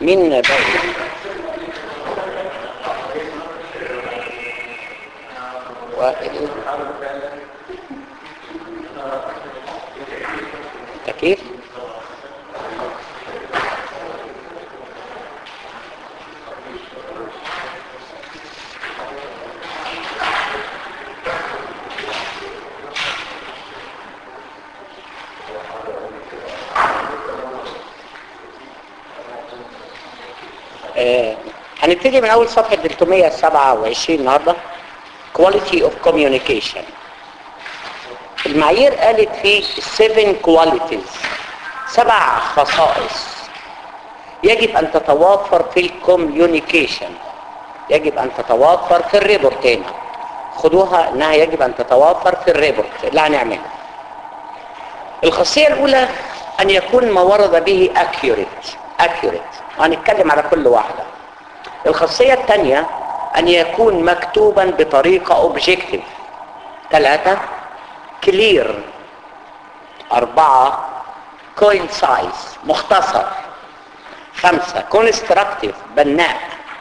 مين باقي وائل تكييف آه، هنبتدي من اول صفحه 327 النهارده quality of communication المعايير قالت فيه 7 qualities سبع خصائص يجب ان تتوافر في الكوميونيكيشن يجب ان تتوافر في الريبورت هنا خدوها انها يجب ان تتوافر في الريبورت اللي هنعمله الخاصيه الاولى ان يكون ما ورد به accurate accurate وهنتكلم على كل واحده الخاصيه الثانيه ان يكون مكتوبا بطريقه اوبجكتيف ثلاثه كلير أربعة coincise مختصر خمسة constructive بناء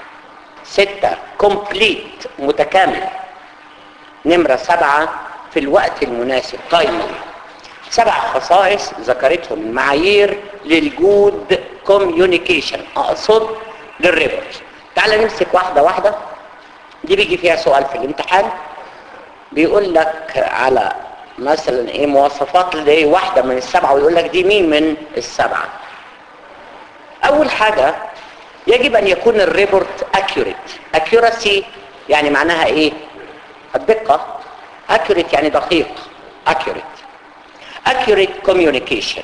ستة complete متكامل نمرة سبعة في الوقت المناسب timely سبع خصائص ذكرتهم المعايير للجود كوميونيكيشن اقصد للريبورت تعال نمسك واحدة واحدة دي بيجي فيها سؤال في الامتحان بيقول لك على مثلا ايه مواصفات لايه واحدة من السبعة ويقول لك دي مين من السبعة اول حاجة يجب ان يكون الريبورت accurate accuracy يعني معناها ايه الدقة accurate يعني دقيق accurate accurate communication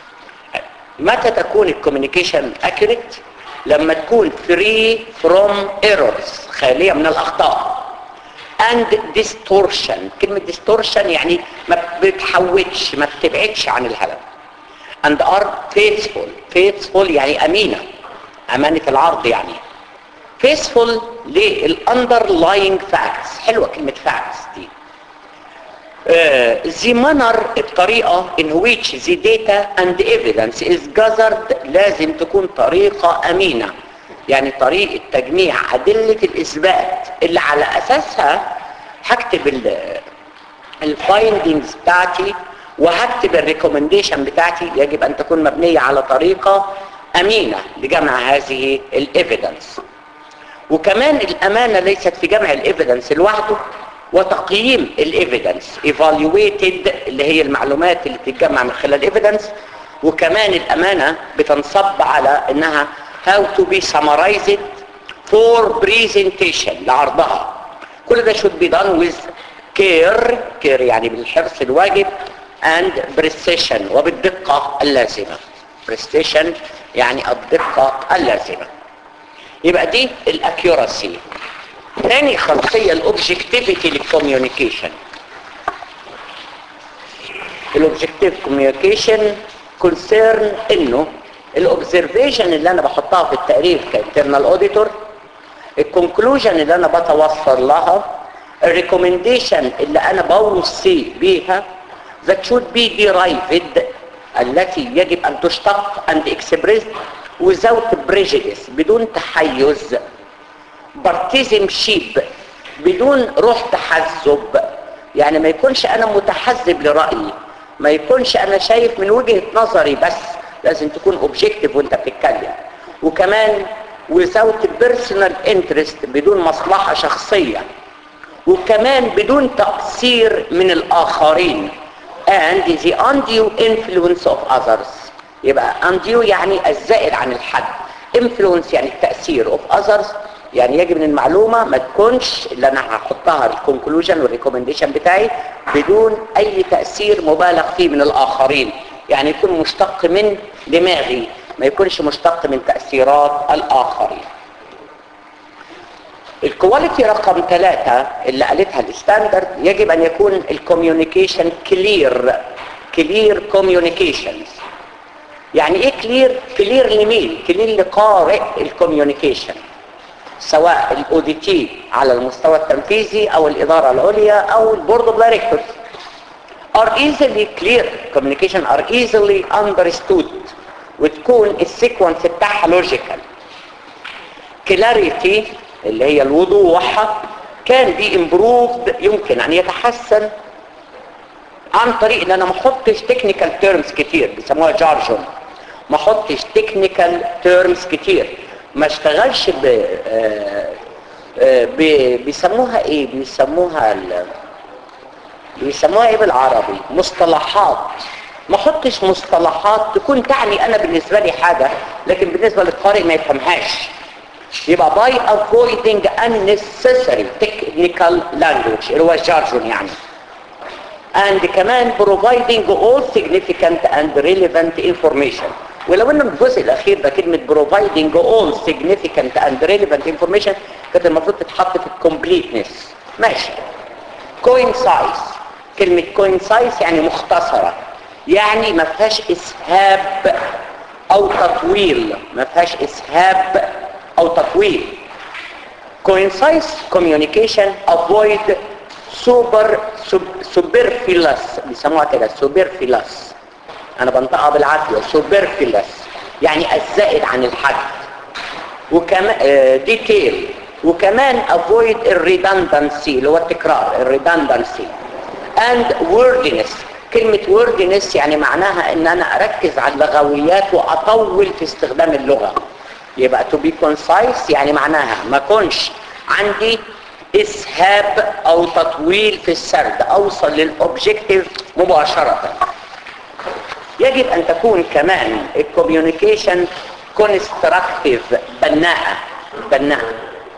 متى تكون الكوميونيكيشن accurate لما تكون free from errors خالية من الأخطاء and distortion كلمة distortion يعني ما بتحوتش ما بتبعدش عن الهدف and are faithful faithful يعني أمينة أمانة العرض يعني faithful للunderlying facts حلوة كلمة facts دي the manner الطريقة in which the data and evidence is gathered لازم تكون طريقة أمينة يعني طريقة تجميع أدلة الإثبات اللي على أساسها هكتب الفايندينجز بتاعتي وهكتب الريكومنديشن بتاعتي يجب أن تكون مبنية على طريقة أمينة لجمع هذه الإيفيدنس وكمان الأمانة ليست في جمع الإيفيدنس لوحده وتقييم الايفيدنس evaluated اللي هي المعلومات اللي بتتجمع من خلال الايفيدنس وكمان الامانه بتنصب على انها how to be summarized for presentation لعرضها كل ده should be done with care care يعني بالحرص الواجب and precision وبالدقه اللازمه precision يعني الدقه اللازمه يبقى دي الاكيوراسي ثاني خاصية الاوبجكتيفيتي للكوميونيكيشن الاوبجكتيف كوميونيكيشن كونسيرن انه الاوبزرفيشن اللي انا بحطها في التقرير كانترنال اوديتور الكونكلوجن اللي انا بتوصل لها الريكومنديشن اللي انا بوصي بيها that should be derived التي يجب ان تشتق and expressed without prejudice بدون تحيز بارتيزم بدون روح تحزب يعني ما يكونش انا متحزب لرأيي ما يكونش انا شايف من وجهة نظري بس لازم تكون اوبجكتيف وانت بتتكلم وكمان without personal interest بدون مصلحة شخصية وكمان بدون تأثير من الآخرين and the undue influence of others يبقى undue يعني الزائد عن الحد influence يعني التأثير of others يعني يجب ان المعلومة ما تكونش اللي انا هحطها الكونكلوجن والريكومنديشن بتاعي بدون اي تأثير مبالغ فيه من الاخرين يعني يكون مشتق من دماغي ما يكونش مشتق من تأثيرات الاخرين الكواليتي رقم ثلاثة اللي قالتها الستاندرد يجب ان يكون الكوميونيكيشن كلير كلير كوميونيكيشنز يعني ايه كلير كلير لمين كلير لقارئ الكوميونيكيشن سواء الاو دي تي على المستوى التنفيذي او الاداره العليا او البورد اوف دايركتورز are easily clear communication are easily understood وتكون السيكونس بتاعها لوجيكال clarity اللي هي الوضوح كان بي improved يمكن ان يتحسن عن طريق ان انا ما احطش تكنيكال تيرمز كتير بيسموها جارجون ما احطش تكنيكال تيرمز كتير ما اشتغلش ب آه، آه، ب- بيسموها ايه بيسموها ال- بيسموها ايه بالعربي مصطلحات ما احطش مصطلحات تكون تعني انا بالنسبه لي حاجه لكن بالنسبه للقارئ ما يفهمهاش يبقى by avoiding unnecessary technical language اللي هو الجارجون يعني and كمان providing all significant and relevant information ولو ان الجزء الاخير ده كلمه providing all significant and relevant information كانت المفروض تتحط في الكومبليتنس ماشي coincide كلمه coincide يعني مختصره يعني ما فيهاش اسهاب او تطويل ما فيهاش اسهاب او تطويل coincide communication avoid super sub- superfluous بيسموها كده superfluous انا بنطقها بالعافيه superfluous يعني الزائد عن الحد وكمان ديتيل وكمان avoid الريدندنسي اللي هو التكرار الريدندنسي and wordiness كلمة wordiness يعني معناها ان انا اركز على اللغويات واطول في استخدام اللغة يبقى to be concise يعني معناها ما كونش عندي اسهاب او تطويل في السرد اوصل للاوبجكتيف مباشرة يجب ان تكون كمان الكوميونيكيشن كونستراكتيف بناءة بناءة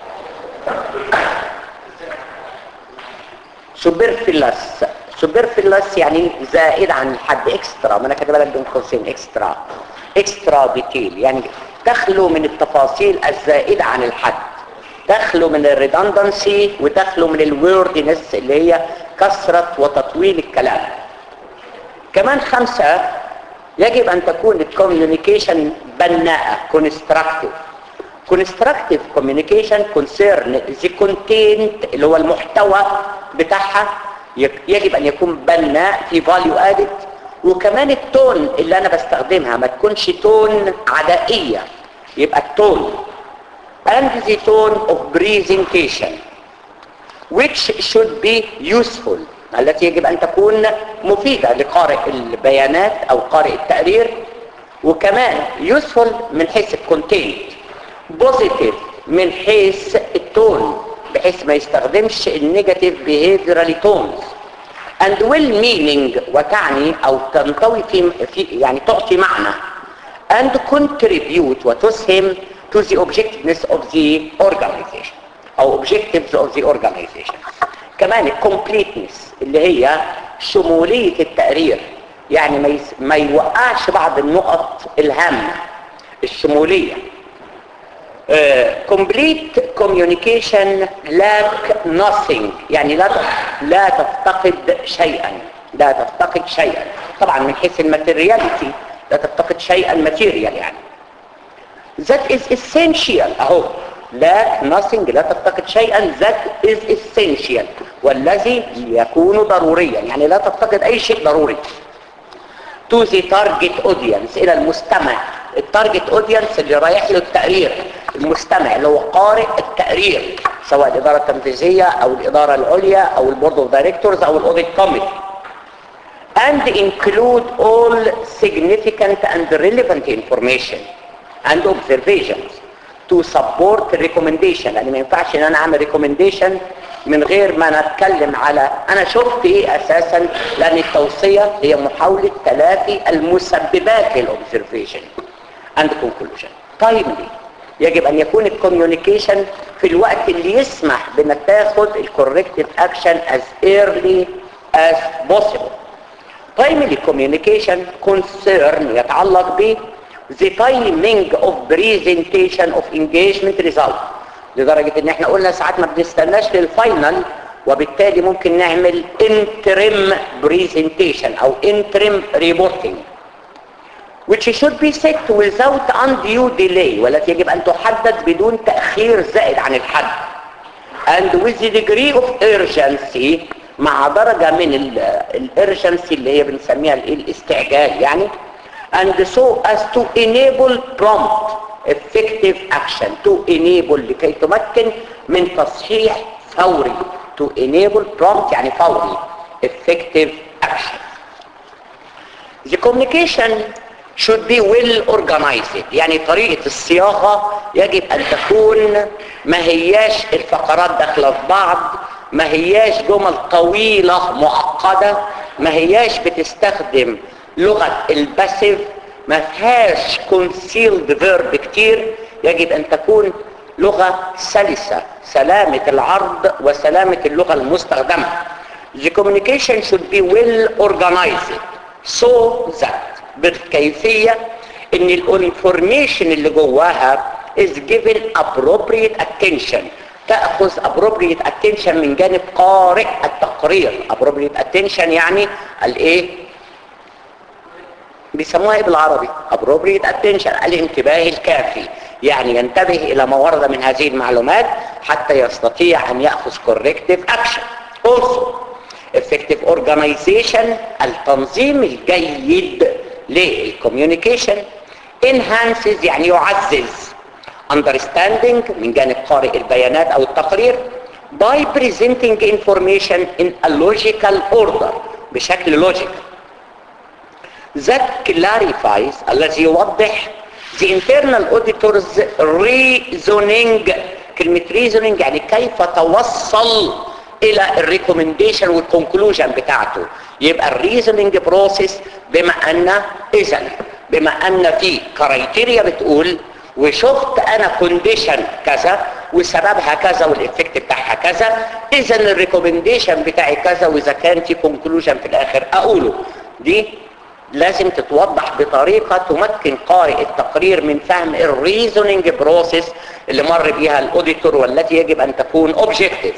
سوبرفيلس سوبرفيلس يعني زائد عن الحد اكسترا ما انا كاتبها لك بين قوسين اكسترا اكسترا ديتيل يعني تخلو من التفاصيل الزائده عن الحد تخلو من الريدندنسي وتخلو من الوردنس اللي هي كثره وتطويل الكلام كمان خمسة يجب أن تكون الكوميونيكيشن بناءة constructive constructive communication concern the content اللي هو المحتوى بتاعها يك- يجب أن يكون بناء في value added وكمان التون اللي أنا بستخدمها ما تكونش تون عدائية يبقى التون and the tone of presentation which should be useful التي يجب أن تكون مفيدة لقارئ البيانات أو قارئ التقرير وكمان useful من حيث الكونتنت positive من حيث التون بحيث ما يستخدمش النيجاتيف behavioral tones and well meaning وتعني أو تنطوي في, في يعني تعطي معنى and contribute وتسهم to the objectiveness of the organization او objectives of the organization كمان الكومبليتنس اللي هي شمولية التقرير يعني ما, يس... ما يوقعش بعض النقط الهامة الشمولية كومبليت كوميونيكيشن لاك nothing يعني لا ت- لا تفتقد شيئا لا تفتقد شيئا طبعا من حيث الماتيرياليتي لا تفتقد شيئا ماتيريال يعني that is essential اهو لا nothing لا تفتقد شيئا that is essential والذي يكون ضروريا يعني لا تفتقد اي شيء ضروري to the target audience الى المستمع التارجت اودينس اللي رايح له التقرير المستمع اللي هو قارئ التقرير سواء الاداره التنفيذيه او الاداره العليا او البورد اوف دايركتورز او الاوديت كوميتي and include all significant and relevant information and observations to support recommendation يعني ما ينفعش ان انا اعمل recommendation من غير ما نتكلم على انا شفت ايه اساسا لان التوصية هي محاولة تلافي المسببات للاوبزرفيشن and conclusion timely يجب ان يكون الكوميونيكيشن في الوقت اللي يسمح بانك تاخد الكوركتيف اكشن as early as possible timely communication concern يتعلق ب the timing of presentation of engagement result لدرجة ان احنا قلنا ساعات ما بنستناش للفاينل وبالتالي ممكن نعمل interim presentation او interim reporting which should be set without undue delay والتي يجب ان تحدد بدون تأخير زائد عن الحد and with the degree of urgency مع درجة من الارجنسي اللي هي بنسميها الايه الاستعجال يعني and so as to enable prompt effective action to enable لكي تمكن من تصحيح فوري to enable prompt يعني فوري effective action the communication should be well organized يعني طريقة الصياغة يجب أن تكون ما هياش الفقرات داخلة في بعض ما هياش جمل طويلة معقدة ما هياش بتستخدم لغة الباسيف ما فيهاش concealed verb كتير يجب أن تكون لغة سلسة سلامة العرض وسلامة اللغة المستخدمة The communication should be well organized so that بالكيفية ان الانفورميشن اللي جواها is given appropriate attention تأخذ appropriate attention من جانب قارئ التقرير appropriate attention يعني الايه بيسموها ايه بالعربي appropriate attention الانتباه الكافي يعني ينتبه الى ما ورد من هذه المعلومات حتى يستطيع ان يأخذ corrective action also effective organization التنظيم الجيد للكوميونيكيشن enhances يعني يعزز understanding من جانب قارئ البيانات او التقرير by presenting information in a logical order بشكل logical that clarifies الذي يوضح the internal auditor's reasoning كلمة reasoning يعني كيف توصل الى الريكومنديشن والكونكلوجن بتاعته يبقى الريزننج بروسيس بما ان اذا بما ان في كرايتيريا بتقول وشفت انا كونديشن كذا وسببها كذا والافكت بتاعها كذا اذا الريكومنديشن بتاعي كذا واذا كان في كونكلوجن في الاخر اقوله دي لازم تتوضح بطريقة تمكن قارئ التقرير من فهم الريزونينج بروسيس اللي مر بيها الاوديتور والتي يجب ان تكون اوبجكتيف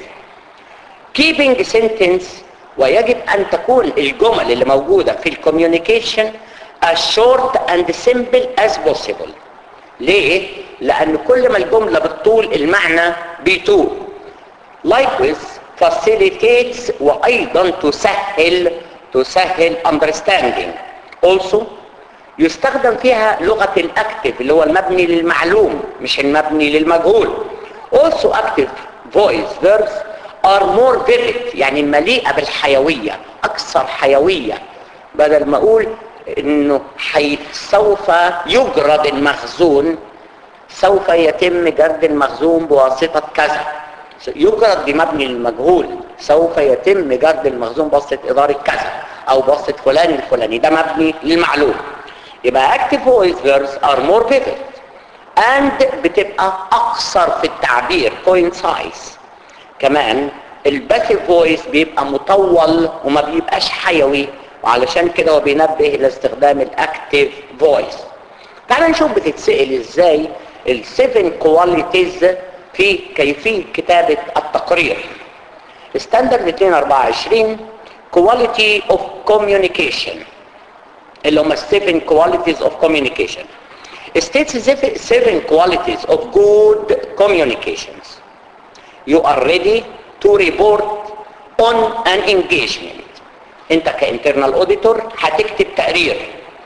keeping sentence ويجب ان تكون الجمل اللي موجودة في الكوميونيكيشن as short and simple as possible ليه؟ لان كل ما الجملة بالطول المعنى بيطول likewise facilitates وايضا تسهل تسهل understanding also يستخدم فيها لغة الاكتف اللي هو المبني للمعلوم مش المبني للمجهول also active voice verbs are more vivid يعني مليئة بالحيوية اكثر حيوية بدل ما اقول انه حي... سوف يجرد المخزون سوف يتم جرد المخزون بواسطة كذا يجرد بمبني للمجهول سوف يتم جرد المخزون بواسطة إدارة كذا أو بواسطة فلان الفلاني ده مبني للمعلوم يبقى active voice verbs are more vivid and بتبقى أقصر في التعبير coincide كمان الباسيف فويس بيبقى مطول وما بيبقاش حيوي وعلشان كده هو بينبه الى استخدام الاكتيف فويس تعال نشوف بتتسأل ازاي السيفن كواليتيز في كيفية كتابة التقرير ستاندرد 224 كواليتي اوف كوميونيكيشن اللي هم السيفن كواليتيز اوف كوميونيكيشن states seven qualities of good communications you are ready to report on an engagement انت كانترنال اوديتور هتكتب تقرير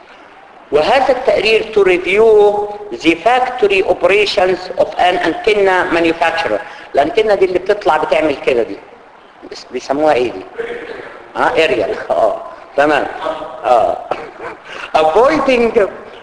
وهذا التقرير to review the factory operations of an antenna manufacturer الانتنة دي اللي بتطلع بتعمل كده دي بس بيسموها ايه دي اه اريال اه تمام اه avoiding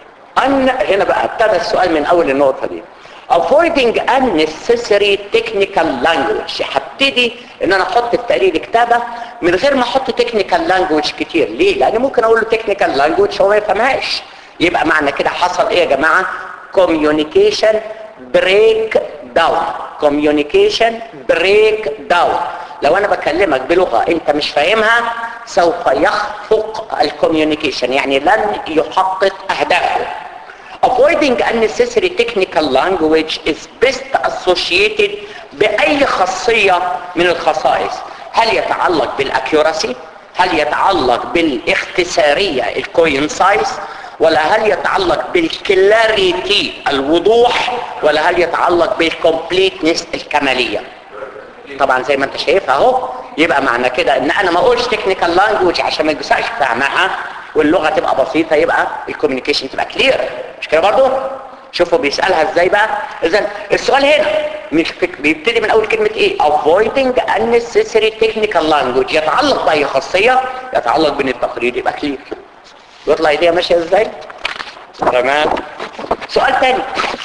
ان هنا بقى ابتدى السؤال من اول النقطة دي avoiding unnecessary technical language هبتدي ان انا احط في تقرير كتابة من غير ما احط technical language كتير ليه لان ممكن اقول له technical language هو ما يفهمهاش يبقى معنى كده حصل ايه يا جماعة communication break down communication break down لو انا بكلمك بلغة انت مش فاهمها سوف يخفق الكوميونيكيشن يعني لن يحقق اهدافه avoiding unnecessary technical language is best associated بأي خاصية من الخصائص هل يتعلق بالاكيوراسي هل يتعلق بالاختصارية الكوينسايز ولا هل يتعلق بالكلاريتي الوضوح ولا هل يتعلق بالكومبليتنس الكمالية طبعا زي ما انت شايفها اهو يبقى معنى كده ان انا ما اقولش تكنيكال لانجوج عشان ما يجسعش فهمها واللغه تبقى بسيطه يبقى الكوميونيكيشن تبقى كلير مش كده برضو شوفوا بيسألها ازاي بقى اذا السؤال هنا مش فك- بيبتدي من اول كلمة ايه avoiding unnecessary technical language يتعلق بأي خاصية يتعلق بين التقرير يبقى كلير يطلع ايديها ماشية ازاي تمام سؤال تاني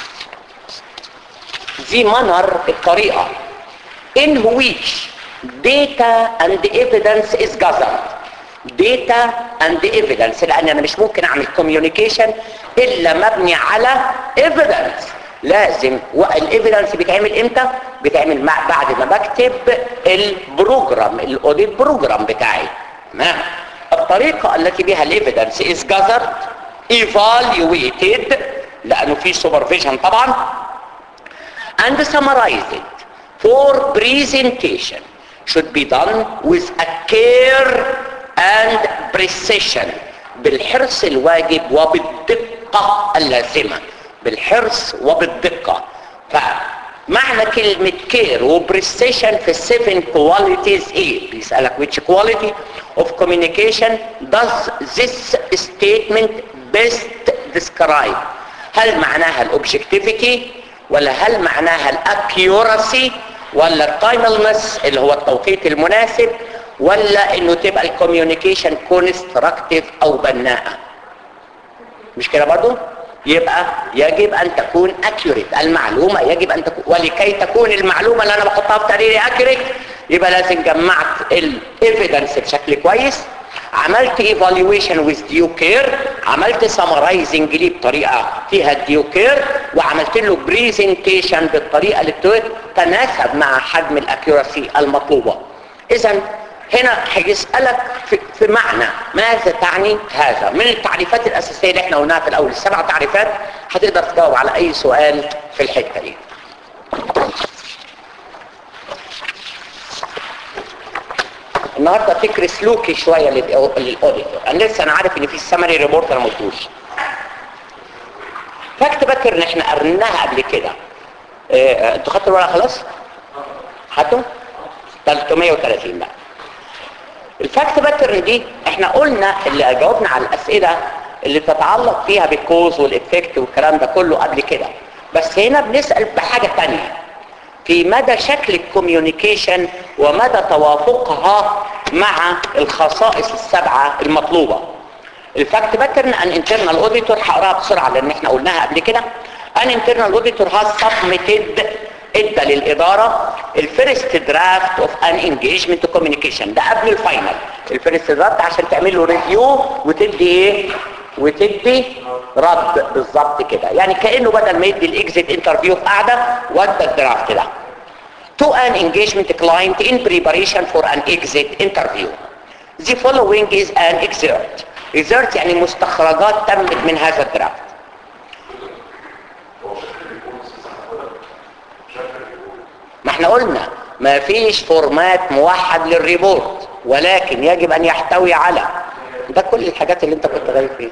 the manner الطريقة in which data and evidence is gathered data and evidence لان انا مش ممكن اعمل communication الا مبني على evidence لازم والايفيدنس بيتعمل امتى بيتعمل مع بعد ما بكتب البروجرام الاوديت بروجرام بتاعي تمام الطريقه التي بها الايفيدنس is gathered evaluated لانه في supervision طبعا and summarized for presentation should be done with a care and precision بالحرص الواجب وبالدقة اللازمة بالحرص وبالدقة فمعنى كلمة care وبريسيشن في السيفن كواليتيز ايه بيسألك which quality of communication does this statement best describe هل معناها الاوبجكتيفيتي ولا هل معناها الاكيوراسي ولا التايملنس اللي هو التوقيت المناسب ولا انه تبقى الكوميونيكيشن كونستراكتيف او بناءه مش كده برضو يبقى يجب ان تكون اكيوريت المعلومه يجب ان تكون ولكي تكون المعلومه اللي انا بحطها في تقريري اكيوريت يبقى لازم جمعت الايفيدنس بشكل كويس عملت ايفالويشن ويز ديو كير عملت سمرايزنج ليه بطريقه فيها ديو كير وعملت له بريزنتيشن بالطريقه اللي تتناسب مع حجم الاكيوراسي المطلوبه اذا هنا هيسألك في, في معنى ماذا تعني هذا من التعريفات الأساسية اللي احنا قلناها في الأول السبع تعريفات هتقدر تجاوب على أي سؤال في الحتة دي النهاردة فكر سلوكي شوية للأوديتور أنا لسه أنا عارف إن في السمري ريبورت أنا ما قلتوش فاكت بكر إن احنا قرناها قبل كده اه انتوا خدتوا الورقة خلاص؟ خدتوا؟ 330 بقى الفاكت باترن دي احنا قلنا اللي جاوبنا على الاسئله اللي تتعلق فيها بالكوز والافكت والكلام ده كله قبل كده بس هنا بنسال بحاجه تانية في مدى شكل الكوميونيكيشن ومدى توافقها مع الخصائص السبعه المطلوبه الفاكت باترن ان انترنال اوديتور هقراها بسرعه لان احنا قلناها قبل كده ان انترنال اوديتور هاز سبميتد ادى للاداره الفيرست درافت اوف ان انجيجمنت كوميونيكيشن ده قبل الفاينل الفيرست درافت عشان تعمل له ريفيو وتدي ايه وتدي رد بالظبط كده يعني كانه بدل ما يدي الاكزيت انترفيو في قاعده ودى الدرافت ده to an engagement client in preparation for an exit interview the following is an excerpt excerpt يعني مستخرجات تمت من هذا الدرافت ما احنا قلنا ما فيش فورمات موحد للريبورت ولكن يجب ان يحتوي على ده كل الحاجات اللي انت كنت غايب فيها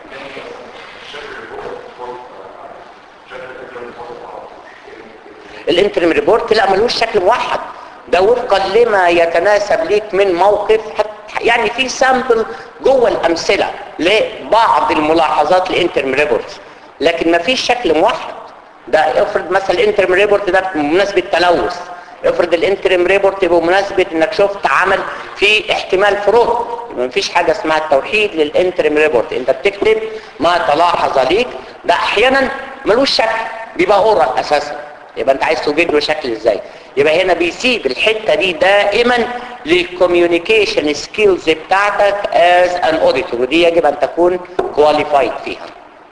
الانترم ريبورت لا ملوش شكل موحد ده وفقا لما يتناسب ليك من موقف يعني في سامبل جوه الامثله لبعض الملاحظات الانترم ريبورت لكن ما فيش شكل موحد ده افرض مثلا الانترم ريبورت ده بمناسبه تلوث افرض الانترم ريبورت بمناسبه انك شفت عمل في احتمال فرود ما فيش حاجه اسمها التوحيد للانترم ريبورت انت بتكتب ما تلاحظ ليك ده احيانا ملوش شكل بيبقى اورال اساسا يبقى انت عايز توجد له شكل ازاي يبقى هنا بيسيب الحته دي دائما للكوميونيكيشن سكيلز بتاعتك از ان اوديتور ودي يجب ان تكون كواليفايد فيها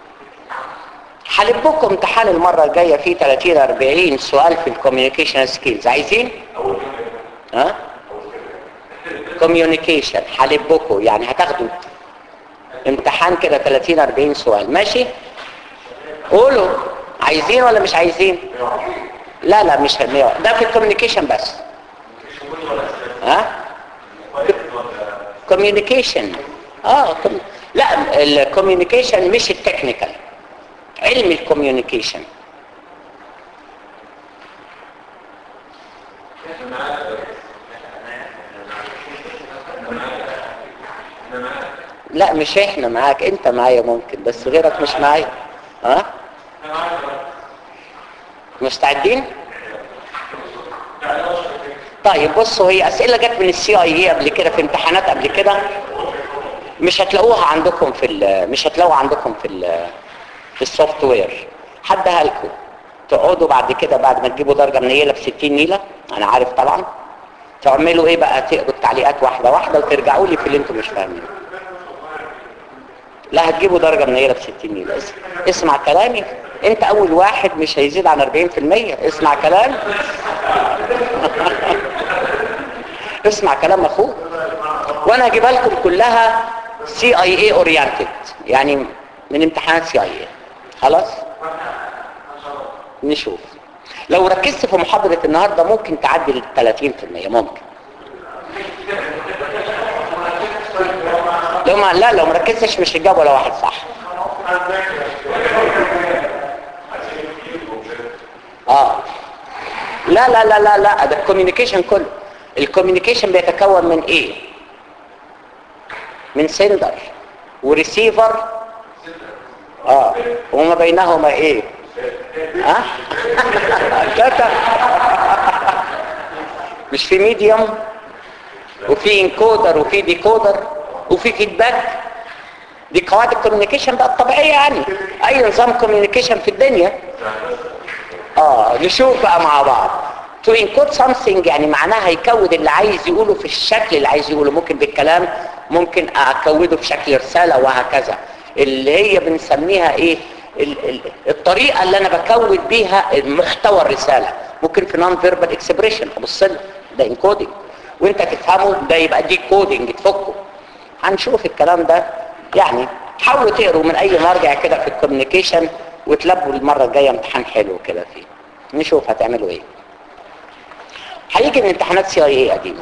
هلبكم امتحان المرة الجاية فيه 30 40 سؤال في الكوميونيكيشن سكيلز عايزين؟ ها؟ كوميونيكيشن هلبكم يعني هتاخدوا امتحان كده 30 40 سؤال ماشي؟ قولوا عايزين ولا مش عايزين؟ لا لا مش هنية. ده في الكوميونيكيشن بس ها؟ كوميونيكيشن اه كم... لا الكوميونيكيشن مش التكنيكال علم الكوميونيكيشن لا مش احنا معاك انت معايا ممكن بس غيرك مش معايا ها مستعدين طيب بصوا هي اسئله جت من السي اي اي قبل كده في امتحانات قبل كده مش هتلاقوها عندكم في ال- مش هتلاقوها عندكم في ال- في السوفت وير حدها لكم تقعدوا بعد كده بعد ما تجيبوا درجه منيله ب 60 نيله انا عارف طبعا تعملوا ايه بقى تقروا التعليقات واحده واحده وترجعوا لي في اللي انتم مش فاهمينه لا هتجيبوا درجه منيله ب 60 نيله اس- اسمع كلامي انت اول واحد مش هيزيد عن 40% اسمع كلامي اسمع كلام اخوك وانا هجيبها لكم كلها سي اي اي اورينتد يعني من امتحانات سي اي اي خلاص نشوف لو ركزت في محاضرة النهاردة ممكن تعدي ال 30% ممكن لو ما لا لو ما ركزتش مش هتجاوب ولا واحد صح اه لا لا لا لا لا ده الكوميونيكيشن كله الكوميونيكيشن بيتكون من ايه من سندر وريسيفر اه وما بينهما ايه ها داتا مش في ميديوم وفي انكودر وفي ديكودر وفي فيدباك دي قواعد الكوميونيكيشن بقى الطبيعيه يعني اي نظام كوميونيكيشن في الدنيا اه نشوف بقى مع بعض to encode something يعني معناها هيكود اللي عايز يقوله في الشكل اللي عايز يقوله ممكن بالكلام ممكن اكوده في شكل رسالة وهكذا اللي هي بنسميها ايه ال ال الطريقة اللي انا بكود بيها محتوى الرسالة ممكن في نون فيربال اكسبريشن ابص له ده انكودنج وانت تفهمه ده يبقى دي كودنج تفكه هنشوف الكلام ده يعني حاولوا تقروا من اي مرجع كده في الكوميونيكيشن وتلبوا المرة الجاية امتحان حلو كده فيه نشوف هتعملوا ايه هيجي من امتحانات سي اي اي قديمة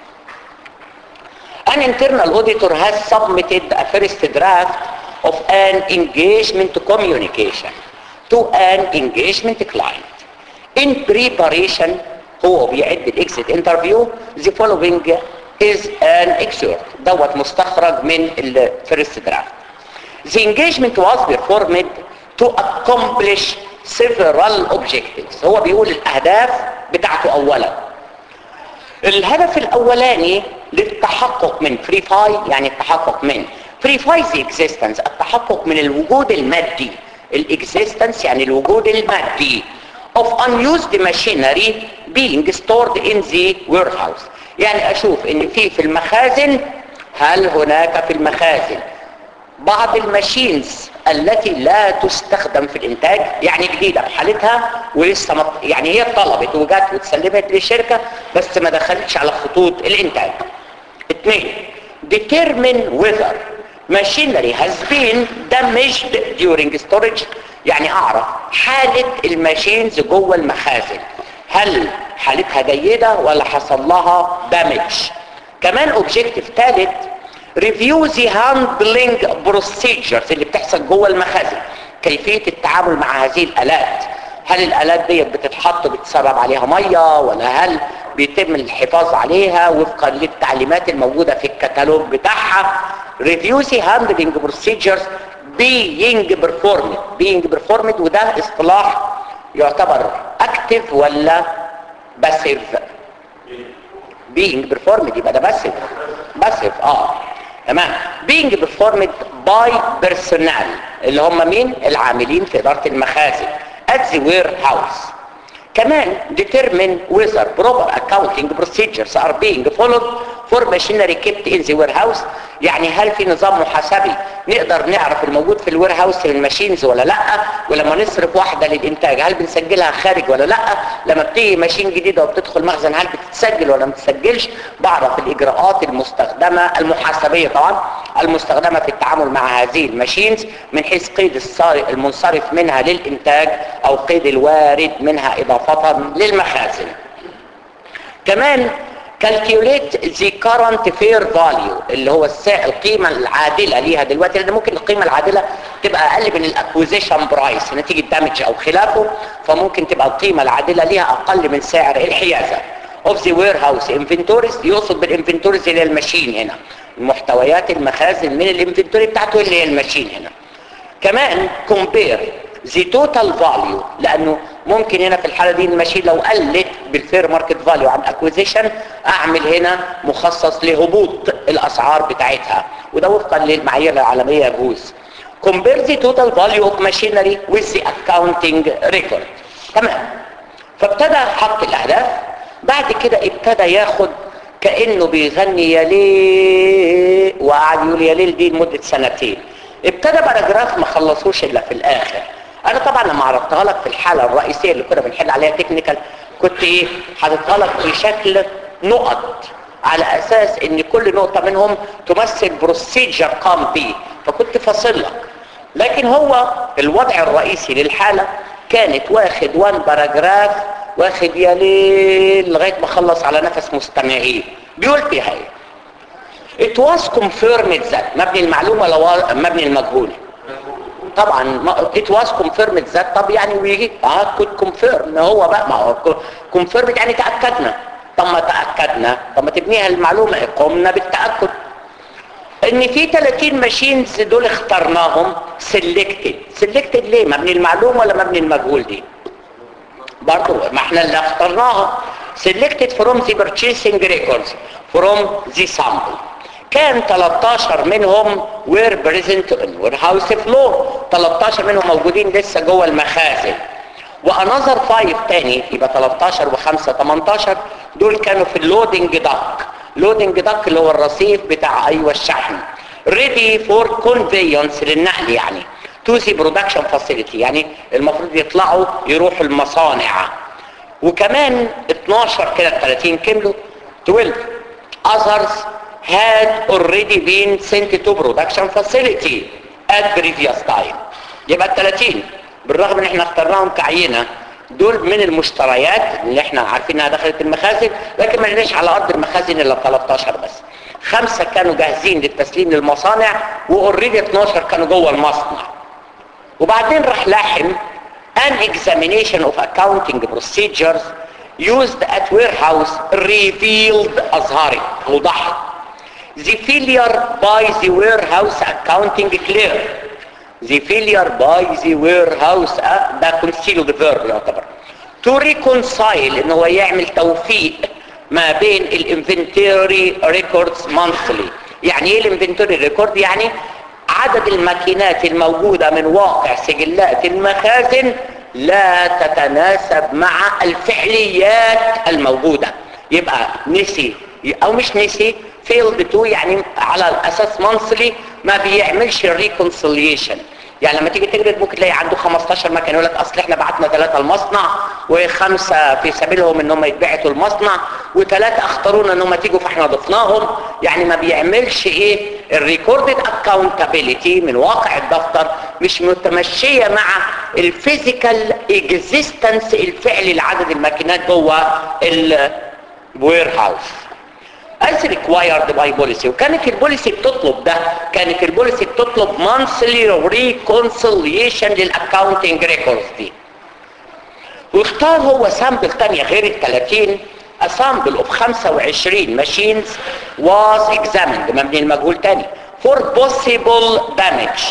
An internal auditor has submitted a first draft of an engagement communication to an engagement client. In preparation هو بيعد الاكزit interview the following is an excerpt دوت مستخرج من الفيرست درافت The engagement was performed to accomplish several objectives هو بيقول الاهداف بتاعته اولا الهدف الاولاني للتحقق من فريفاي يعني التحقق من فريفاي the existence التحقق من الوجود المادي الاكزيستنس يعني الوجود المادي of unused machinery being stored in the warehouse يعني اشوف ان في في المخازن هل هناك في المخازن بعض الماشينز التي لا تستخدم في الانتاج يعني جديده بحالتها ولسه مط... يعني هي طلبت وجات واتسلمت للشركه بس ما دخلتش على خطوط الانتاج اثنين determine whether machinery has been damaged during storage يعني اعرف حالة الماشينز جوه المخازن هل حالتها جيدة ولا حصل لها damage كمان اوبجيكتيف ثالث ريفيو ذا هاندلنج بروسيجرز اللي بتحصل جوه المخازن كيفيه التعامل مع هذه الالات هل الالات ديت بتتحط بتسرب عليها ميه ولا هل بيتم الحفاظ عليها وفقا للتعليمات الموجوده في الكتالوج بتاعها ريفيو ذا هاندلنج بروسيجرز being performed being performed وده اصطلاح يعتبر اكتف ولا باسيف being performed يبقى ده باسيف باسيف اه تمام being performed by personnel اللي هم مين العاملين في إدارة المخازن at the warehouse كمان determine whether proper accounting procedures are being followed for machinery kept in the warehouse يعني هل في نظام محاسبي نقدر نعرف الموجود في الوير هاوس للماشينز ولا لا ولما نصرف واحدة للإنتاج هل بنسجلها خارج ولا لا لما بتيجي ماشين جديدة وبتدخل مخزن هل بتتسجل ولا ما بتتسجلش بعرف الإجراءات المستخدمة المحاسبية طبعا المستخدمة في التعامل مع هذه الماشينز من حيث قيد الصار- المنصرف منها للإنتاج أو قيد الوارد منها إضافة للمخازن كمان calculate the current fair value اللي هو السعر القيمة العادلة ليها دلوقتي لان ممكن القيمة العادلة تبقى اقل من الاكوزيشن برايس نتيجة دامج او خلافه فممكن تبقى القيمة العادلة ليها اقل من سعر الحيازة of the warehouse inventories يقصد بالانفنتوريز اللي هي الماشين هنا محتويات المخازن من الانفنتوري بتاعته اللي هي الماشين هنا كمان compare the total value لانه ممكن هنا في الحالة دي الماشين لو قلت بالفير ماركت فاليو عن اكوزيشن اعمل هنا مخصص لهبوط الاسعار بتاعتها وده وفقا للمعايير العالمية يجوز compare the total value of machinery with the accounting record تمام فابتدى حط الاهداف بعد كده ابتدى ياخد كانه بيغني يا ليل وقعد يقول يا ليل دي لمده سنتين ابتدى باراجراف ما خلصوش الا في الاخر انا طبعا لما عرضتها لك في الحاله الرئيسيه اللي كنا بنحل عليها تكنيكال كنت ايه حاططها لك في شكل نقط على اساس ان كل نقطه منهم تمثل بروسيجر قام به فكنت فاصل لك لكن هو الوضع الرئيسي للحاله كانت واخد وان باراجراف واخد يا ليل لغايه ما خلص على نفس مستمعيه بيقول فيها ايه It was confirmed that مبني المعلومة لو مبني المجهول طبعا ما- it was confirmed that طب يعني ويجي اه كنت confirm هو بقى ما هو confirmed يعني تأكدنا طب ما تأكدنا طب ما تبنيها المعلومة قمنا بالتأكد ان في 30 ماشينز دول اخترناهم selected selected ليه مبني المعلومة ولا مبني المجهول دي برضو ما احنا اللي اخترناها selected from the purchasing records from the sample كان 13 منهم were present in warehouse floor 13 منهم موجودين لسه جوه المخازن وانذر 5 تاني يبقى 13 و5 18 دول كانوا في اللودنج داك لودنج داك اللي هو الرصيف بتاع ايوه الشحن ready for conveyance للنقل يعني to the production facility يعني المفروض يطلعوا يروحوا المصانع وكمان 12 كده 30 كيلو 12 others had already been sent to production facility at previous time يبقى ال 30 بالرغم ان احنا اخترناهم كعينه دول من المشتريات اللي احنا عارفين انها دخلت المخازن لكن ما لقيناش على ارض المخازن الا 13 بس خمسه كانوا جاهزين للتسليم للمصانع واوريدي 12 كانوا جوه المصنع وبعدين راح لاحم an examination of accounting procedures used at warehouse revealed أظهرت وضحت the failure by the warehouse accounting clear the failure by the warehouse uh, ده concealed verb يعتبر to reconcile ان هو يعمل توفيق ما بين الانفنتوري ريكوردز monthly يعني ايه الانفنتوري ريكورد يعني عدد الماكينات الموجودة من واقع سجلات المخازن لا تتناسب مع الفعليات الموجودة يبقى نسي او مش نسي failed to يعني على الاساس monthly ما بيعملش الريكونسيليشن يعني لما تيجي تجرد ممكن تلاقي عنده 15 مكنه يقول لك اصل احنا بعتنا ثلاثه المصنع وخمسه في سبيلهم ان هم يتبعتوا المصنع وثلاثه اختارونا ان هم تيجوا فاحنا ضفناهم يعني ما بيعملش ايه الريكوردد اكاونتابيلتي من واقع الدفتر مش متمشيه مع الفيزيكال اكزيستنس الفعلي لعدد الماكينات جوه الوير هاوس as required by policy وكانت البوليسي بتطلب ده كانت البوليسي بتطلب monthly reconciliation للاكاونتنج ريكوردز دي واختار هو سامبل تانية غير ال 30 a sample of 25 machines was examined مبني المجهول تاني for possible damage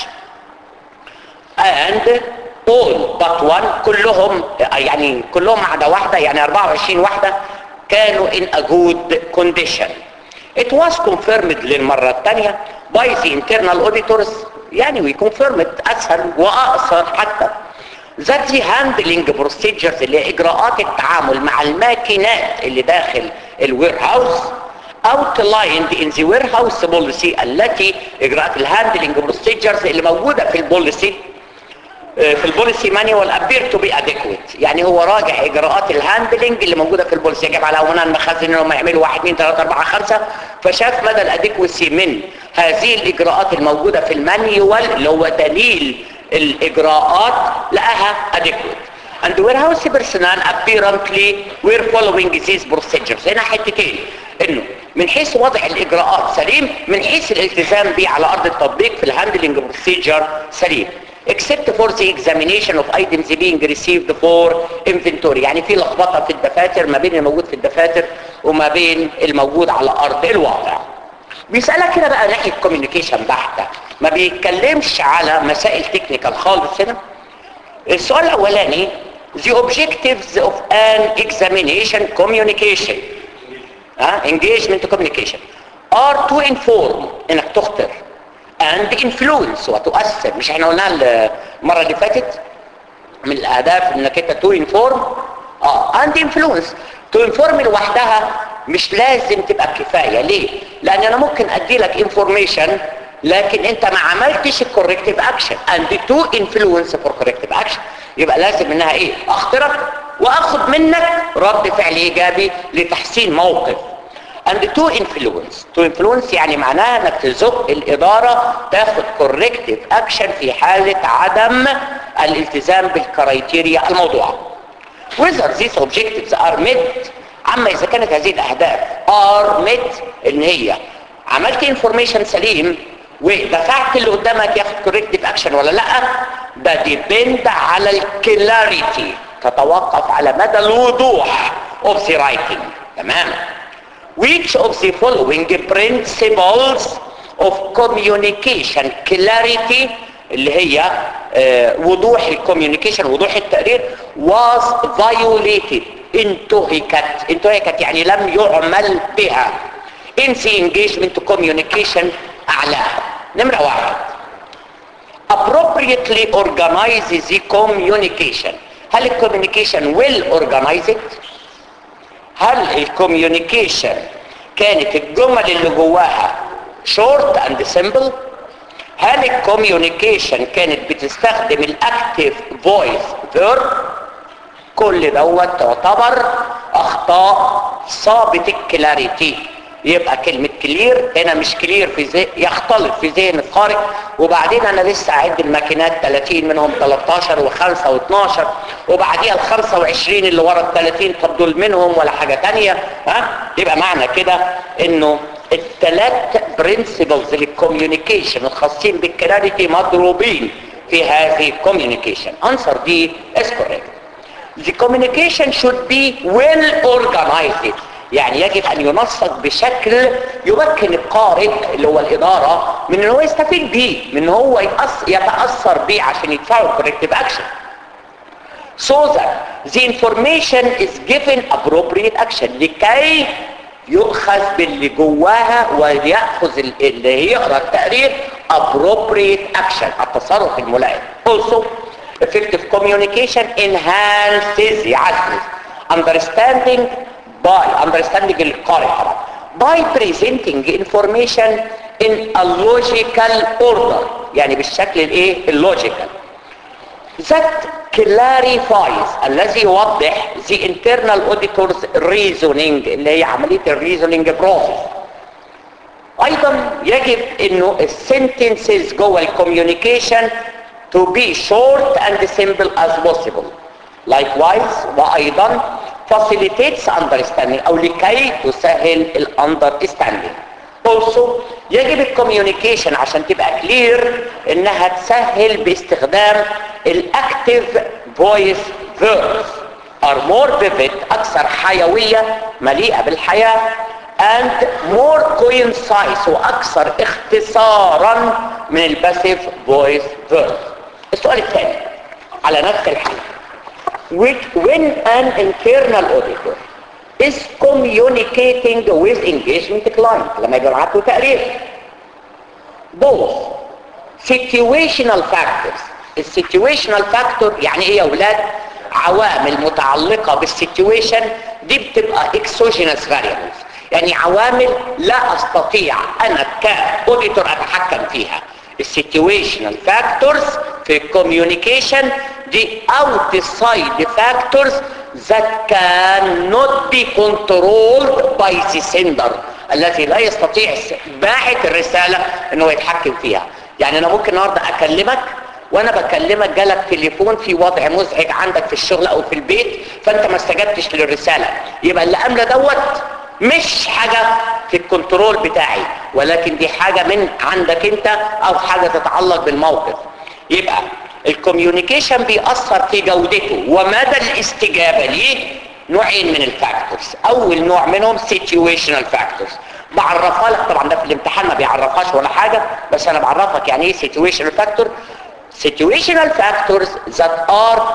and all but one كلهم يعني كلهم ما عدا واحدة يعني 24 واحدة كانوا in a good condition it was confirmed للمرة الثانية by the internal auditors يعني we confirmed أسهل وأقصر حتى that the handling procedures اللي هي إجراءات التعامل مع الماكينات اللي داخل الوير هاوس outlined in the warehouse policy التي إجراءات الهاندلنج procedures اللي موجودة في البوليسي في البوليسي مانيوال ابير تو بي اديكويت يعني هو راجع اجراءات الهاندلنج اللي موجوده في البوليسي يجب على امنا المخازن انهم يعملوا 1 2 3 4 5 فشاف مدى الاديكويسي من هذه الاجراءات الموجوده في المانيوال اللي هو دليل الاجراءات لقاها اديكويت and warehouse personnel apparently were following these procedures هنا حتتين انه من حيث وضع الاجراءات سليم من حيث الالتزام به على ارض التطبيق في الهاندلنج بروسيجر سليم except for the examination of items being received for inventory يعني في لخبطه في الدفاتر ما بين الموجود في الدفاتر وما بين الموجود على ارض الواقع بيسألك كده بقى ناحية كوميونيكيشن بحتة ما بيتكلمش على مسائل تكنيكال خالص هنا السؤال الاولاني the objectives of an examination communication ها engagement communication are to inform انك تخطر and influence وتؤثر مش احنا قلناها المره اللي فاتت من الاهداف انك انت تو انفورم اه اند انفلونس تو انفورم لوحدها مش لازم تبقى كفايه ليه لان انا ممكن ادي لك انفورميشن لكن انت ما عملتش الكوركتيف اكشن اند تو انفلونس فور كوركتيف اكشن يبقى لازم انها ايه اخترق واخد منك رد فعل ايجابي لتحسين موقف and to influence to influence يعني معناها انك تزق الادارة تاخد corrective action في حالة عدم الالتزام بالكرايتيريا الموضوعة whether these objectives are met عما اذا كانت هذه الاهداف are met ان هي عملت information سليم ودفعت اللي قدامك ياخد corrective action ولا لا ده depend على الكلاريتي تتوقف على مدى الوضوح of the writing تمام which of the following principles of communication clarity اللي هي آه وضوح الكوميونيكيشن وضوح التقرير was violated انتهكت انتهكت يعني لم يعمل بها in the engagement communication اعلاها نمرة واحد appropriately organize the communication هل الكوميونيكيشن will organize it هل الكوميونيكيشن كانت الجمل اللي جواها شورت اند سيمبل هل الكوميونيكيشن كانت بتستخدم الاكتيف فويس فيرب كل دوت تعتبر اخطاء صابت الكلاريتي يبقى كلمة كلير هنا مش كلير في ذهن يختلط في ذهن القارئ وبعدين انا لسه اعد الماكينات 30 منهم 13 و5 و12 وبعديها ال 25 اللي ورا ال 30 طب دول منهم ولا حاجة تانية ها يبقى معنى كده انه الثلاث برنسبلز للكوميونيكيشن الخاصين بالكلاريتي مضروبين في هذه الكوميونيكيشن انسر دي is correct the communication should be well organized يعني يجب ان ينسق بشكل يمكن القارئ اللي هو الاداره من ان هو يستفيد بيه من ان هو يتاثر بيه عشان يدفعوا corrective action so that the information is given appropriate action لكي يؤخذ باللي جواها ويأخذ اللي يقرأ التقرير appropriate action التصرف الملائم also effective communication enhances يعزز understanding by understanding القارئ طبعا by presenting information in a logical order يعني بالشكل الايه اللوجيكال that clarifies الذي يوضح the internal auditor's reasoning اللي هي عملية الريزونينج بروسيس ايضا يجب انه السنتنسز جوه الكوميونيكيشن to be short and simple as possible likewise وايضا facilitates understanding او لكي تسهل الاندرستاندينج also يجب الكوميونيكيشن عشان تبقى كلير انها تسهل باستخدام الاكتيف فويس verbs are more vivid اكثر حيوية مليئة بالحياة and more concise واكثر اختصارا من الباسيف فويس verbs السؤال الثاني على نفس الحال when an internal auditor is communicating with engagement client لما يبعتوا تقرير both situational factors السيتويشنال فاكتور يعني ايه يا اولاد عوامل متعلقه بالسيتويشن دي بتبقى اكسوجينس فاريبلز يعني عوامل لا استطيع انا كاوديتور اتحكم فيها السيتويشنال فاكتورز في الكوميونيكيشن دي outside factors that cannot be controlled by the sender التي لا يستطيع باعت الرسالة انه يتحكم فيها يعني انا ممكن النهارده اكلمك وانا بكلمك جالك تليفون في وضع مزعج عندك في الشغل او في البيت فانت ما استجبتش للرسالة يبقى اللي املى دوت مش حاجة في الكنترول بتاعي ولكن دي حاجة من عندك انت او حاجة تتعلق بالموقف يبقى الكوميونيكيشن بيأثر في جودته ومدى الاستجابة ليه نوعين من الفاكتورز اول نوع منهم situational factors بعرفها لك طبعا ده في الامتحان ما بيعرفهاش ولا حاجة بس انا بعرفك يعني ايه situational factor situational factors that are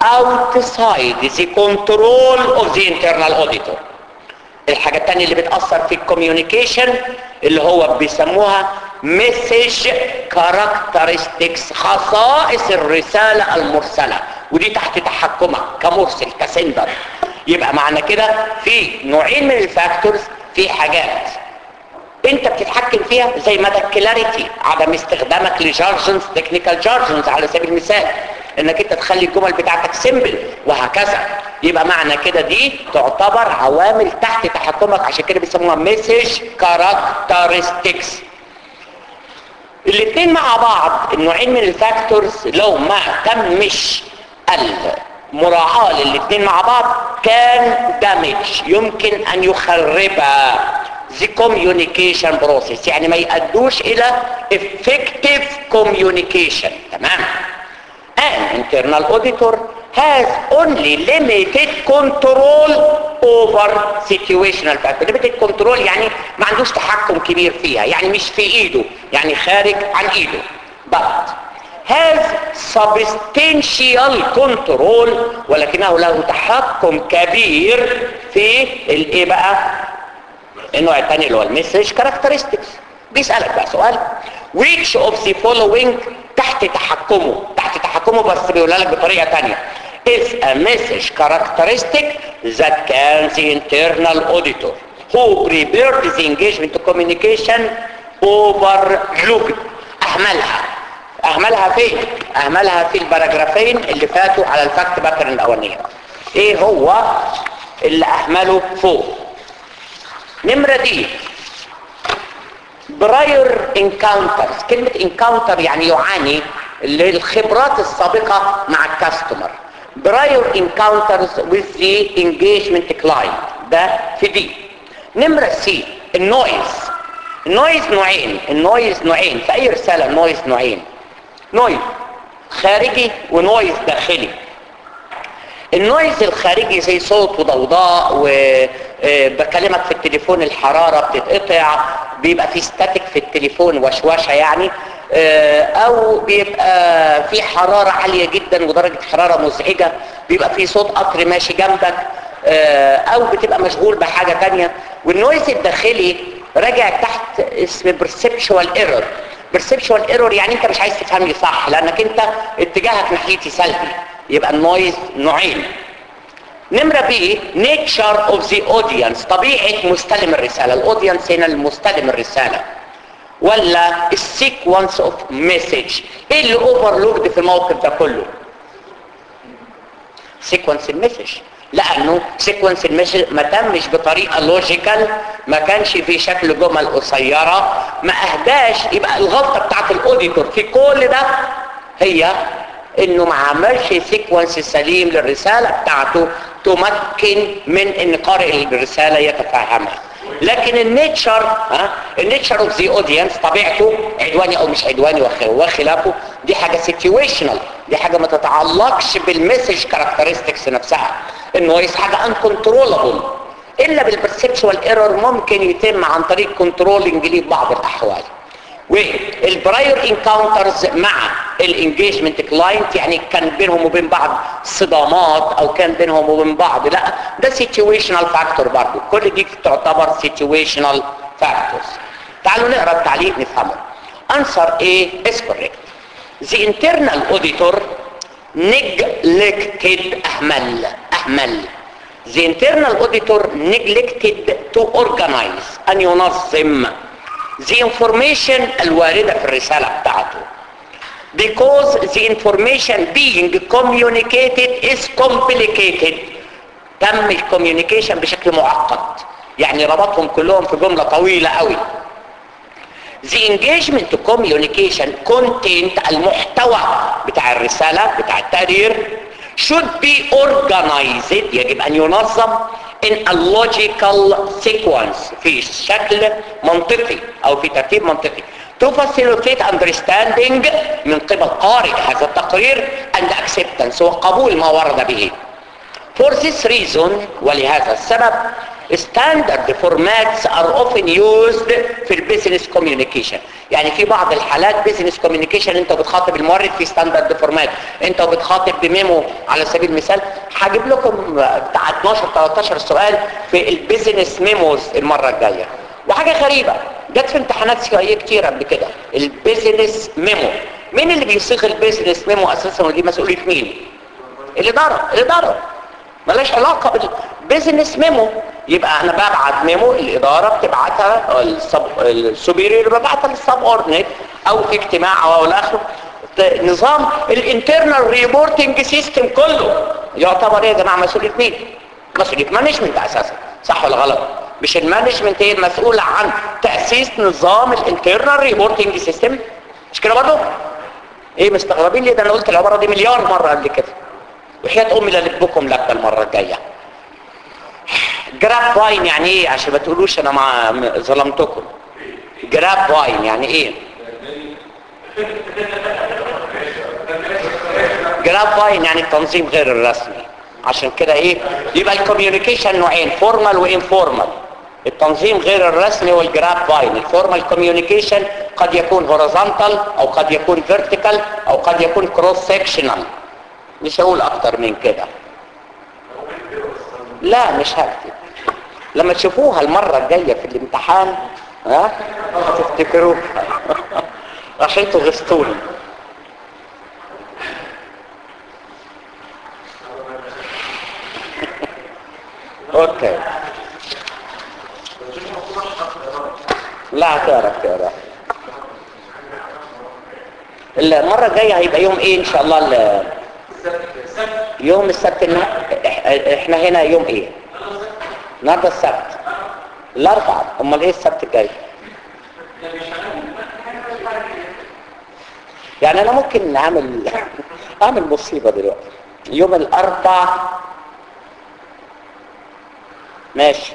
outside the control of the internal auditor الحاجة التانية اللي بتأثر في الكوميونيكيشن اللي هو بيسموها مسج كاركترستكس خصائص الرسالة المرسلة ودي تحت تحكمك كمرسل كسندر يبقى معنى كده في نوعين من الفاكتورز في حاجات انت بتتحكم فيها زي مدى الكلاريتي عدم استخدامك لجارجنز تكنيكال جارجنز على سبيل المثال انك انت تخلي الجمل بتاعتك سيمبل وهكذا يبقى معنى كده دي تعتبر عوامل تحت تحكمك عشان كده بيسموها مسج كاركترستكس الاثنين مع بعض النوعين من الفاكتورز لو ما تمش المراعاة للاثنين مع بعض كان دامج يمكن ان يخربها the communication process يعني ما يأدوش الى effective communication تمام an internal auditor has only limited control over situational factor limited control يعني ما عندوش تحكم كبير فيها يعني مش في ايده يعني خارج عن ايده but has substantial control ولكنه له تحكم كبير في الايه بقى النوع الثاني اللي هو المسج كاركترستكس بيسألك بقى سؤال which of the following تحت تحكمه تحت تحكمه بس بيقولها لك بطريقة تانية is a message characteristic that can the internal auditor who prepared the engagement communication overlooked اهملها اهملها فين اهملها في الباراجرافين اللي فاتوا على الفاكت باكر الاولانيه ايه هو اللي اهمله فوق نمرة دي براير انكاونترز كلمة انكاونتر يعني يعاني للخبرات السابقة مع الكاستمر براير انكاونترز with the engagement client ده في دي نمرة سي النويز النويز نوعين النويز نوعين في اي رسالة النويز نوعين نويز خارجي ونويز داخلي النويز الخارجي زي صوت وضوضاء وبكلمك في التليفون الحرارة بتتقطع بيبقى في ستاتيك في التليفون وشوشة يعني او بيبقى في حرارة عالية جدا ودرجة حرارة مزعجة بيبقى في صوت قطر ماشي جنبك او بتبقى مشغول بحاجة تانية والنويز الداخلي راجع تحت اسم perceptual error perceptual error يعني انت مش عايز تفهمني صح لانك انت اتجاهك ناحيتي سلبي يبقى النويز نوعين نمرة بي nature of the audience طبيعة مستلم الرسالة الاودينس هنا المستلم الرسالة ولا السيكونس اوف مسج ايه اللي اوفرلوكد في الموقف ده كله سيكونس المسج لانه سيكونس المسج ما تمش بطريقه لوجيكال ما كانش في شكل جمل قصيره ما اهداش يبقى الغلطه بتاعت الاوديتور في كل ده هي انه ما عملش سيكونس سليم للرساله بتاعته تمكن من ان قارئ الرساله يتفهمها لكن النيتشر ها النيتشر اوف ذا اودينس طبيعته عدواني او مش عدواني وخلافه دي حاجه سيتويشنال دي حاجه ما تتعلقش بالمسج كاركترستكس نفسها النويز حاجه انكنترولابل الا بالبرسبشوال ايرور ممكن يتم عن طريق كنترولنج ليه بعض الاحوال والبراير انكاونترز مع الانجيجمنت كلاينت يعني كان بينهم وبين بعض صدامات او كان بينهم وبين بعض لا ده سيتويشنال فاكتور برضه كل دي تعتبر سيتويشنال فاكتورز تعالوا نقرا التعليق نفهمه answer A is correct the internal auditor neglected اهمل اهمل the internal auditor neglected to organize ان ينظم the information الواردة في الرسالة بتاعته because the information being communicated is complicated تم الكوميونيكيشن بشكل معقد يعني ربطهم كلهم في جملة طويلة قوي the engagement communication content المحتوى بتاع الرسالة بتاع التقرير should be organized يجب أن ينظم in a logical sequence في شكل منطقي او في ترتيب منطقي to facilitate understanding من قبل قارئ هذا التقرير and acceptance وقبول ما ورد به for this reason ولهذا السبب standard formats are often used في البيزنس كوميونيكيشن يعني في بعض الحالات بيزنس كوميونيكيشن انت بتخاطب المورد في ستاندرد فورمات انت بتخاطب بميمو على سبيل المثال هجيب لكم بتاع 12 13 سؤال في البيزنس ميموز المره الجايه وحاجه غريبه جت في امتحانات سي اي كتير قبل كده البيزنس ميمو مين اللي بيصيغ البيزنس ميمو اساسا ودي مسؤوليه مين الاداره الاداره ملاش علاقه بالبيزنس ميمو يبقى انا ببعت ميمو الاداره بتبعتها السب السوبيريور ببعتها للسب اوردينيت او في اجتماع او الى اخره نظام الانترنال ريبورتنج سيستم كله يعتبر ايه يا جماعه مسؤوليه مين مسؤوليه مانجمنت اساسا صح ولا غلط مش المانجمنت هي المسؤوله عن تاسيس نظام الانترنال ريبورتنج سيستم مش كده برضه ايه مستغربين ليه ده انا قلت العباره دي مليار مره قبل كده وحياه امي للبكم لك المره الجايه جراب واين يعني ايه عشان ما تقولوش انا مع ظلمتكم جراب واين يعني ايه جراب واين يعني التنظيم غير الرسمي عشان كده ايه يبقى الكوميونيكيشن نوعين فورمال وانفورمال التنظيم غير الرسمي والجراب واين الفورمال كوميونيكيشن قد يكون هوريزونتال او قد يكون فيرتيكال او قد يكون كروس سيكشنال مش هقول اكتر من كده لا مش هكتب لما تشوفوها المرة الجاية في الامتحان ها تفتكروها عشان تغسطوني اوكي لا هتعرف تعرف المرة الجاية هيبقى يوم ايه ان شاء الله ال- يوم السبت النا- إح- احنا هنا يوم ايه النهارده السبت الاربعاء امال ايه السبت الجاي يعني انا ممكن اعمل اعمل مصيبه دلوقتي يوم الاربعاء ماشي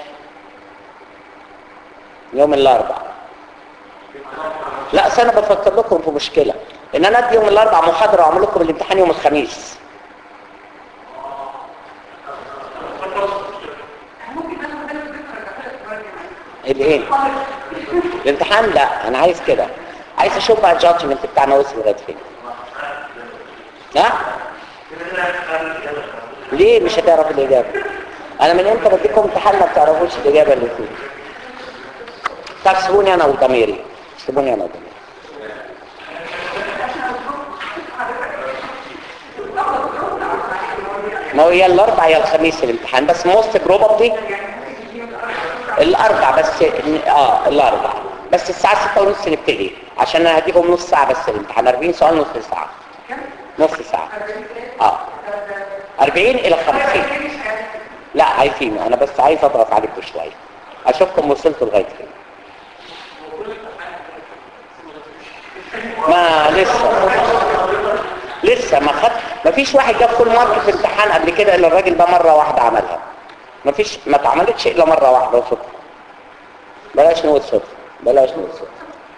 يوم الاربعاء لا أصل انا بفكر لكم في مشكله ان انا ادي يوم الاربعاء محاضره واعمل لكم الامتحان يوم الخميس الايه الامتحان لا انا عايز كده عايز اشوف بقى الجادجمنت بتاعنا وصل لغايه فين ها ليه مش هتعرف الاجابه انا من امتى بديكم امتحان ما بتعرفوش الاجابه اللي فيه طب سيبوني انا وضميري سيبوني انا وضميري ما هو يا الاربع يا الخميس الامتحان بس موست بروبابلي الاربع بس اه الاربع بس الساعه 6 ونص نبتدي عشان انا هديكم نص ساعه بس الامتحان 40 سؤال نص ساعه نص ساعه اه 40 الى 50 لا عايزين انا بس عايز اضغط عليكم شويه اشوفكم وصلتوا لغايه فين ما لسه لسه ما خد ما فيش واحد جاب فول مارك في امتحان قبل كده الا الراجل ده مره واحده عملها ما فيش ما اتعملتش الا مره واحده صدفه بلاش نقول صدفه بلاش نقول صدفه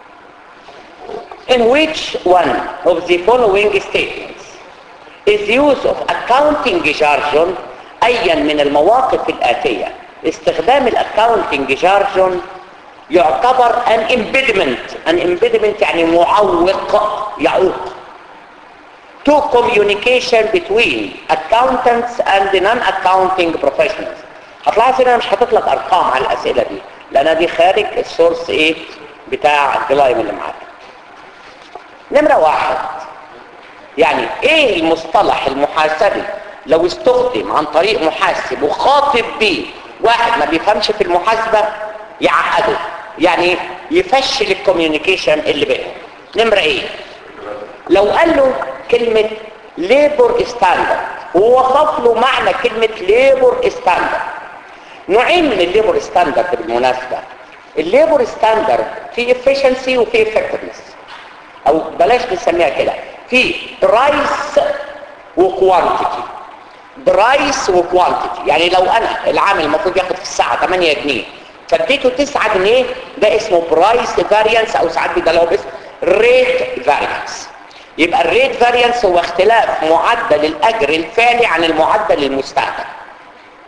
in which one of the following statements is the use of accounting jargon ايا من المواقف الاتيه استخدام الاكاونتنج جارجون يعتبر an impediment an impediment يعني معوق يعوق to communication between accountants and non-accounting professionals هتلاحظ ان انا مش حاطط لك ارقام على الاسئله دي لان دي خارج السورس ايه بتاع الجلايم اللي معاك نمره واحد يعني ايه المصطلح المحاسبي لو استخدم عن طريق محاسب وخاطب بيه واحد ما بيفهمش في المحاسبه يعقده يعني يفشل الكوميونيكيشن اللي بينهم نمره ايه لو قال له كلمة ليبر ستاندرد ووصف له معنى كلمة ليبر ستاندرد نوعين من الليبر ستاندرد بالمناسبة الليبر ستاندرد في efficiency وفي effectiveness او بلاش نسميها كده في برايس وكوانتيتي برايس وكوانتيتي يعني لو انا العامل المفروض ياخد في الساعة 8 جنيه فاديته 9 جنيه ده اسمه برايس فاريانس او ساعات بيدلعوا باسم ريت فاريانس يبقى الريت فاريانس هو اختلاف معدل الاجر الفعلي عن المعدل المستهدف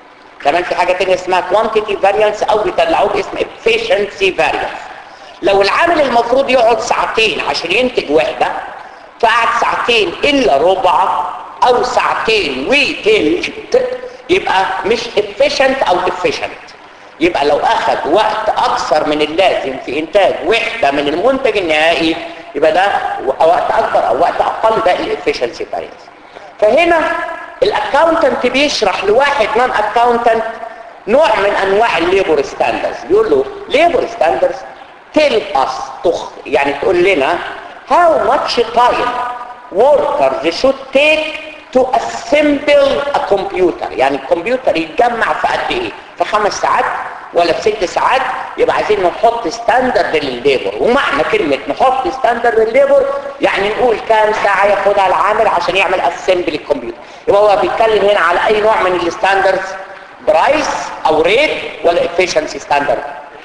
كمان في حاجة تانية اسمها quantity variance او بيطلعوه باسم efficiency variance لو العامل المفروض يقعد ساعتين عشان ينتج وحدة فقعد ساعتين الا ربع او ساعتين وتلت يبقى مش efficient او efficient يبقى لو اخذ وقت اكثر من اللازم في انتاج وحدة من المنتج النهائي يبقى ده وقت اكبر او وقت اقل ده الافيشنسي فارينس فهنا الاكاونتنت بيشرح لواحد نون اكاونتنت نوع من انواع الليبر ستاندرز بيقول له ليبر ستاندرز تيل اس تخ يعني تقول لنا how much time workers should take to assemble a computer يعني الكمبيوتر يتجمع في قد ايه في خمس ساعات ولا في ست ساعات يبقى عايزين نحط ستاندرد للليبر ومعنى كلمة نحط ستاندرد للليبر يعني نقول كام ساعة ياخدها العامل عشان يعمل اسمبل الكمبيوتر يبقى هو بيتكلم هنا على اي نوع من الستاندردز برايس او ريت ولا افيشنسي ستاندرد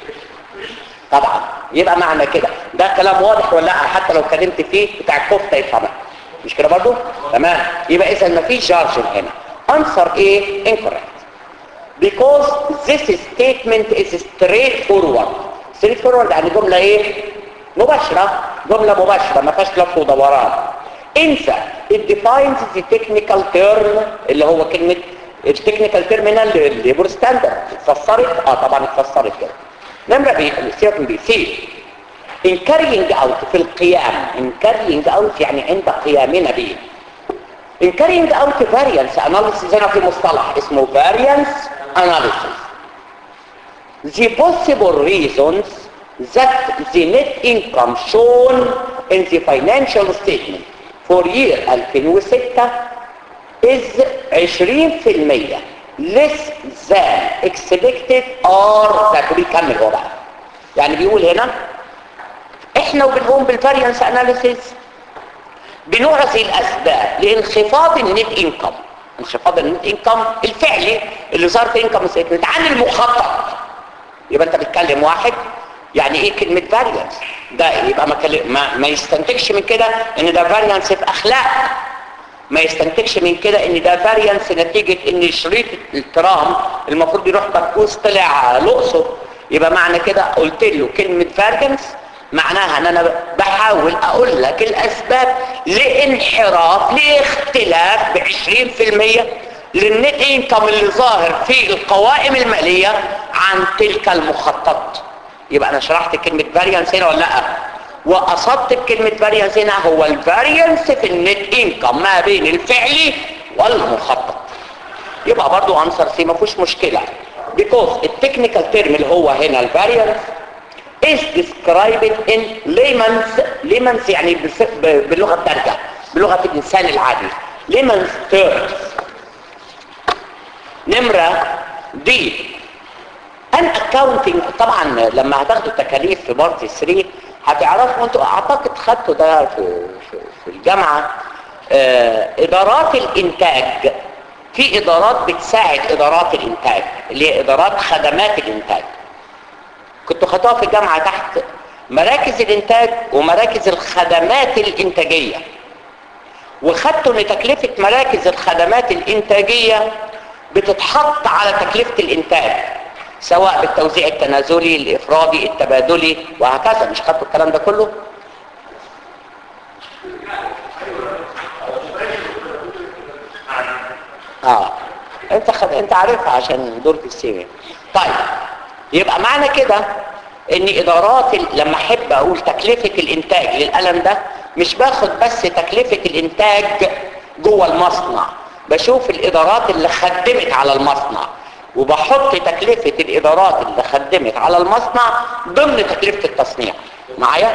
طبعا يبقى معنى كده ده كلام واضح ولا لا حتى لو اتكلمت فيه بتاع الكفته يفهمها مش كده برضو تمام يبقى اذا مفيش جارجن هنا answer ايه incorrect because this statement is straightforward straightforward يعني جملة ايه مباشرة جملة مباشرة ما فيهاش لف ودوران انسى it defines the technical term اللي هو كلمة التكنيكال تيرمينال الليبر ستاندرد اتفسرت اه طبعا اتفسرت كده نمرة بي سيبك بي سي in carrying out في القيام in carrying out يعني عند قيامنا به in carrying out variance analysis هنا في مصطلح اسمه variance analysis the possible reasons that the net income shown in the financial statement for year 2006 is 20% less than expected or that بيكمل هو بقى يعني بيقول هنا احنا وبنقوم بالفاريانس اناليسيس بنعطي الاسباب لانخفاض النت انكم انخفاض النت انكم الفعلي اللي ظهر في انكم ستمنت عن المخطط يبقى انت بتكلم واحد يعني ايه كلمه فاريانس ده يبقى ما, كلم ما, ما يستنتجش من كده ان ده فاريانس في اخلاق ما يستنتجش من كده ان ده فاريانس نتيجه ان شريط الترام المفروض يروح بكوس طلع الاقصر يبقى معنى كده قلت له كلمه فاريانس معناها ان انا بحاول اقول لك الاسباب لانحراف لاختلاف ب 20% للنت انكم اللي ظاهر في القوائم المالية عن تلك المخطط يبقى انا شرحت كلمة فاريانس هنا ولا لا وقصدت بكلمة فاريانس هنا هو الفاريانس في النت انكم ما بين الفعلي والمخطط يبقى برضو انسر سي ما فيهوش مشكلة because التكنيكال تيرم اللي هو هنا الفاريانس is described in layman's layman's يعني باللغة الدارجة بلغة الإنسان العادي layman's terms نمرة دي ان اكاونتنج طبعا لما هتاخدوا التكاليف في بارت 3 هتعرفوا انتوا اعتقد خدتوا ده في, في, في الجامعة اه ادارات الانتاج في ادارات بتساعد ادارات الانتاج اللي هي ادارات خدمات الانتاج كنتوا خدوها في الجامعة تحت مراكز الانتاج ومراكز الخدمات الانتاجية وخدتوا ان تكلفة مراكز الخدمات الانتاجية بتتحط على تكلفة الانتاج سواء بالتوزيع التنازلي الافرادي التبادلي وهكذا مش خدتوا الكلام ده كله اه انت خد... انت عارفها عشان دور في السيمي طيب يبقى معنى كده ان ادارات ال... لما احب اقول تكلفة الانتاج للقلم ده مش باخد بس تكلفة الانتاج جوه المصنع بشوف الادارات اللي خدمت على المصنع وبحط تكلفة الادارات اللي خدمت على المصنع ضمن تكلفة التصنيع معايا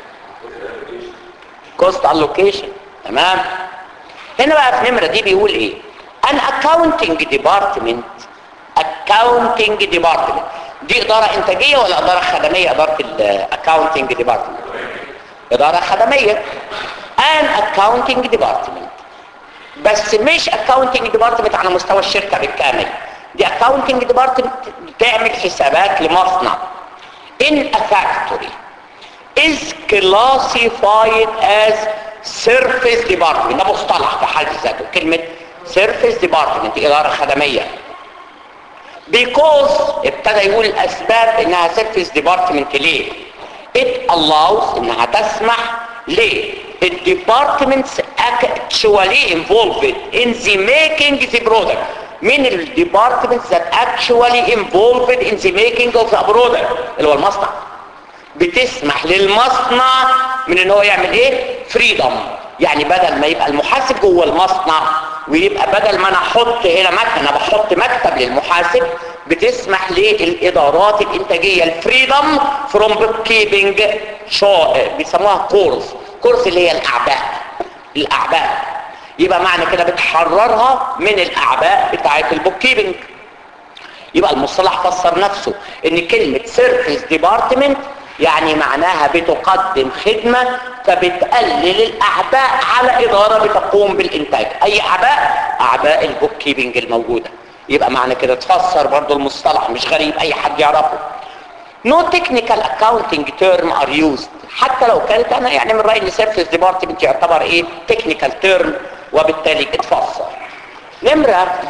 cost allocation تمام هنا بقى في نمرة دي بيقول ايه an accounting department accounting department دي ادارة انتاجية ولا ادارة خدمية ادارة الاكاونتنج ديبارتمنت ادارة خدمية an accounting department بس مش accounting department على مستوى الشركة بالكامل دي accounting department بتعمل حسابات لمصنع in a factory is classified as surface department ده مصطلح في حد ذاته كلمة surface department ادارة خدمية because ابتدى يقول الاسباب انها سيرفيس ديبارتمنت ليه it allows انها تسمح ليه الديبارتمنتس actually involved in the making the product من الديبارتمنتس that actually involved in the making of the product اللي هو المصنع بتسمح للمصنع من ان هو يعمل ايه فريدم يعني بدل ما يبقى المحاسب جوه المصنع ويبقى بدل ما انا احط هنا مكنه بحط مكتب للمحاسب بتسمح للادارات الانتاجيه الفريدم فروم بوك كيبنج شو بيسموها كورس كورس اللي هي الاعباء الاعباء يبقى معنى كده بتحررها من الاعباء بتاعه البوك كيبنج يبقى المصطلح فسر نفسه ان كلمه سيرفيس ديبارتمنت يعني معناها بتقدم خدمة فبتقلل الأعباء على إدارة بتقوم بالإنتاج أي أعباء أعباء البوك كيبنج الموجودة يبقى معنى كده تفسر برضو المصطلح مش غريب أي حد يعرفه No technical accounting term are used حتى لو كانت أنا يعني من رأيي إن سيرفيس ديبارتمنت يعتبر إيه technical term وبالتالي اتفسر نمرة B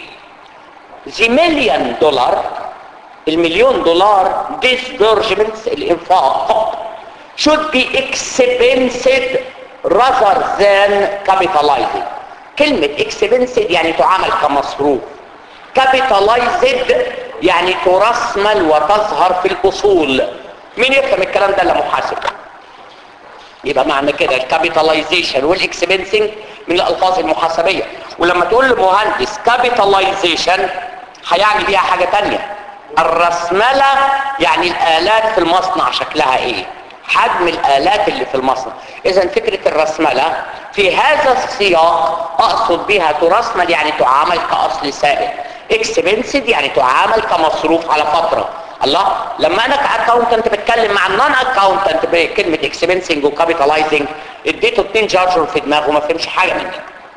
the million دولار المليون دولار disbursements الانفاق should be expensed rather than capitalized كلمة expensed يعني تعامل كمصروف capitalized يعني ترسمل وتظهر في الأصول مين يفهم الكلام ده الا محاسب يبقى معنى كده الكابيتاليزيشن والاكسبنسنج من الالفاظ المحاسبيه ولما تقول لمهندس كابيتاليزيشن هيعني بيها حاجه تانية الرسملة يعني الآلات في المصنع شكلها ايه حجم الآلات اللي في المصنع اذا فكرة الرسملة في هذا السياق اقصد بها ترسمل يعني تعامل كأصل سائل اكسبنسد يعني تعامل كمصروف على فترة الله لما انا كاكاونتنت بتكلم مع النون اكاونتنت بكلمة اكسبنسنج وكابيتالايزنج اديته اتنين جارجر في دماغه ما فهمش حاجة مني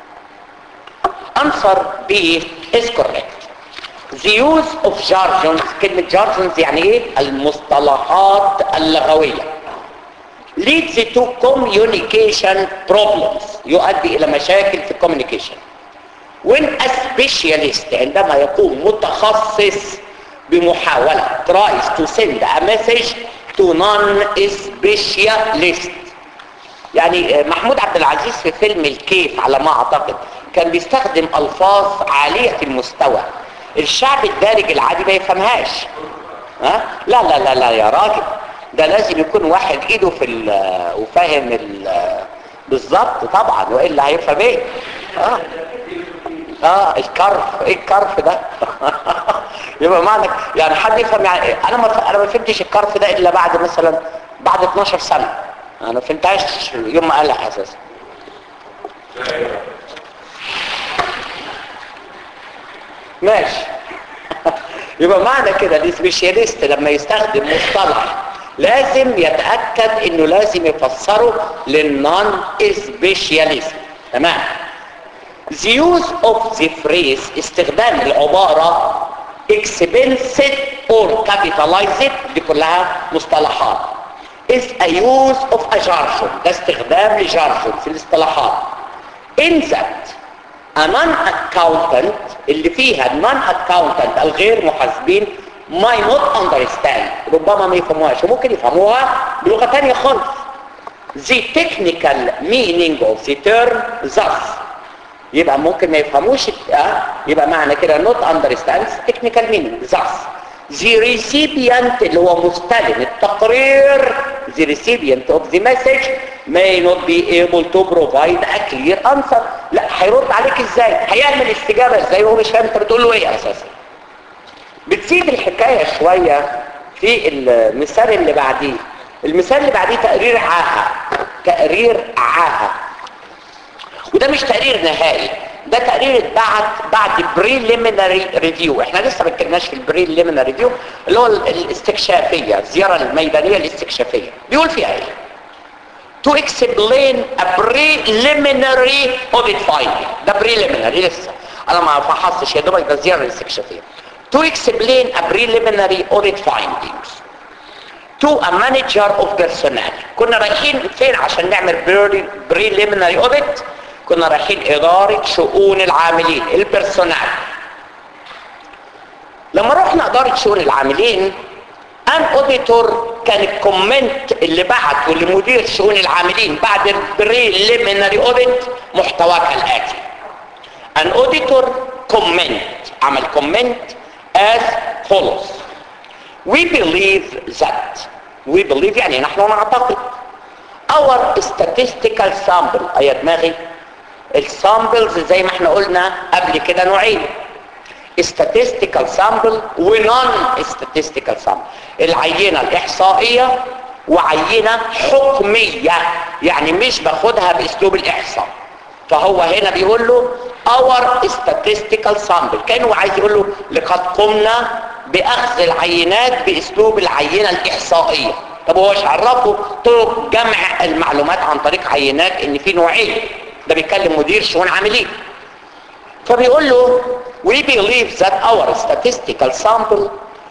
answer B is correct the use of jargons كلمة jargons يعني ايه المصطلحات اللغوية leads to communication problems يؤدي الى مشاكل في communication when a specialist عندما يكون متخصص بمحاولة tries to send a message to non-specialist يعني محمود عبد العزيز في فيلم الكيف على ما اعتقد كان بيستخدم الفاظ عالية المستوى الشعب الدارج العادي ما يفهمهاش ها لا لا لا لا يا راجل ده لازم يكون واحد ايده في ال وفاهم ال بالظبط طبعا والا هيفهم ايه اه اه الكرف ايه الكرف ده يبقى معنى يعني حد يفهم يعني إيه؟ انا ما انا ما فهمتش الكرف ده الا بعد مثلا بعد 12 سنه انا ما فهمتهاش يوم ما قالها اساسا ماشي يبقى معنى كده السبيشاليست لما يستخدم مصطلح لازم يتأكد انه لازم يفسره للنون سبيشاليست تمام The use of the phrase استخدام العبارة expensed or capitalized دي كلها مصطلحات is a use of a jargon ده استخدام لجارجون في الاصطلاحات in that a non-accountant اللي فيها non-accountant الغير محاسبين might not understand ربما ما يفهموهاش وممكن يفهموها بلغة تانية خالص the technical meaning of the term thus يبقى ممكن ما يفهموش اه يبقى معنى كده not understands technical meaning thus the recipient اللي هو مستلم التقرير the recipient of the message may not be able to provide a clear answer لا هيرد عليك ازاي هيعمل استجابة ازاي وهو مش فاهم انت بتقول له ايه اساسا بتسيب الحكاية شوية في المثال اللي بعديه المثال اللي بعديه تقرير عاهة تقرير عاهة وده مش تقرير نهائي ده تقرير اتبعت بعد بريليمينري ريفيو احنا لسه ما اتكلمناش في البريليمينري ريفيو اللي هو الاستكشافيه الزياره الميدانيه الاستكشافيه بيقول فيها ايه to explain a preliminary audit finding ده preliminary لسه انا ما فحصتش يا دوبك ده الزياره الاستكشافيه to explain a preliminary audit findings to a manager of personnel كنا رايحين فين عشان نعمل preliminary audit كنا رايحين إدارة شؤون العاملين البرسونال لما رحنا اداره شؤون العاملين ان اوديتور كان الكومنت اللي بعته لمدير شؤون العاملين بعد البريليمينري اوديت محتواه كالاتي an auditor comment عمل comment as follows we believe that we believe يعني نحن نعتقد our statistical sample اي دماغي السامبلز زي ما احنا قلنا قبل كده نوعين statistical sample و non statistical sample العينة الإحصائية وعينة حكمية يعني مش باخدها باسلوب الاحصاء فهو هنا بيقول له our statistical sample كانه عايز يقول له لقد قمنا باخذ العينات باسلوب العينة الاحصائية طب هو ايش عرفه طرق جمع المعلومات عن طريق عينات ان في نوعين ده بيتكلم مدير شؤون عاملين فبيقول له we believe that our statistical sample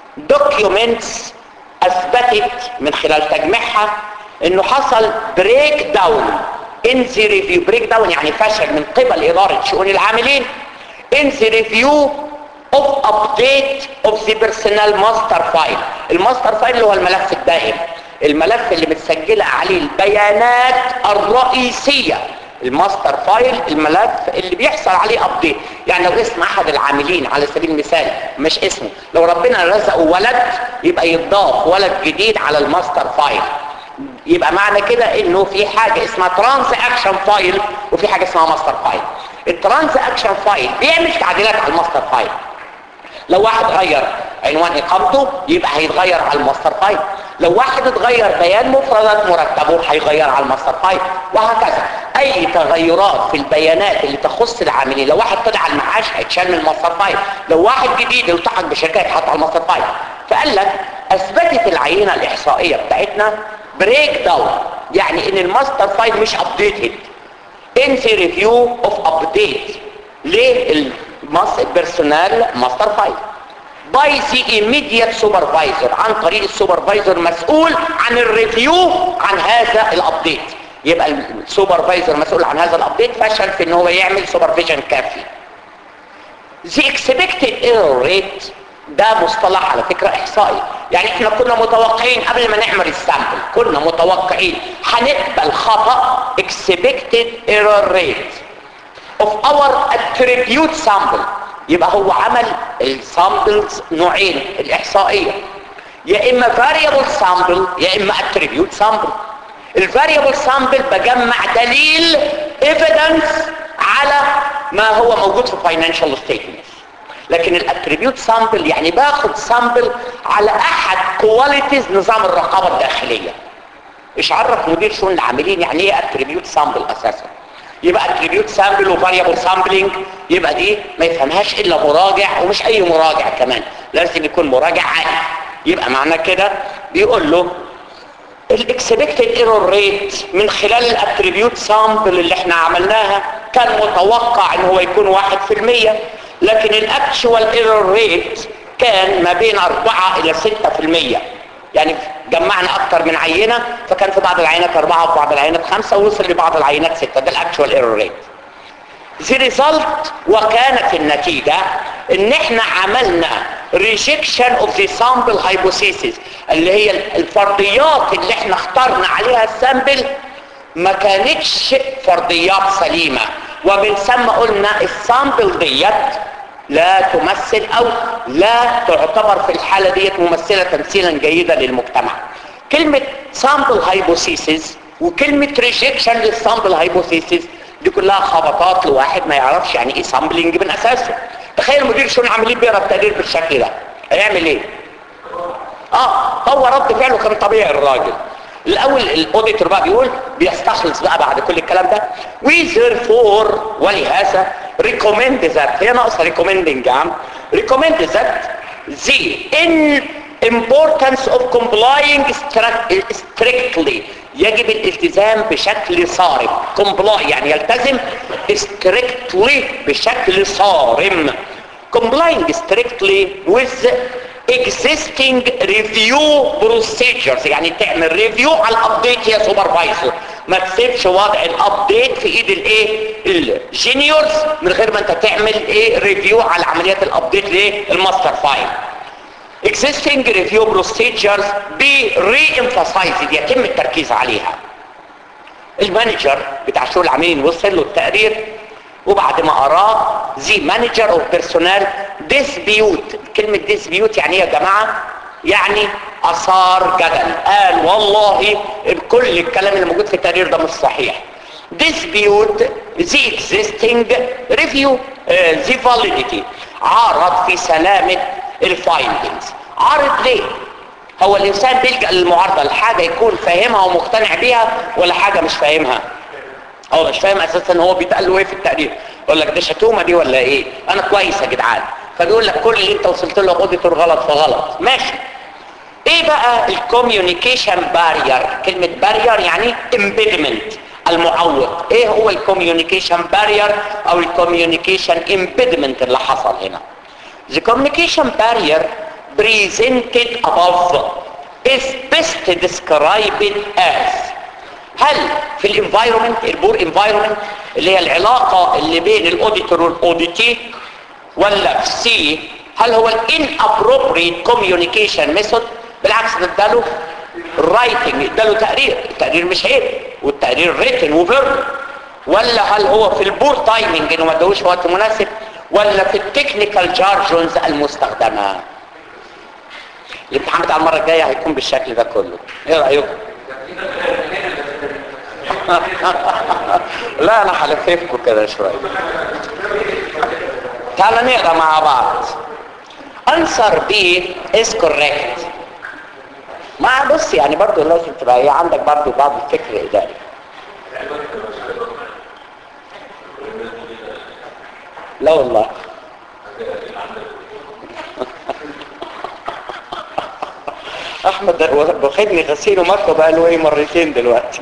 documents اثبتت من خلال تجميعها انه حصل بريك داون in the review بريك داون يعني فشل من قبل اداره شؤون العاملين in the review of update of the personnel master file الماستر فايل اللي هو الملف الدائم الملف اللي متسجله عليه البيانات الرئيسيه الماستر فايل الملف اللي بيحصل عليه ابديت يعني لو اسم احد العاملين على سبيل المثال مش اسمه لو ربنا رزقه ولد يبقى يضاف ولد جديد على الماستر فايل يبقى معنى كده انه في حاجه اسمها ترانس اكشن فايل وفي حاجه اسمها ماستر فايل الترانس اكشن فايل بيعمل تعديلات على الماستر فايل لو واحد غير عنوان اقامته يبقى هيتغير على الماستر فايل لو واحد اتغير بيان مفردات مرتبه هيغير على الماستر فايل وهكذا اي تغيرات في البيانات اللي تخص العاملين لو واحد طلع على المعاش هيتشال من الماستر فايل لو واحد جديد التحق بشركه يتحط على الماستر فايل فقال لك اثبتت العينه الاحصائيه بتاعتنا بريك داون يعني ان الماستر فايل مش ابديتد ان في ريفيو اوف ابديت للبيرسونال ماستر فايل باي سي immediate سوبرفايزر عن طريق السوبرفايزر مسؤول عن الريفيو عن هذا الابديت يبقى السوبرفايزر مسؤول عن هذا الابديت فشل في ان هو يعمل سوبرفيجن كافي the expected error rate ده مصطلح على فكرة احصائي يعني احنا كنا متوقعين قبل ما نعمل السامبل كنا متوقعين هنقبل خطأ expected error rate of our attribute sample يبقى هو عمل السامبلز نوعين الاحصائيه يا اما variable sample يا اما attribute sample الفاريبل سامبل بجمع دليل evidence على ما هو موجود في financial statements لكن الاتريبيوت سامبل يعني باخد سامبل على احد كواليتيز نظام الرقابه الداخليه ايش عرف مدير شؤون العاملين يعني ايه اتريبيوت سامبل اساسا يبقى اتريبيوت سامبل وفاريبل سامبلينج يبقى دي ما يفهمهاش الا مراجع ومش اي مراجع كمان لازم يكون مراجع عالي يبقى معنى كده بيقول له الاكسبكتد ايرور ريت من خلال الاتريبيوت سامبل اللي احنا عملناها كان متوقع ان هو يكون واحد في المية لكن الاكشوال ايرور ريت كان ما بين 4 الى 6% يعني جمعنا اكتر من عينة فكان في بعض العينات 4 وفي بعض العينات 5 ووصل لبعض العينات 6 ده الاكشوال ايرور ريت The result وكانت النتيجة ان احنا عملنا rejection of the sample hypothesis اللي هي الفرضيات اللي احنا اخترنا عليها السامبل ما كانتش فرضيات سليمة ومن ثم قلنا السامبل ديت لا تمثل او لا تعتبر في الحالة ديت ممثلة تمثيلا جيدا للمجتمع كلمة sample hypothesis وكلمة rejection للسامبل hypothesis دي كلها خبطات لواحد ما يعرفش يعني ايه سامبلينج من اساسه تخيل مدير شؤون عاملين بيقرا التقرير بالشكل ده هيعمل ايه اه هو رد فعله كان طبيعي الراجل الاول الاوديتور بقى بيقول بيستخلص بقى بعد كل الكلام ده we therefore ولهذا recommend that هي ناقصه recommending يا عم recommend that the in importance of complying strictly يجب الالتزام بشكل صارم comply يعني يلتزم strictly بشكل صارم complying strictly with existing review procedures يعني تعمل ريفيو على الابديت يا سوبرفايزر ما تسيبش وضع الابديت في ايد الايه الجينيورز من غير ما انت تعمل ايه ريفيو على عمليات الابديت للماستر فايل existing review procedures be re-emphasized يتم التركيز عليها المانجر بتاع شؤون العاملين وصل له التقرير وبعد ما قراه زي مانجر او بيرسونال ديسبيوت كلمة ديسبيوت يعني ايه يا جماعة يعني اثار جدل قال والله كل الكلام اللي موجود في التقرير ده مش صحيح dispute the existing review uh, the validity عارض في سلامة الفايندنجز عارض ليه هو الانسان بيلجأ للمعارضة لحاجة يكون فاهمها ومقتنع بيها ولا حاجة مش فاهمها هو مش فاهم اساسا هو بيتقال له ايه في التقرير يقول لك ده شتومه دي ولا ايه انا كويس يا جدعان فبيقول لك كل اللي انت وصلت له اوديتور غلط فغلط ماشي ايه بقى الكوميونيكيشن بارير كلمه بارير يعني امبيدمنت المعوق ايه هو الكوميونيكيشن بارير او الكوميونيكيشن امبيدمنت اللي حصل هنا the communication barrier presented above is best described as هل في الانفايرومنت البور انفايرومنت اللي هي العلاقة اللي بين الاوديتور والاوديتي ولا في سي هل هو الان appropriate communication method بالعكس ده اداله رايتنج اداله تقرير التقرير مش عيب والتقرير ريتن وفيرب ولا هل هو في البور تايمنج انه ما ادوش وقت مناسب ولا في التكنيكال جارجونز المستخدمه الامتحان بتاع المره الجايه هيكون بالشكل ده كله ايه رايكم لا انا هلففكم كده شويه تعالى نقرا مع بعض answer B is correct ما بص يعني برضو لازم تبقى ايه عندك برضو بعض الفكر الاداري لا والله احمد واخدني غسيل ومكه بقى له ايه مرتين دلوقتي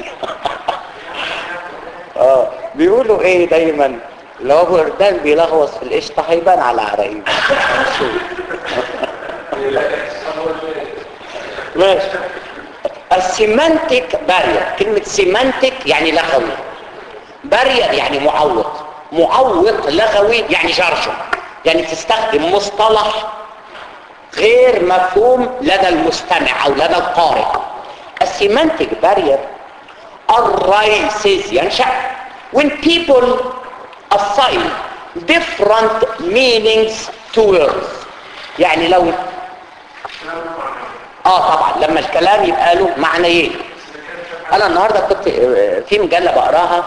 اه بيقولوا ايه دايما لو ابو اردان بيلغوص في القشطه هيبان على عراقيب ماشي السيمانتيك بارير كلمة سيمانتيك يعني لغوي بارير يعني معوق معوق لغوي يعني جرجم يعني تستخدم مصطلح غير مفهوم لدى المستمع او لدى القارئ السيمانتيك بارير arises ينشأ when people assign different meanings to words يعني لو اه طبعا لما الكلام يبقى له معنيين انا النهارده كنت في مجله بقراها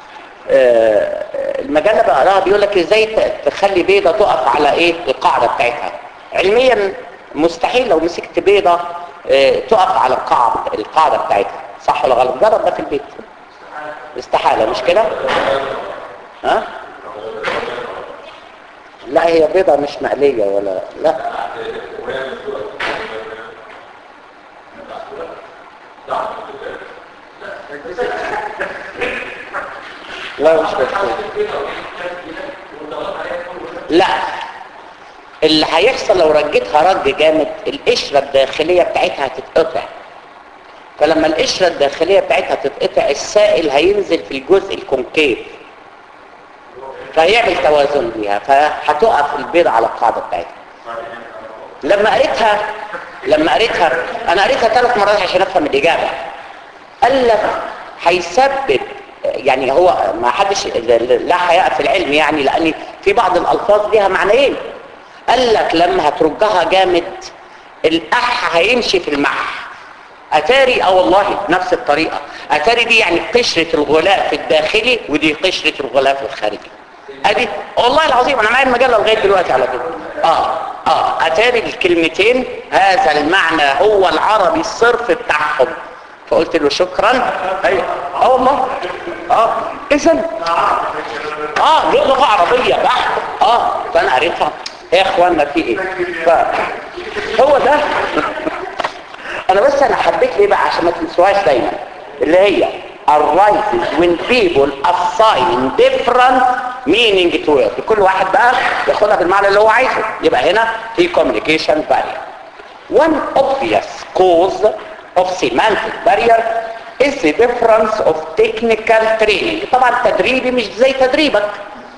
المجله بقراها بيقول لك ازاي تخلي بيضه تقف على ايه القاعده بتاعتها علميا مستحيل لو مسكت بيضه تقف على القاعده القاعده بتاعتها صح ولا غلط جرب ده في البيت استحاله مش كده ها لا هي بيضه مش مقليه ولا لا لا مش مفهوم لا اللي هيحصل لو رجيتها رج جامد القشرة الداخلية بتاعتها هتتقطع فلما القشرة الداخلية بتاعتها تتقطع السائل هينزل في الجزء الكونكيف فهيعمل توازن ليها فهتقف البيض على القاعدة بتاعتها لما قريتها لما قريتها انا قريتها ثلاث مرات عشان افهم الاجابه قال لك هيسبب يعني هو ما حدش لا حياء في العلم يعني لان في بعض الالفاظ ليها معنيين قال لك لما هترجها جامد الأح هيمشي في المح أتاري اه والله نفس الطريقة أتاري دي يعني قشرة الغلاف الداخلي ودي قشرة الغلاف الخارجي ادي والله العظيم انا معايا المجله لغايه دلوقتي على فكره اه اه اتاري الكلمتين هذا المعنى هو العربي الصرف بتاعهم فقلت له شكرا ايوه اه والله اه اذا اه لغه عربيه بحت اه فانا قريتها يا اخوانا في ايه فهو ده انا بس انا حبيت ليه بقى عشان ما تنسوهاش دايما اللي هي arises when people assign different meaning to it كل واحد بقى ياخدها بالمعنى اللي هو عايزه يبقى هنا في communication barrier one obvious cause of semantic barrier is the difference of technical training طبعا تدريبي مش زي تدريبك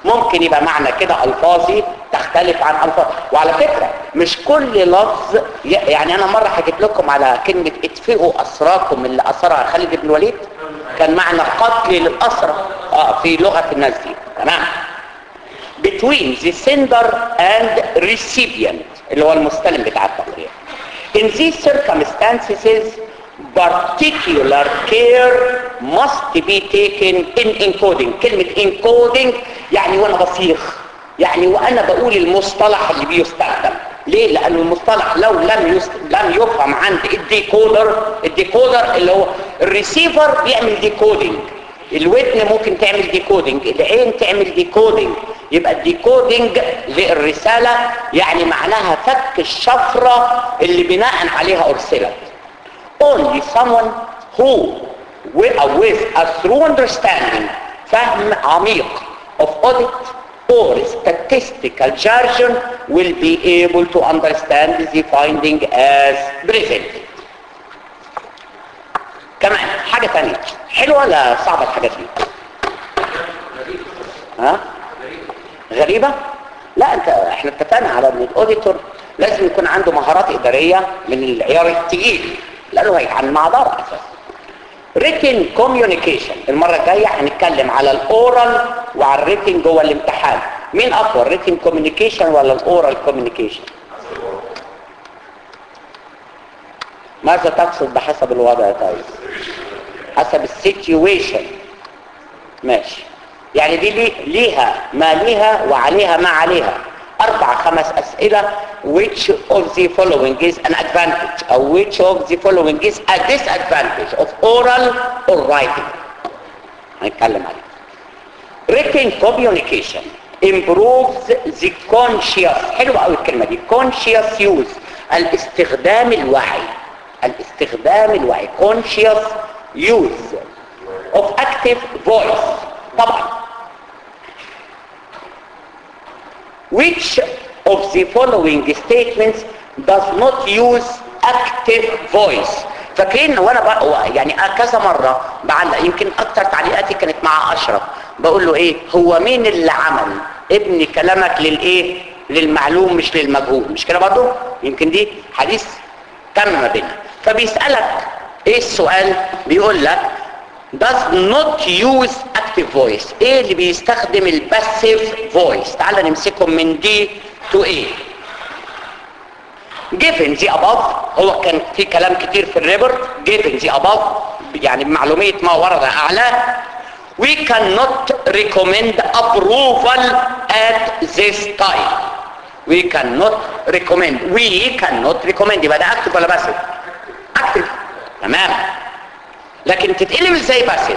ممكن يبقى معنى كده الفاظي تختلف عن الفاظ وعلى فكره مش كل لفظ ي- يعني انا مره حكيت لكم على كلمه اتفقوا اسراكم اللي اسرها خالد بن الوليد كان معنى قتل للاسرى اه في لغه الناس دي تمام between the sender and recipient اللي هو المستلم بتاع التقرير in these circumstances particular care must be taken in encoding كلمة encoding يعني وانا بصيغ يعني وانا بقول المصطلح اللي بيستخدم ليه لان المصطلح لو لم يست... لم يفهم عند الديكودر الديكودر اللي هو الريسيفر بيعمل ديكودينج الودن ممكن تعمل ديكودينج العين تعمل ديكودينج يبقى الديكودينج للرسالة يعني معناها فك الشفرة اللي بناء عليها أرسلت only someone who with, uh, with a true understanding فهم عميق of audit or statistical jargon will be able to understand the finding as presented كمان حاجة تانية حلوة ولا صعبة الحاجات دي ها غريبة لا انت احنا اتفقنا على ان الاوديتور لازم يكون عنده مهارات ادارية من العيار التقيل لانه هيتعامل مع اداره اساسا written communication المرة الجاية هنتكلم على الاورال وعلى الريتن جوه الامتحان مين اقوى الريتن communication ولا الاورال communication ماذا تقصد بحسب الوضع يا طيب حسب السيتويشن ماشي يعني دي لي- ليها ما ليها وعليها ما عليها اربع خمس اسئله which of the following is an advantage او which of the following is a disadvantage of oral or writing هنتكلم عليه written communication improves the conscious حلوة قوي الكلمة دي conscious use الاستخدام الوعي الاستخدام الوعي conscious use of active voice طبعا which of the following statements does not use active voice فاكرين وانا بقى يعني كذا مرة بعلق يمكن اكتر تعليقاتي كانت مع اشرف بقول له ايه هو مين اللي عمل ابني كلامك للايه للمعلوم مش للمجهول مش كده برضه يمكن دي حديث تم ما بيننا فبيسألك ايه السؤال بيقول لك does not use active voice ايه اللي بيستخدم الباسيف voice تعال نمسكهم من دي to ايه given the above هو كان في كلام كتير في الريبورت given the above يعني بمعلومية ما ورد أعلاه we cannot recommend approval at this time we cannot recommend we cannot recommend يبقى ده active ولا passive active تمام لكن تتقلب ازاي passive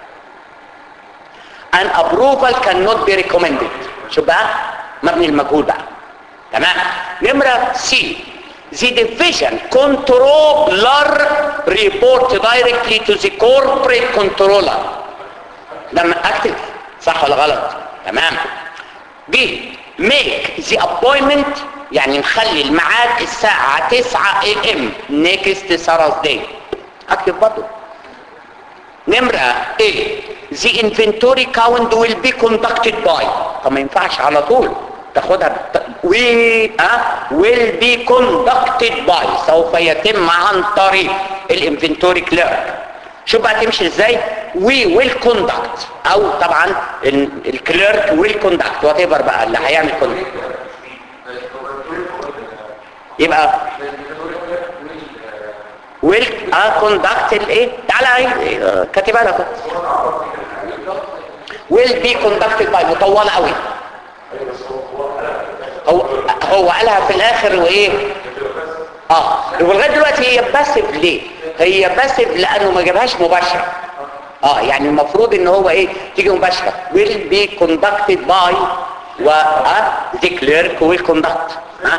an approval cannot be recommended شوف بقى مبني المجهول بقى تمام نمرة سي the division controller report directly to the corporate controller لما اكتب صح ولا غلط تمام بي make the appointment يعني نخلي الميعاد الساعة 9 am next Thursday اكتب برضه نمرة ايه the inventory count will be conducted by طب ما ينفعش على طول تاخدها بت... we اه will be conducted by سوف يتم عن طريق الانفنتوري كليرك شوف بقى تمشي ازاي we will conduct او طبعا الكليرك will conduct وات ايفر بقى اللي هيعمل conduct يبقى will اه conduct الايه تعالى اهي كاتبها لك will be conducted by مطوله قوي هو هو قالها في الاخر وايه اه ولغايه دلوقتي هي باسف ليه هي باسف لانه ما جابهاش مباشره اه يعني المفروض ان هو ايه تيجي مباشره will be conducted by و اه the clerk will conduct ها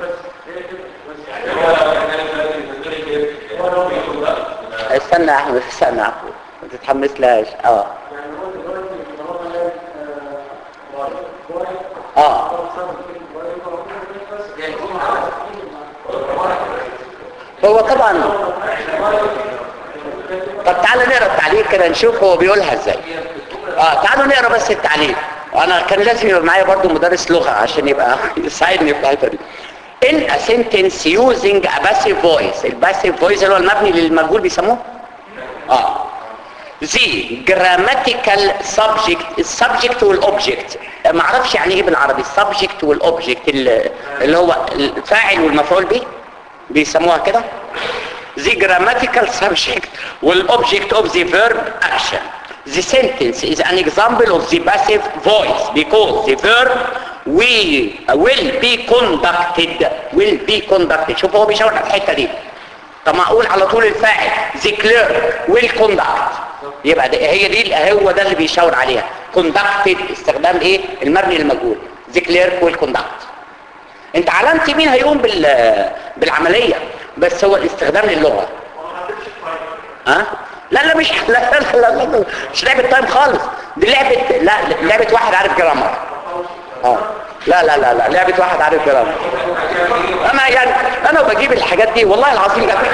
استنى يا احمد استنى يا احمد ما تتحمسلاش اه اه هو طبعا طب تعالى نقرا التعليق كده نشوف هو بيقولها ازاي اه تعالوا نقرا بس التعليق انا كان لازم يبقى معايا برضو مدرس لغة عشان يبقى يساعدني في الحته دي in a sentence using a passive voice الباسيف voice اللي هو المبني للمجهول بيسموه اه زي grammatical subject السبجكت والاوبجكت ما اعرفش يعني ايه بالعربي السبجكت والاوبجكت اللي هو الفاعل والمفعول به بيسموها كده the grammatical subject والobject of the verb action the sentence is an example of the passive voice because the verb we will be conducted will be conducted شوف هو بيشاور على الحته دي طب ما اقول على طول الفاعل the clerk will conduct يبقى ده هي دي هو ده اللي بيشاور عليها conducted استخدام ايه المبني للمجهول the clerk will conduct انت علمت مين هيقوم بال بالعمليه بس هو الاستخدام للغه ها لا لا مش لا لا لا, لا, لا مش لعبه تايم خالص دي لعبه لا لعبه واحد عارف جرامر اه لا لا لا لا لعبه واحد عارف جرامر انا يعني انا بجيب الحاجات دي والله العظيم جت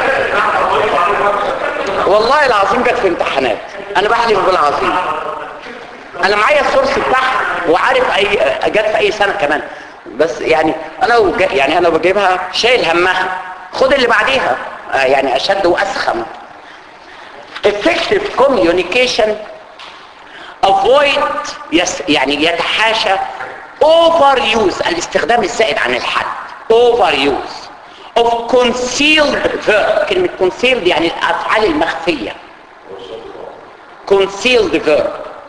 والله العظيم جت في امتحانات انا بحلف بالعظيم انا معايا السورس بتاعها وعارف اي جت في اي سنه كمان بس يعني انا وج... يعني انا بجيبها شايل همها خد اللي بعديها آه يعني اشد واسخم effective communication avoid يس يعني يتحاشى overuse الاستخدام الزائد عن الحد overuse of concealed verb كلمة concealed يعني الأفعال المخفية concealed verb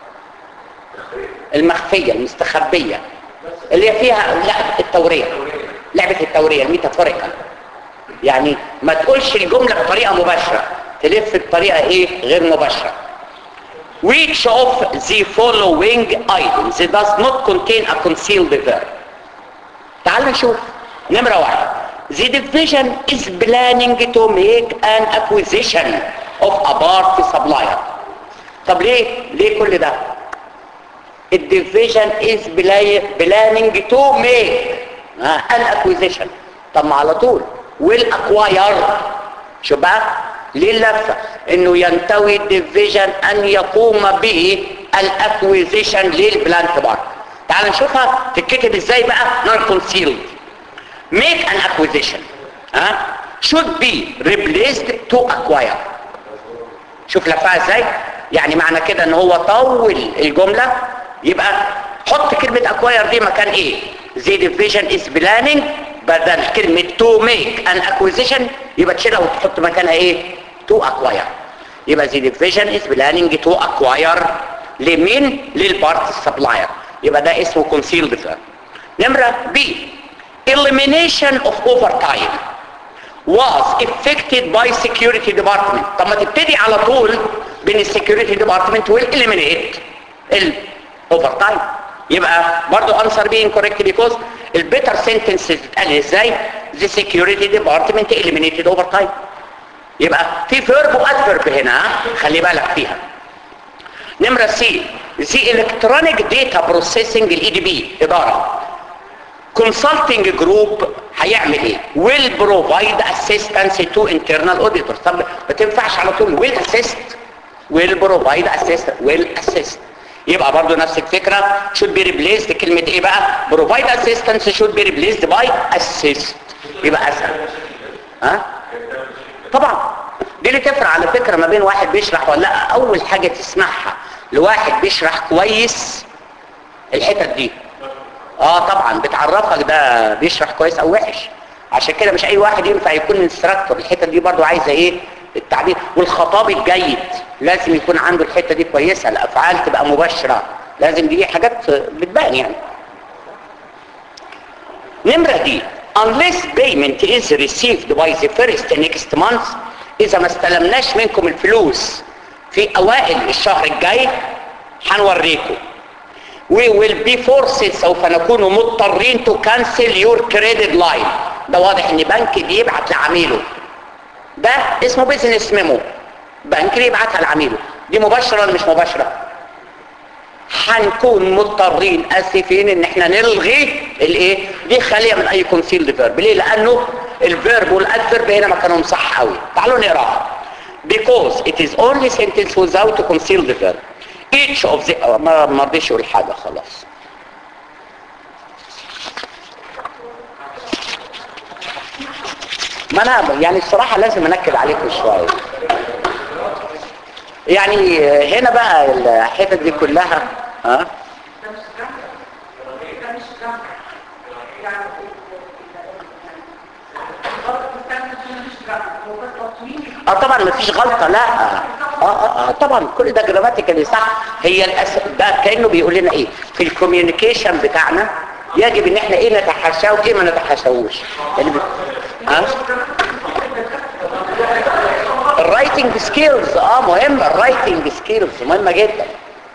المخفية المستخبية اللي هي فيها لعبة التورية لعبة التورية الميتافوريكال يعني ما تقولش الجملة بطريقة مباشرة تلف بطريقة ايه غير مباشرة which of the following items does not contain a concealed verb تعال نشوف نمرة واحد the division is planning to make an acquisition of a part supplier طب ليه ليه كل ده الديفيجن is planning to make an acquisition طب ما على طول will acquire شو بقى ليه اللفة انه ينتوي الديفيجن ان يقوم به الاكويزيشن للبلانت بارك تعال نشوفها تتكتب ازاي بقى non concealed make an acquisition ها should be replaced to acquire شوف لفها ازاي يعني معنى كده ان هو طول الجملة يبقى حط كلمة acquire دي مكان ايه the division is planning بدل كلمة to make an acquisition يبقى تشيلها وتحط مكانها ايه to acquire يبقى the division is planning to acquire لمين للبارت سبلاير يبقى ده اسمه concealed verb نمرة B elimination of overtime was effected by security department طب ما تبتدي على طول بين السكيورتي ديبارتمنت والeliminate الاوفرتايم يبقى برضو answer being correct because البيتر سنتنس تتقال ازاي the security department eliminated overtime يبقى في فيرب وادفيرب هنا خلي بالك فيها نمرة سي the electronic data processing الاي دي بي اداره consulting group هيعمل ايه will provide assistance to internal auditors طب ما تنفعش على طول will assist will provide assist will assist يبقى برضو نفس الفكرة should be replaced كلمة ايه بقى provide assistance should be replaced by assist يبقى اسهل ها طبعا دي اللي تفرق على فكرة ما بين واحد بيشرح ولا لا اول حاجة تسمعها لواحد بيشرح كويس الحتت دي اه طبعا بتعرفك ده بيشرح كويس او وحش عشان كده مش اي واحد ينفع يكون انستراكتور الحته دي برضو عايزه ايه التعبير والخطاب الجيد لازم يكون عنده الحته دي كويسه الافعال تبقى مباشره لازم دي حاجات بتبان يعني نمره دي unless payment is received by the first next month اذا ما استلمناش منكم الفلوس في اوائل الشهر الجاي هنوريكم we will be forced سوف نكون مضطرين to cancel your credit line ده واضح ان بنك بيبعت لعميله ده اسمه بيزنس ميمو بنك بيبعتها لعميله دي مباشرة ولا مش مباشرة هنكون مضطرين اسفين ان احنا نلغي الايه دي خالية من اي كونسيلد فيرب ليه لانه الفيرب والادفيرب هنا ما كانوا صح قوي تعالوا نقراها because it is only sentence without a concealed verb each of the ما ما رضيش يقول حاجة خلاص ما انا يعني الصراحة لازم انكد عليكم شوية يعني هنا بقى الحتت دي كلها ها اه طبعا مفيش غلطة لا اه اه, آه طبعا كل ده جراماتيكالي صح هي الأس... ده كأنه بيقول لنا ايه في الكوميونيكيشن بتاعنا يجب ان احنا ايه نتحاشاه وايه ما نتحاشاهوش يعني ب... ها الرايتنج سكيلز اه مهم الرايتنج سكيلز مهمه جدا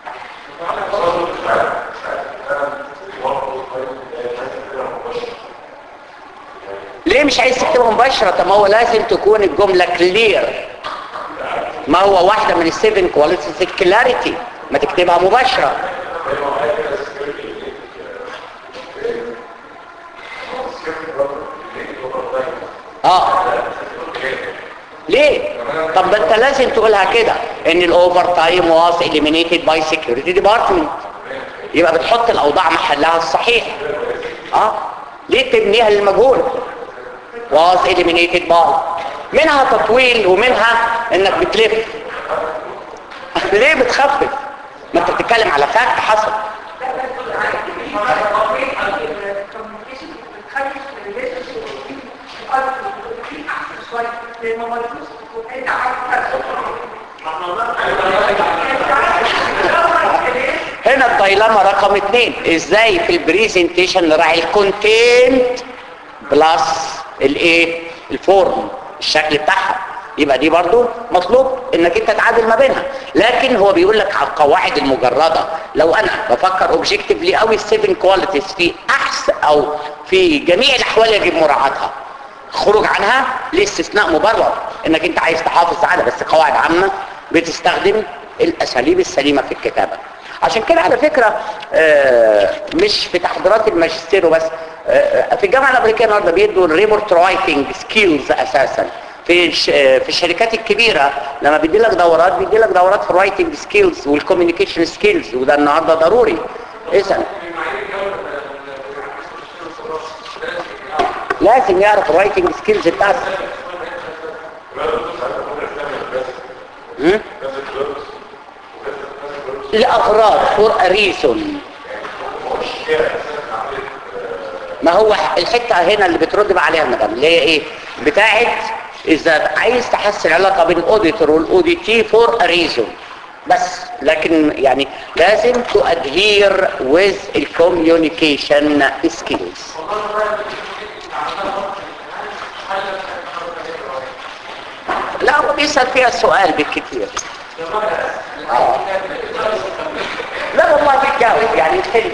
ليه مش عايز تكتبها مباشرة طب ما هو لازم تكون الجملة كلير ما هو واحدة من السيفن كواليتيز الكلاريتي ما تكتبها مباشرة اه ليه طب ده انت لازم تقولها كده ان الاوفر تايم واز eliminated باي سكيورتي ديبارتمنت يبقى بتحط الاوضاع محلها الصحيح اه ليه تبنيها للمجهول was eliminated by منها تطويل ومنها انك بتلف ليه بتخفف ما انت بتتكلم على فاكت حصل هنا الدايلاما رقم اتنين ازاي في البريزنتيشن نراعي الكونتنت بلس الايه الفورم الشكل بتاعها يبقى دي برضو مطلوب انك انت تعادل ما بينها لكن هو بيقول لك على القواعد المجردة لو انا بفكر اوبجكتيفلي قوي السيفن كواليتيز في احسن او في جميع الاحوال يجب مراعاتها خروج عنها لاستثناء مبرر انك انت عايز تحافظ على بس قواعد عامة بتستخدم الاساليب السليمة في الكتابة عشان كده على فكرة آه مش في تحضيرات الماجستير وبس آه في الجامعة الأمريكية النهارده بيدوا الريبورت رايتنج سكيلز أساسا في في الشركات الكبيرة لما بيدي لك دورات بيدي لك دورات في الرايتنج سكيلز والكوميونيكيشن سكيلز وده النهارده ضروري إذا لازم يعرف الرايتنج سكيلز بتاعته لأغراض for a reason ما هو الحتة هنا اللي بترد بقى عليها المدام اللي هي ايه بتاعت اذا عايز تحسن العلاقة بين الاوديتور والاوديتي for a reason بس لكن يعني لازم to adhere with the communication skills لا هو بيسأل فيها سؤال بالكثير آه. لا والله بيتجاوب يعني الخلف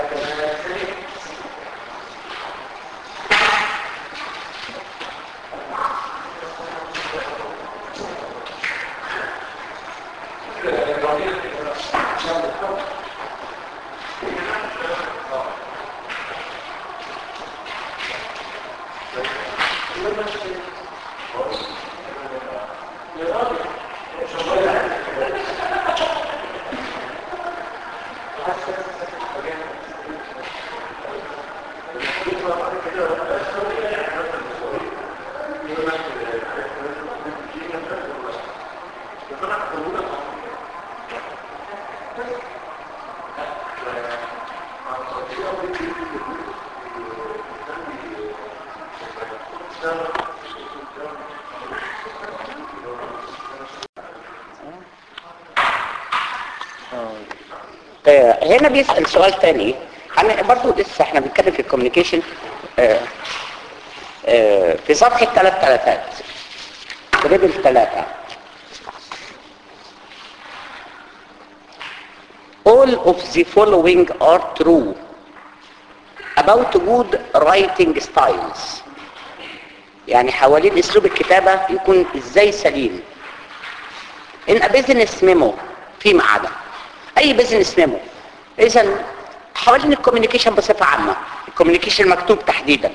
هنا بيسأل سؤال تاني انا برضو لسه احنا بنتكلم في الكوميونيكيشن في صفحة ثلاث ثلاثات تريبل ثلاثة All of the following are true about good writing styles يعني حوالين اسلوب الكتابة يكون ازاي سليم in a business memo فيما عدا اي بزنس ميمو اذا حوالين الكوميونيكيشن بصفه عامه الكوميونيكيشن المكتوب تحديدا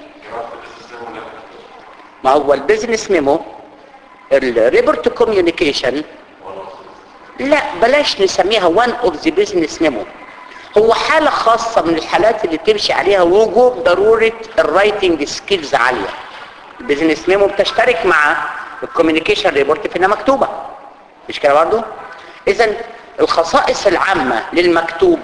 ما هو البيزنس ميمو الريبورت كوميونيكيشن لا بلاش نسميها وان اوف ذا بيزنس ميمو هو حالة خاصة من الحالات اللي تمشي عليها وجوب ضرورة الرايتنج سكيلز عالية البيزنس ميمو بتشترك مع الكوميونيكيشن ريبورت في انها مكتوبه مش كده برضه اذا الخصائص العامه للمكتوب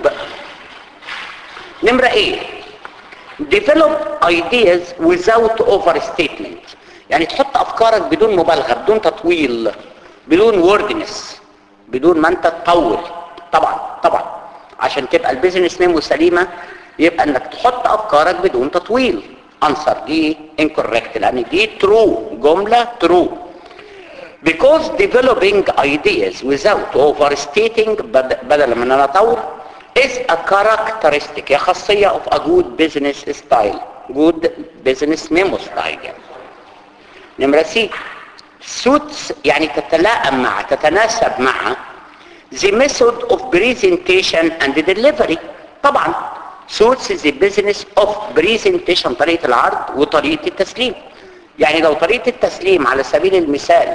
نمره ايه develop ideas without overstatement يعني تحط افكارك بدون مبالغه بدون تطويل بدون ووردنس بدون ما انت تطول طبعا طبعا عشان تبقى البيزنس ميمو سليمه يبقى انك تحط افكارك بدون تطويل انصر دي incorrect لان دي true جمله true because developing ideas without overstating بد- بدل من انا اطول is a characteristic هي خاصيه of a good business style good business memo style يعني. نمرة سي suits يعني تتلائم مع تتناسب مع the method of presentation and delivery طبعا suits the business of presentation طريقة العرض وطريقة التسليم يعني لو طريقة التسليم على سبيل المثال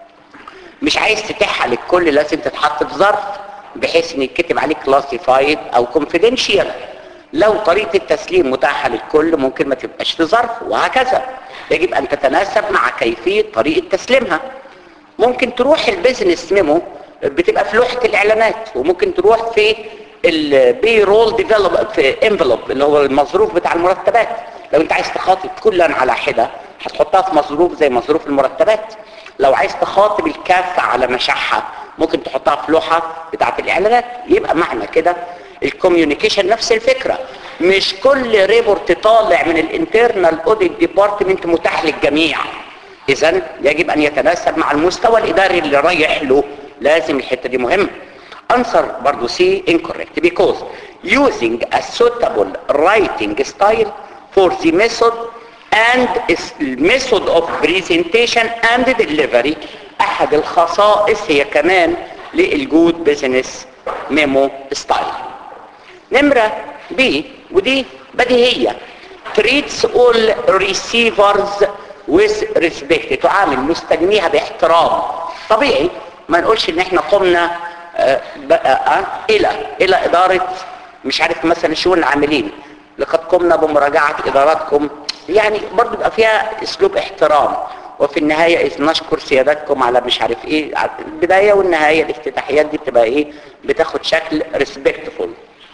مش عايز تتيحها للكل لازم تتحط في ظرف بحيث ان يتكتب عليه كلاسيفايد او كونفيدنشال لو طريقة التسليم متاحة للكل ممكن ما تبقاش في ظرف وهكذا يجب ان تتناسب مع كيفية طريقة تسليمها ممكن تروح البيزنس ميمو بتبقى في لوحة الاعلانات وممكن تروح في البي رول ديفلوب في انفلوب اللي هو المظروف بتاع المرتبات لو انت عايز تخاطب كلا على حدة هتحطها في مظروف زي مظروف المرتبات لو عايز تخاطب الكافة على مشاحة ممكن تحطها في لوحة بتاعت الاعلانات يبقى معنى كده الكوميونيكيشن نفس الفكرة مش كل ريبورت طالع من الانترنال اوديت ديبارتمنت متاح للجميع اذا يجب ان يتناسب مع المستوى الاداري اللي رايح له لازم الحتة دي مهمة answer برضو سي incorrect because using a suitable writing style for the method and is- method of presentation and delivery احد الخصائص هي كمان للجود بزنس ميمو ستايل نمرة بي ودي بديهية treats all receivers with respect تعامل مستلميها باحترام طبيعي ما نقولش ان احنا قمنا آه، بقى آه، الى الى ادارة مش عارف مثلا شؤون العاملين لقد قمنا بمراجعة اداراتكم يعني برضو بيبقى فيها اسلوب احترام وفي النهاية إذ نشكر سيادتكم على مش عارف ايه على البداية والنهاية الافتتاحيات دي بتبقى ايه بتاخد شكل respectful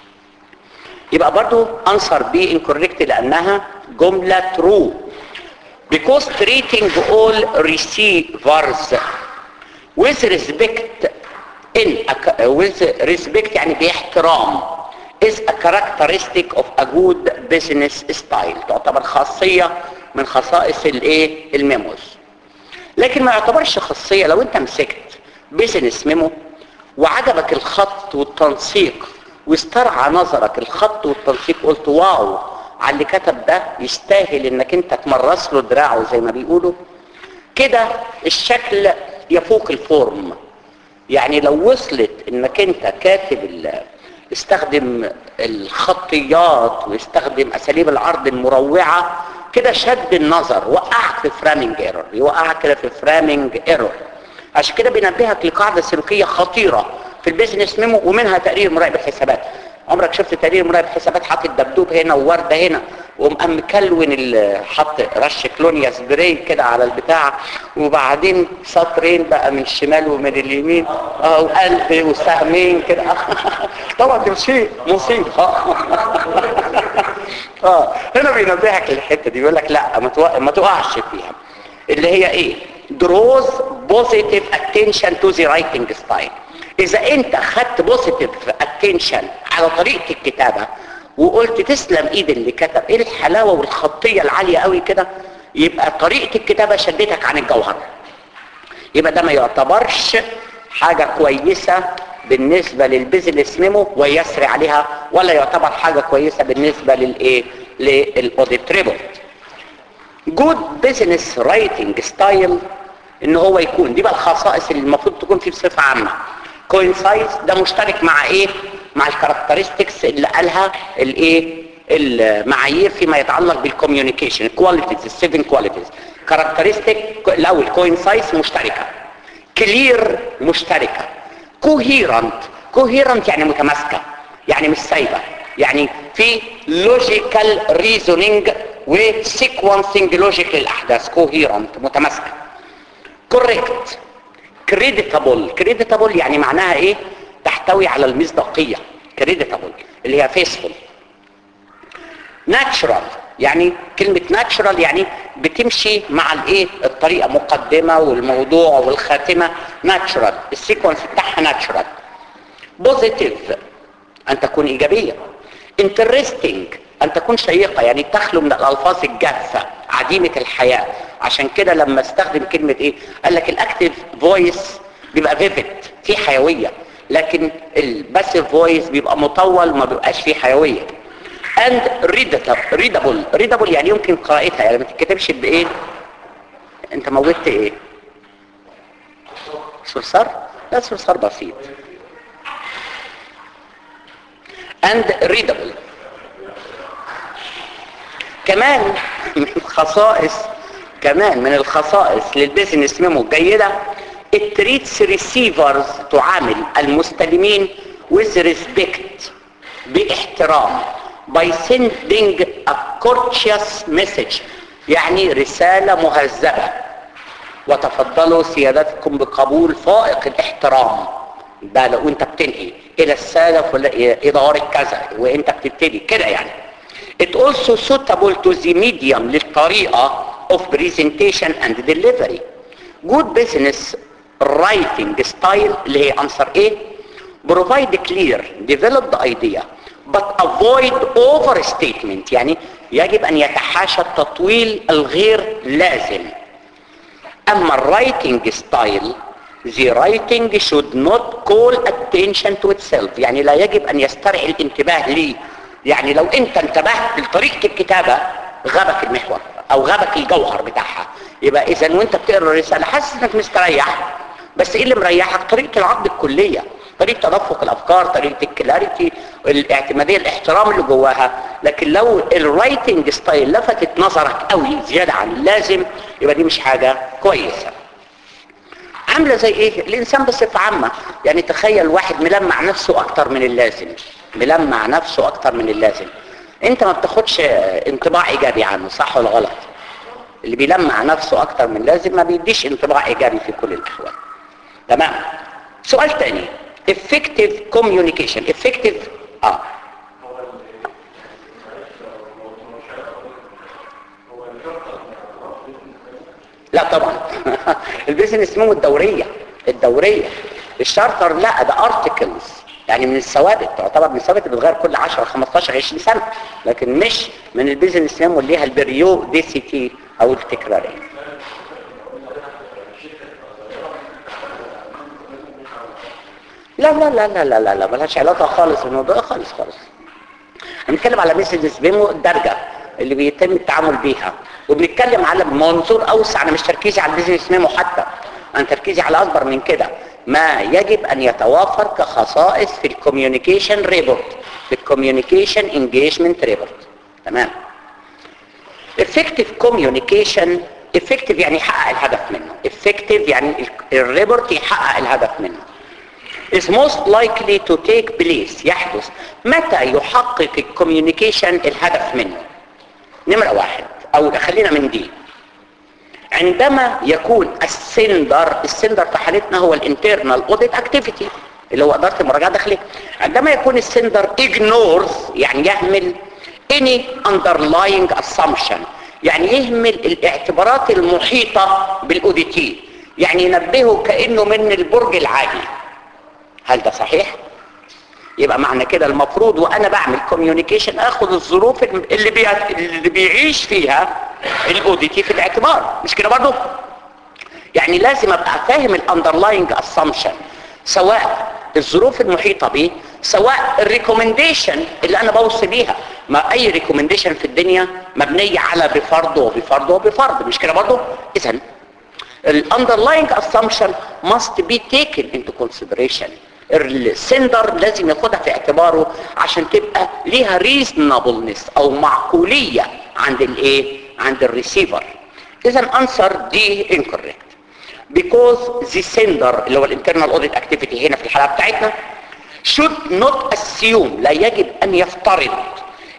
يبقى برضو answer B incorrect لأنها جملة true because treating all receivers with respect in a, with respect يعني باحترام is a characteristic of a good business style تعتبر خاصية من خصائص الايه الميموز لكن ما يعتبرش خاصية لو انت مسكت بيزنس ميمو وعجبك الخط والتنسيق واسترعى نظرك الخط والتنسيق قلت واو على اللي كتب ده يستاهل انك انت تمرس له دراعه زي ما بيقولوا كده الشكل يفوق الفورم يعني لو وصلت انك انت كاتب ال- استخدم الخطيات واستخدم اساليب العرض المروعه كده شد النظر وقعك في فرامينج ايرور يوقعك كده في فرامينج ايرور عشان كده بينبهك لقاعده سلوكيه خطيره في البيزنس ميمو ومنها تقرير مراقب الحسابات عمرك شفت تقرير مراقب الحسابات حاطط دبدوب هنا وورده هنا ومقام مكلون ال- حط رش كلونيا سبراي كده على البتاع وبعدين سطرين بقى من الشمال ومن اليمين اه وقلب وسهمين كده طبعا ده شيء مصيبه اه هنا بينبهك للحته دي يقول لك لا ما توق- ما تقعش فيها اللي هي ايه draws positive attention to the writing style اذا انت خدت positive attention على طريقه الكتابه وقلت تسلم ايد اللي كتب ايه الحلاوه والخطيه العاليه قوي كده يبقى طريقه الكتابه شدتك عن الجوهر يبقى ده ما يعتبرش حاجة كويسة بالنسبة للبيزنس ميمو ويسري عليها ولا يعتبر حاجة كويسة بالنسبة للايه للاوديت ريبورت جود بيزنس رايتنج ستايل ان هو يكون دي بقى الخصائص اللي المفروض تكون فيه بصفة عامة كوينسايز ده مشترك مع ايه مع الكاركترستكس اللي قالها الايه المعايير فيما يتعلق بالكوميونيكيشن الكواليتيز السيفن كواليتيز كاركترستيك الاول كوينسايز مشتركه كلير مشتركه كوهيرنت كوهيرنت يعني متماسكه يعني مش سايبه يعني في لوجيكال ريزونينج وسيكونسنج لوجيك للاحداث كوهيرنت متماسكه كوريكت كريديتابل كريديتابل يعني معناها ايه تحتوي على المصداقيه كريديتابل اللي هي فيسفول ناتشرال يعني كلمة ناتشرال يعني بتمشي مع الايه الطريقة مقدمة والموضوع والخاتمة ناتشرال السيكونس بتاعها ناتشرال بوزيتيف ان تكون ايجابية انترستنج ان تكون شيقة يعني تخلو من الالفاظ الجافة عديمة الحياة عشان كده لما استخدم كلمة ايه قال لك الاكتف فويس بيبقى فيفيد في حيوية لكن الباسيف فويس بيبقى مطول ما بيبقاش فيه حيوية and readable readable readable يعني يمكن قراءتها يعني ما تتكتبش بايه انت موتت ايه صرصار لا صرصار بسيط and readable كمان من الخصائص كمان من الخصائص للبيزنس ميمو الجيدة التريتس ريسيفرز تعامل المستلمين with respect باحترام by sending a courteous message يعني رسالة مهذبة وتفضلوا سيادتكم بقبول فائق الاحترام ده لو انت بتنهي الى السادة الى دار كذا وانت بتبتدي كده يعني it also suitable to the medium للطريقة of presentation and delivery good business writing style اللي هي answer A provide clear develop the idea but avoid overstatement يعني يجب ان يتحاشى التطويل الغير لازم اما الرايتنج ستايل the writing should not call attention to itself يعني لا يجب ان يسترعي الانتباه ليه يعني لو انت انتبهت لطريقة الكتابة غابك المحور او غابك الجوهر بتاعها يبقى اذا وانت بتقرا الرسالة حاسس انك مستريح بس ايه اللي مريحك طريقة العقد الكلية طريقة تدفق الافكار طريقة الكلاريتي الاعتمادية الاحترام اللي جواها لكن لو الرايتنج ستايل لفتت نظرك قوي زيادة عن اللازم يبقى دي مش حاجة كويسة عاملة زي ايه الانسان بصفة عامة يعني تخيل واحد ملمع نفسه اكتر من اللازم ملمع نفسه اكتر من اللازم انت ما بتاخدش انطباع ايجابي عنه صح ولا غلط اللي بيلمع نفسه اكتر من اللازم ما بيديش انطباع ايجابي في كل الاحوال تمام سؤال تاني effective communication effective اه لا طبعا البيزنس ميمو الدورية الدورية الشارتر لا ده ارتكلز يعني من الثوابت تعتبر من الثوابت اللي بتتغير كل 10 15 20 سنة لكن مش من البيزنس ميمو اللي ليها البريو دي سي تي او التكرارية لا لا لا لا لا لا لا ملهاش علاقة خالص بالموضوع خالص خالص بنتكلم على بيزنس ميمو الدرجة اللي بيتم التعامل بيها وبنتكلم على منظور اوسع انا مش تركيزي على البيزنس ميمو حتى انا تركيزي على اكبر من كده ما يجب ان يتوافر كخصائص في الكوميونيكيشن ريبورت في الكوميونيكيشن انجيجمنت ريبورت تمام effective communication effective يعني يحقق الهدف منه effective يعني الريبورت يحقق الهدف منه is most likely to take place يحدث متى يحقق الكوميونيكيشن الهدف منه نمرة واحد او خلينا من دي عندما يكون السندر السندر في حالتنا هو الانترنال اوديت اكتيفيتي اللي هو اداره المراجعه الداخليه عندما يكون السندر ignores يعني يهمل any underlying assumption يعني يهمل الاعتبارات المحيطه بالاوديتي يعني ينبهه كانه من البرج العالي هل ده صحيح يبقى معنى كده المفروض وانا بعمل كوميونيكيشن اخد الظروف اللي بي... اللي بيعيش فيها الاوديتي في الاعتبار مش كده برضه يعني لازم ابقى فاهم الاندرلاينج اسامبشن سواء الظروف المحيطه بيه سواء الريكومنديشن اللي انا بوصي بيها ما اي ريكومنديشن في الدنيا مبنيه على بفرض وبفرض وبفرض مش كده برضه اذا الاندرلاينج اسامبشن must be taken into consideration السندر لازم ياخدها في اعتباره عشان تبقى ليها reasonableness او معقولية عند الايه عند الريسيفر اذا انسر دي incorrect because the sender اللي هو الانترنال audit activity هنا في الحالة بتاعتنا should not assume لا يجب ان يفترض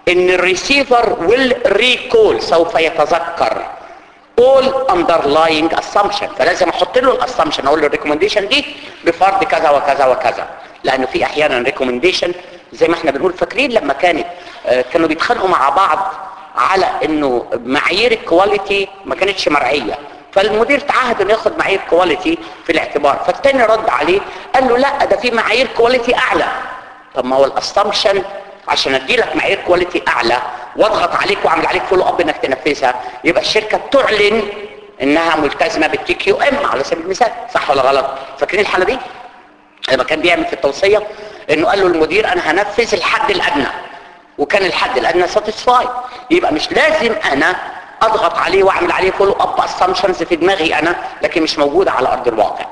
ان الريسيفر will recall سوف يتذكر all underlying assumption فلازم احط له الاسامبشن اقول له الريكومنديشن دي بفرض كذا وكذا وكذا لانه في احيانا ريكومنديشن زي ما احنا بنقول فاكرين لما كانت آه، كانوا بيتخانقوا مع بعض على انه معايير الكواليتي ما كانتش مرعيه فالمدير تعهد انه ياخد معايير كواليتي في الاعتبار فالتاني رد عليه قال له لا ده في معايير كواليتي اعلى طب ما هو الاسامبشن عشان ادي لك معايير كواليتي اعلى واضغط عليك واعمل عليك فولو اب انك تنفذها يبقى الشركه تعلن انها ملتزمه بالتي كيو ام على سبيل المثال صح ولا غلط فاكرين الحاله دي لما كان بيعمل في التوصيه انه قال له المدير انا هنفذ الحد الادنى وكان الحد الادنى ساتيسفاي يبقى مش لازم انا اضغط عليه واعمل عليه فولو اب اسامبشنز في دماغي انا لكن مش موجوده على ارض الواقع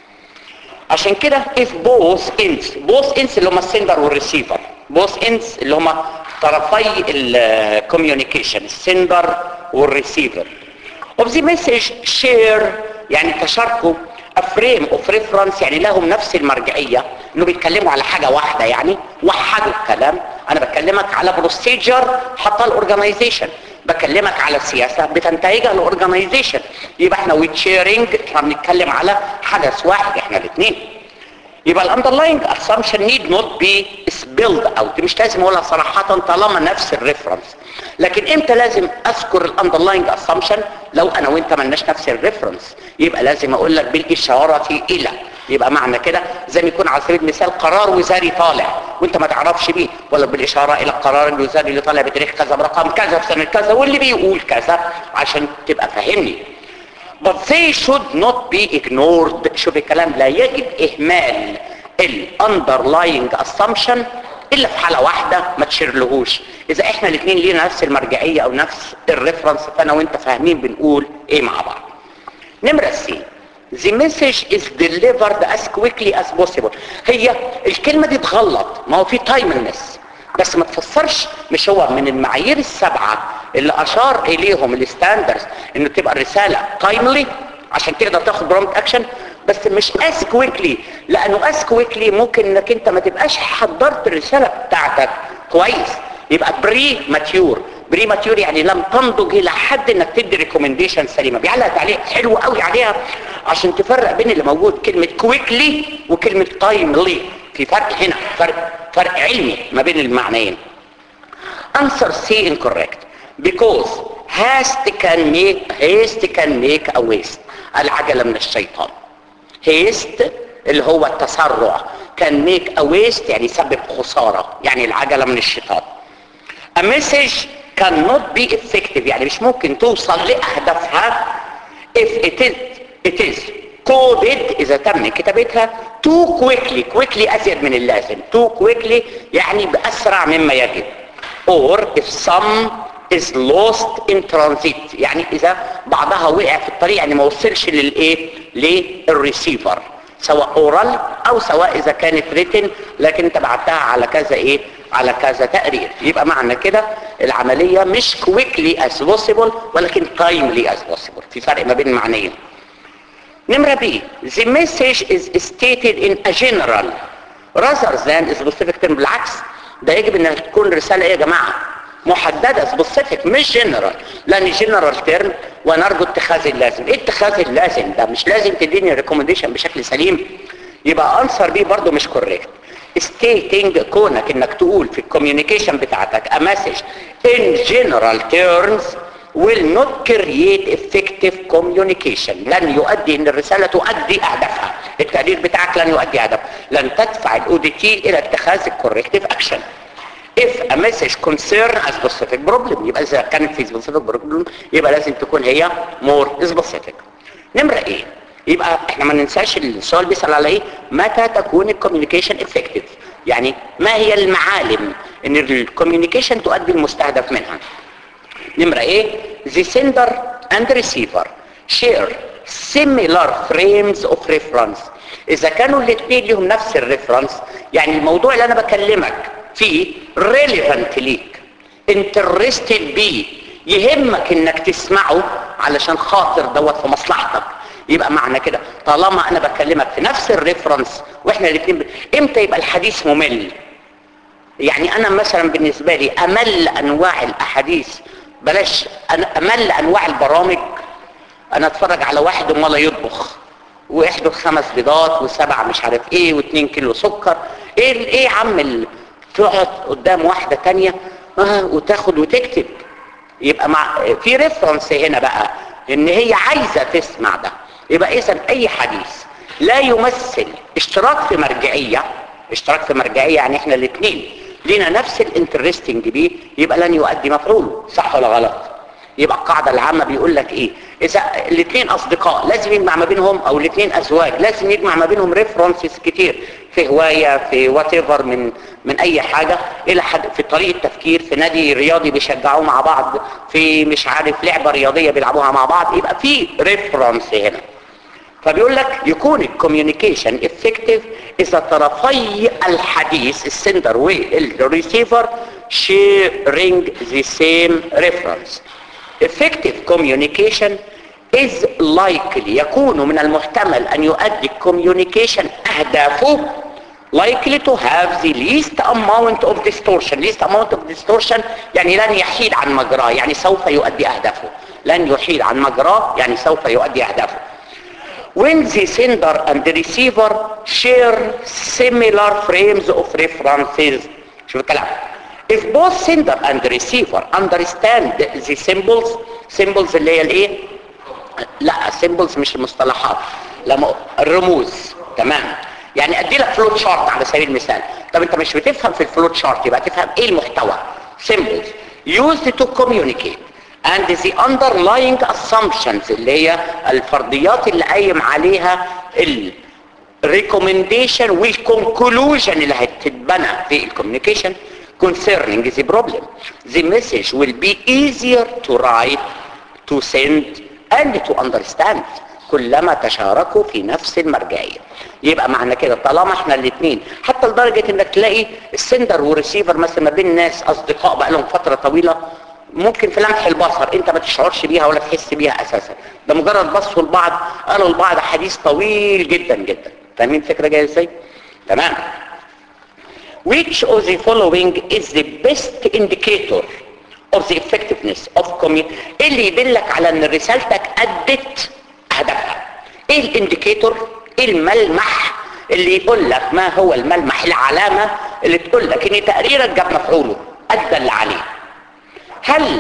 عشان كده if both ends both ends اللي هم السندر والريسيفر both ends اللي هم طرفي الكوميونيكيشن السندر والريسيفر of the message share يعني تشاركوا a frame of reference يعني لهم نفس المرجعية انه بيتكلموا على حاجة واحدة يعني وحدوا الكلام انا بكلمك على بروسيجر حتى الاورجنايزيشن بكلمك على سياسة بتنتهجها الاورجنايزيشن يبقى احنا ويتشيرنج احنا بنتكلم على حدث واحد احنا الاثنين يبقى الاندرلاينج assumption need not be spelled out مش لازم اقولها صراحة طالما نفس الريفرنس لكن امتى لازم اذكر الاندرلاينج assumption لو انا وانت ملناش نفس الريفرنس يبقى لازم اقول لك بالاشارة الى يبقى معنى كده زي ما يكون على سبيل المثال قرار وزاري طالع وانت ما تعرفش بيه ولا بالاشاره الى القرار الوزاري اللي طالع بتاريخ كذا برقم كذا في سنه كذا واللي بيقول كذا عشان تبقى فاهمني but they should not be ignored شوف الكلام لا يجب اهمال ال underlying assumption الا في حاله واحده ما تشيرلهوش اذا احنا الاثنين لينا نفس المرجعيه او نفس الريفرنس فانا وانت فاهمين بنقول ايه مع بعض نمره سي The message is delivered as quickly as possible هي الكلمة دي تغلط ما هو في timeliness بس ما تفسرش مش هو من المعايير السبعة اللي أشار إليهم الستاندرز إنه تبقى الرسالة timely عشان تقدر تاخد برامت اكشن بس مش as quickly لأنه as quickly ممكن إنك أنت ما تبقاش حضرت الرسالة بتاعتك كويس يبقى بري ماتيور بري ماتيور يعني لم تنضج الى حد انك تدي ريكومنديشن سليمه بيعلق تعليق حلو قوي عليها عشان تفرق بين اللي موجود كلمه كويكلي وكلمه تايملي في فرق هنا فرق فرق علمي ما بين المعنيين answer C incorrect because haste can make haste can make a waste العجله من الشيطان haste اللي هو التسرع كان ميك a waste يعني يسبب خساره يعني العجله من الشيطان a message cannot be effective يعني مش ممكن توصل لأهدافها if it is it is coded إذا تم كتابتها too quickly quickly أزيد من اللازم too quickly يعني بأسرع مما يجب or if some is lost in transit يعني إذا بعضها وقع في الطريق يعني ما وصلش للإيه للريسيفر سواء اورال او سواء اذا كانت ريتن لكن انت بعتها على كذا ايه على كذا تقرير يبقى معنى كده العملية مش quickly as possible ولكن timely as possible في فرق ما بين المعنيين نمرة بي the message is stated in a general rather than specific term بالعكس ده يجب ان تكون رسالة ايه يا جماعة محددة سبيسيفيك مش جنرال لان جنرال تيرم ونرجو اتخاذ اللازم ايه اتخاذ اللازم ده مش لازم تديني ريكومنديشن بشكل سليم يبقى انسر بي برضو مش كوريكت stating كونك انك تقول في الكوميونيكيشن بتاعتك a message in general terms will not create effective communication لن يؤدي ان الرسالة تؤدي اهدافها التقرير بتاعك لن يؤدي اهدافها لن تدفع الاو تي الى اتخاذ الكوريكتيف اكشن if a message concern a specific problem يبقى اذا كانت في specific problem يبقى لازم تكون هي more specific نمرة ايه يبقى احنا ما ننساش السؤال بيسأل على ايه متى تكون الكوميونيكيشن effective يعني ما هي المعالم ان الكوميونيكيشن تؤدي المستهدف منها نمرة ايه the sender and receiver share similar frames of reference اذا كانوا الاثنين لهم نفس الريفرنس يعني الموضوع اللي انا بكلمك فيه relevant ليك interested بيه يهمك انك تسمعه علشان خاطر دوت في مصلحتك يبقى معنى كده طالما انا بكلمك في نفس الريفرنس واحنا الاثنين ب... امتى يبقى الحديث ممل يعني انا مثلا بالنسبة لي امل انواع الاحاديث بلاش أنا امل انواع البرامج انا اتفرج على واحد امال يطبخ ويحدث خمس بيضات وسبعة مش عارف ايه واتنين كيلو سكر ايه ال- ايه يا عم ال- تقعد قدام واحدة تانية آه وتاخد وتكتب يبقى مع في ريفرنس هنا بقى ان هي عايزة تسمع ده يبقى اذا اي حديث لا يمثل اشتراك في مرجعية اشتراك في مرجعية يعني احنا الاثنين لينا نفس الانترستنج بيه يبقى لن يؤدي مفعوله صح ولا غلط يبقى القاعدة العامة بيقول لك ايه اذا الاثنين اصدقاء لازم يجمع ما بينهم او الاثنين ازواج لازم يجمع ما بينهم ريفرنسز كتير في هواية في وات من من اي حاجة الى حد في طريقة تفكير في نادي رياضي بيشجعوه مع بعض في مش عارف لعبة رياضية بيلعبوها مع بعض يبقى في ريفرنس هنا فبيقول لك يكون الكوميونيكيشن افكتيف اذا طرفي الحديث السندر والريسيفر sharing the same reference effective communication is likely يكون من المحتمل ان يؤدي الكوميونيكيشن اهدافه likely to have the least amount of distortion least amount of distortion يعني لن يحيد عن مجراه يعني سوف يؤدي اهدافه لن يحيد عن مجراه يعني سوف يؤدي اهدافه when the sender and the receiver share similar frames of references شوف الكلام if both sender and the receiver understand the symbols symbols اللي هي الايه لا symbols مش المصطلحات لما الرموز تمام يعني ادي لك فلوت شارت على سبيل المثال طب انت مش بتفهم في الفلوت شارت يبقى تفهم ايه المحتوى symbols used to communicate and the underlying assumptions اللي هي الفرضيات اللي قايم عليها ال recommendation والconclusion اللي هتتبنى في الكوميونيكيشن concerning the problem the message will be easier to write to send and to understand كلما تشاركوا في نفس المرجعية يبقى معنى كده طالما احنا الاثنين حتى لدرجة انك تلاقي السندر والريسيفر مثلا ما بين ناس اصدقاء بقى لهم فترة طويلة ممكن في لمح البصر انت ما تشعرش بيها ولا تحس بيها اساسا ده مجرد بصوا لبعض قالوا لبعض حديث طويل جدا جدا فاهمين الفكرة جاية ازاي تمام which of the following is the best indicator of the effectiveness of communication اللي يدلك على ان رسالتك ادت هدفها ايه الانديكيتور ايه الملمح اللي يقول لك ما هو الملمح العلامة اللي تقول لك ان تقريرك جاب مفعوله ادى اللي عليه هل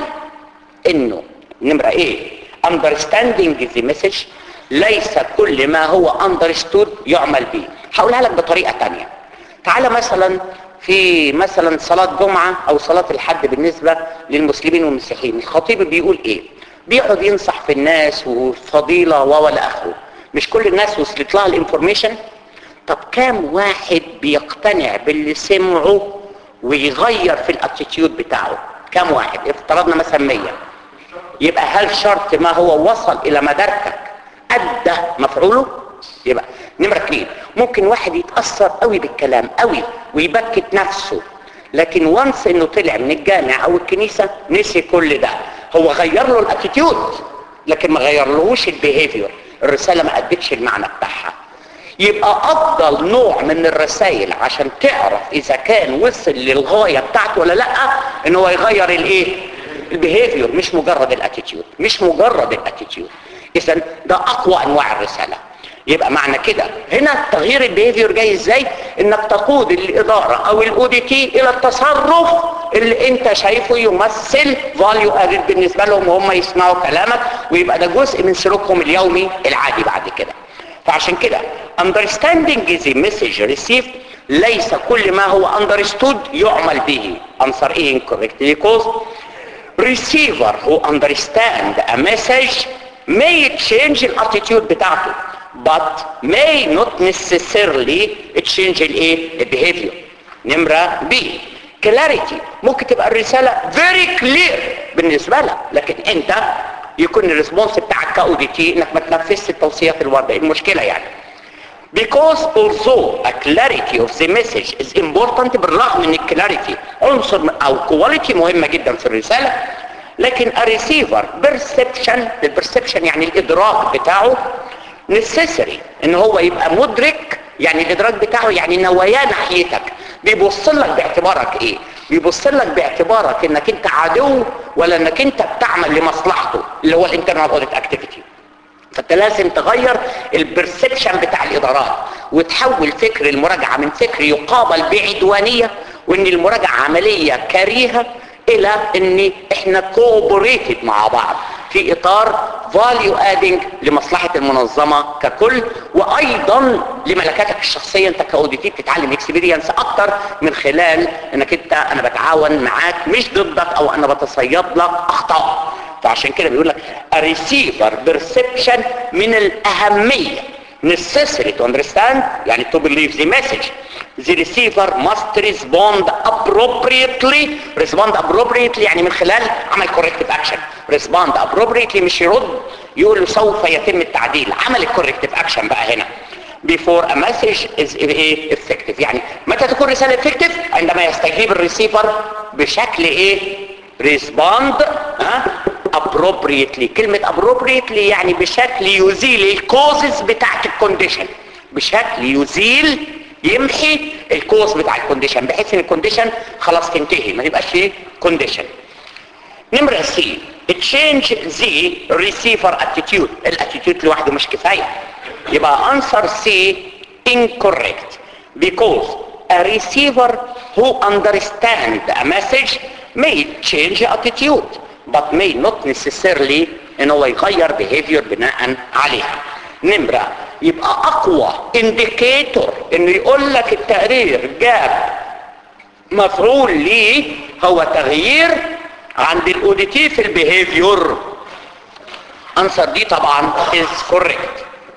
انه نمرة ايه understanding the message ليس كل ما هو understood يعمل به هقولها لك بطريقة تانية تعالى مثلا في مثلا صلاة جمعة او صلاة الحد بالنسبة للمسلمين والمسيحيين الخطيب بيقول ايه بيقعد ينصح في الناس وفضيلة ولا اخره مش كل الناس وصلت لها الانفورميشن طب كام واحد بيقتنع باللي سمعه ويغير في الاتيتيود بتاعه كام واحد افترضنا مثلا 100 يبقى هل شرط ما هو وصل الى مداركك ادى مفعوله يبقى نمرة اثنين ممكن واحد يتأثر قوي بالكلام قوي ويبكت نفسه لكن وانس انه طلع من الجامع او الكنيسة نسي كل ده هو غير له الاتيتيود لكن ما غير لهوش البيهيفير الرسالة ما ادتش المعنى بتاعها يبقى افضل نوع من الرسائل عشان تعرف اذا كان وصل للغاية بتاعته ولا لا ان هو يغير الايه البيهيفير مش مجرد الاتيتيود مش مجرد الاتيتيود اذا ده اقوى انواع الرسالة يبقى معنى كده هنا تغيير البيهيفير جاي ازاي انك تقود الادارة او الاو دي تي الى التصرف اللي انت شايفه يمثل فاليو ادد بالنسبة لهم وهم يسمعوا كلامك ويبقى ده جزء من سلوكهم اليومي العادي بعد كده فعشان كده understanding the message received ليس كل ما هو understood يعمل به answer A incorrect because receiver who understand a message may change الاttitude بتاعته but may not necessarily change الايه behavior نمرة B clarity ممكن تبقى الرسالة very clear بالنسبة لك لكن انت يكون الريسبونس بتاعك كاو دي تي انك ما تنفذش التوصيات الواردة المشكلة يعني because although a clarity of the message is important بالرغم من الكلاريتي عنصر او quality مهمة جدا في الرسالة لكن a receiver perception البرسبشن يعني الادراك بتاعه necessary ان هو يبقى مدرك يعني الادراك بتاعه يعني نواياه ناحيتك بيبص لك باعتبارك ايه بيبص لك باعتبارك انك انت عدو ولا انك انت بتعمل لمصلحته اللي هو الانترنال اوديت اكتيفيتي فانت لازم تغير البرسبشن بتاع الادارات وتحول فكر المراجعه من فكر يقابل بعدوانيه وان المراجعه عمليه كريهه الى ان احنا كوبريتد مع بعض في اطار فاليو ادنج لمصلحه المنظمه ككل وايضا لملكاتك الشخصيه انت كاوديتي بتتعلم اكسبيرينس اكتر من خلال انك انت انا بتعاون معاك مش ضدك او انا بتصيد لك اخطاء فعشان كده بيقول لك الريسيفر بيرسبشن من الاهميه necessary to understand يعني to believe the message the receiver must respond appropriately respond appropriately يعني من خلال عمل corrective action respond appropriately مش يرد يقول له سوف يتم التعديل عمل الكوركتيف action بقى هنا before a message is ايه effective يعني متى تكون رسالة effective عندما يستجيب الريسيفر بشكل ايه respond ها appropriately كلمة appropriately يعني بشكل يزيل الكوزز بتاعت الكونديشن بشكل يزيل يمحي الكوز بتاع الكونديشن بحيث ان الكونديشن خلاص تنتهي ما يبقاش فيه كونديشن نمرة سي change the receiver attitude الاتيتيود لوحده مش كفاية يبقى answer C incorrect because a receiver who understand a message may change attitude but may not necessarily ان هو يغير behavior بناء عليها نمرة يبقى اقوى indicator انه يقول لك التقرير جاب مفعول ليه هو تغيير عند الاوديتي في البيهيفيور انسر دي طبعا is correct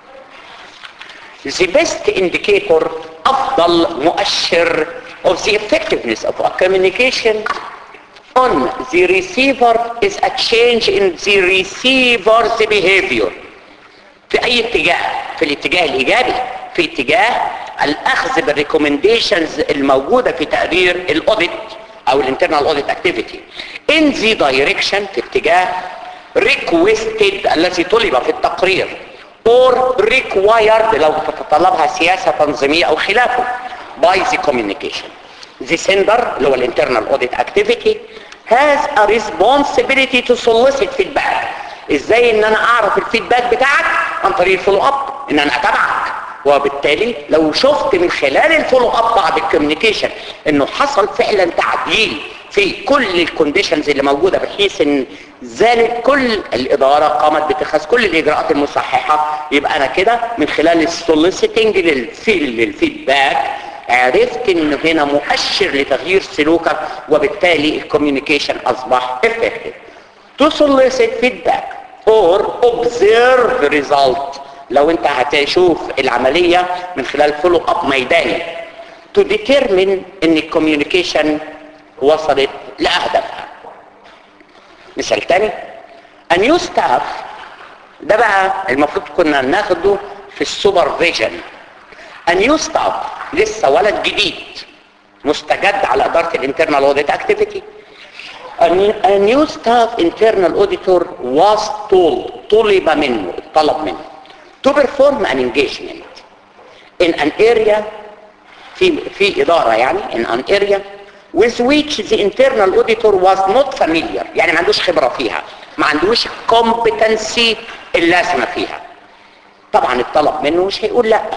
the best indicator افضل مؤشر of the effectiveness of a communication on the receiver is a change in the receiver's behavior في اي اتجاه في الاتجاه الايجابي في اتجاه الاخذ بالريكومنديشنز الموجوده في تقرير الاوديت او الانترنال اوديت اكتيفيتي in the direction في اتجاه requested الذي طلب في التقرير or required لو تتطلبها سياسه تنظيميه او خلافه by the communication the sender اللي هو الانترنال اوديت اكتيفيتي has a responsibility to solicit feedback ازاي ان انا اعرف الفيدباك بتاعك عن طريق الفولو اب ان انا اتابعك وبالتالي لو شفت من خلال الفولو اب بعد الكوميونيكيشن انه حصل فعلا تعديل في كل الكونديشنز اللي موجوده بحيث ان زالت كل الاداره قامت باتخاذ كل الاجراءات المصححه يبقى انا كده من خلال السوليسيتنج للفيدباك عرفت ان هنا مؤشر لتغيير سلوكك وبالتالي الكوميونيكيشن اصبح effective to solicit feedback or observe the result لو انت هتشوف العملية من خلال فولو اب ميداني to determine ان الكوميونيكيشن وصلت لأهدافها مثال تاني a new staff ده بقى المفروض كنا ناخده في السوبرفيجن a new staff لسه ولد جديد مستجد على إدارة الانترنال اوديت اكتيفيتي a new staff internal auditor was told طلب منه طلب منه to perform an engagement in an area في في إدارة يعني in an area with which the internal auditor was not familiar يعني ما عندوش خبرة فيها ما عندوش competency اللازمة فيها طبعا الطلب منه مش هيقول لا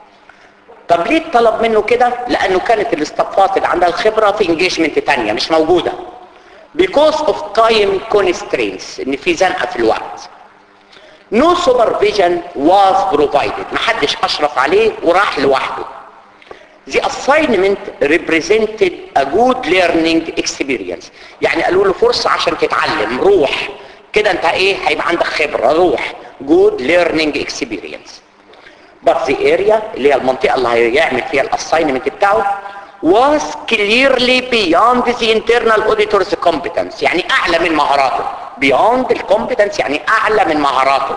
طب ليه الطلب منه كده لانه كانت الاستفاضات اللي عندها الخبرة في انجيجمنت تانية مش موجودة because of time constraints ان في زنقة في الوقت no supervision was provided محدش اشرف عليه وراح لوحده the assignment represented a good learning experience يعني قالوا له فرصة عشان تتعلم روح كده انت ايه هيبقى عندك خبرة روح good learning experience but the area اللي هي المنطقة اللي هيعمل فيها الاساينمنت بتاعه was clearly beyond the internal auditor's competence يعني اعلى من مهاراته beyond the competence يعني اعلى من مهاراته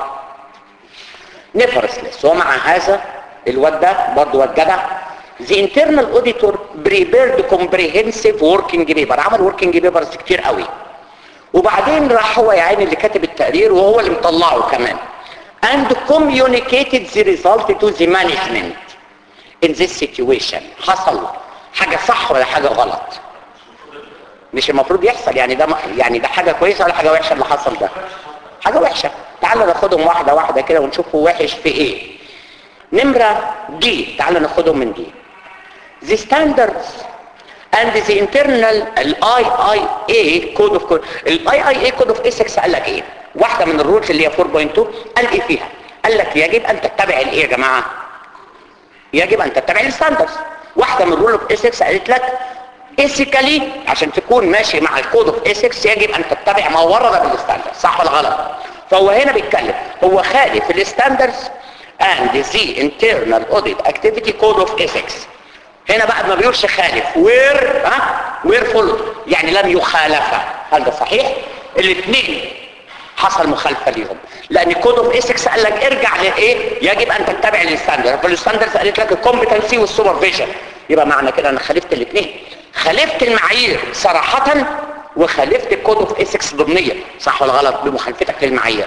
nevertheless ومع هذا الواد ده برضه واد جدع the internal auditor prepared comprehensive working paper عمل working papers كتير قوي وبعدين راح هو يا عيني اللي كاتب التقرير وهو اللي مطلعه كمان and communicated the result to the management in this situation حصل حاجة صح ولا حاجة غلط مش المفروض يحصل يعني ده يعني ده حاجة كويسة ولا حاجة وحشة اللي حصل ده حاجة وحشة تعالوا ناخدهم واحدة واحدة كده ونشوف هو وحش في ايه نمرة دي تعالوا ناخدهم من دي the standards and the internal ال IIA code of code ال IIA code of ethics قال لك ايه واحدة من الرولز اللي هي 4.2 قال ايه فيها قال لك يجب ان تتبع الايه يا جماعة يجب ان تتبع الستاندرز واحدة من الرول اوف ethics قالت لك ايثيكالي عشان تكون ماشي مع الكود اوف ethics يجب ان تتبع ما ورد بالستاندرز صح ولا غلط فهو هنا بيتكلم هو خالف الستاندرز and the internal audit activity code of ethics هنا بقى ما بيقولش خالف وير ها وير فولو يعني لم يخالفها هل ده صحيح الاثنين حصل مخالفه ليهم لان كود اوف ايثكس قال لك ارجع لايه يجب ان تتبع الستاندرد فالستاندرد قالت لك الكومبتنسي والسوبرفيجن يبقى معنى كده انا خالفت الاثنين خالفت المعايير صراحه وخالفت الكود اوف ايثكس ضمنيا صح ولا غلط بمخالفتك للمعايير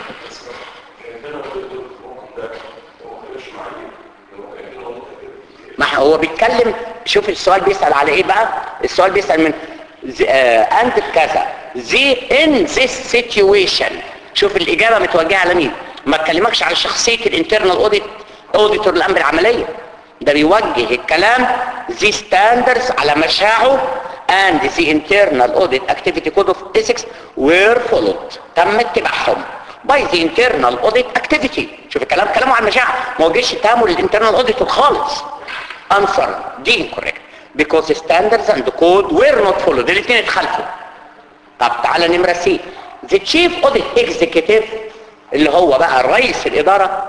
ما هو بيتكلم شوف السؤال بيسأل على ايه بقى السؤال بيسأل من اند كذا زي ان this situation شوف الاجابة متوجهة على مين ما تكلمكش على شخصية الانترنال اوديت اوديتور الامر العملية ده بيوجه الكلام زي ستاندرز على مشاعه and the internal audit activity code of ethics were followed تم اتباعهم by the internal audit activity شوف الكلام كلامه عن مشاعر ما وجهش اتهامه للانترنال auditor خالص answer دي incorrect because the standards and the code were not followed الاثنين اتخلفوا طب تعالى نمرة سي the chief audit executive اللي هو بقى رئيس الإدارة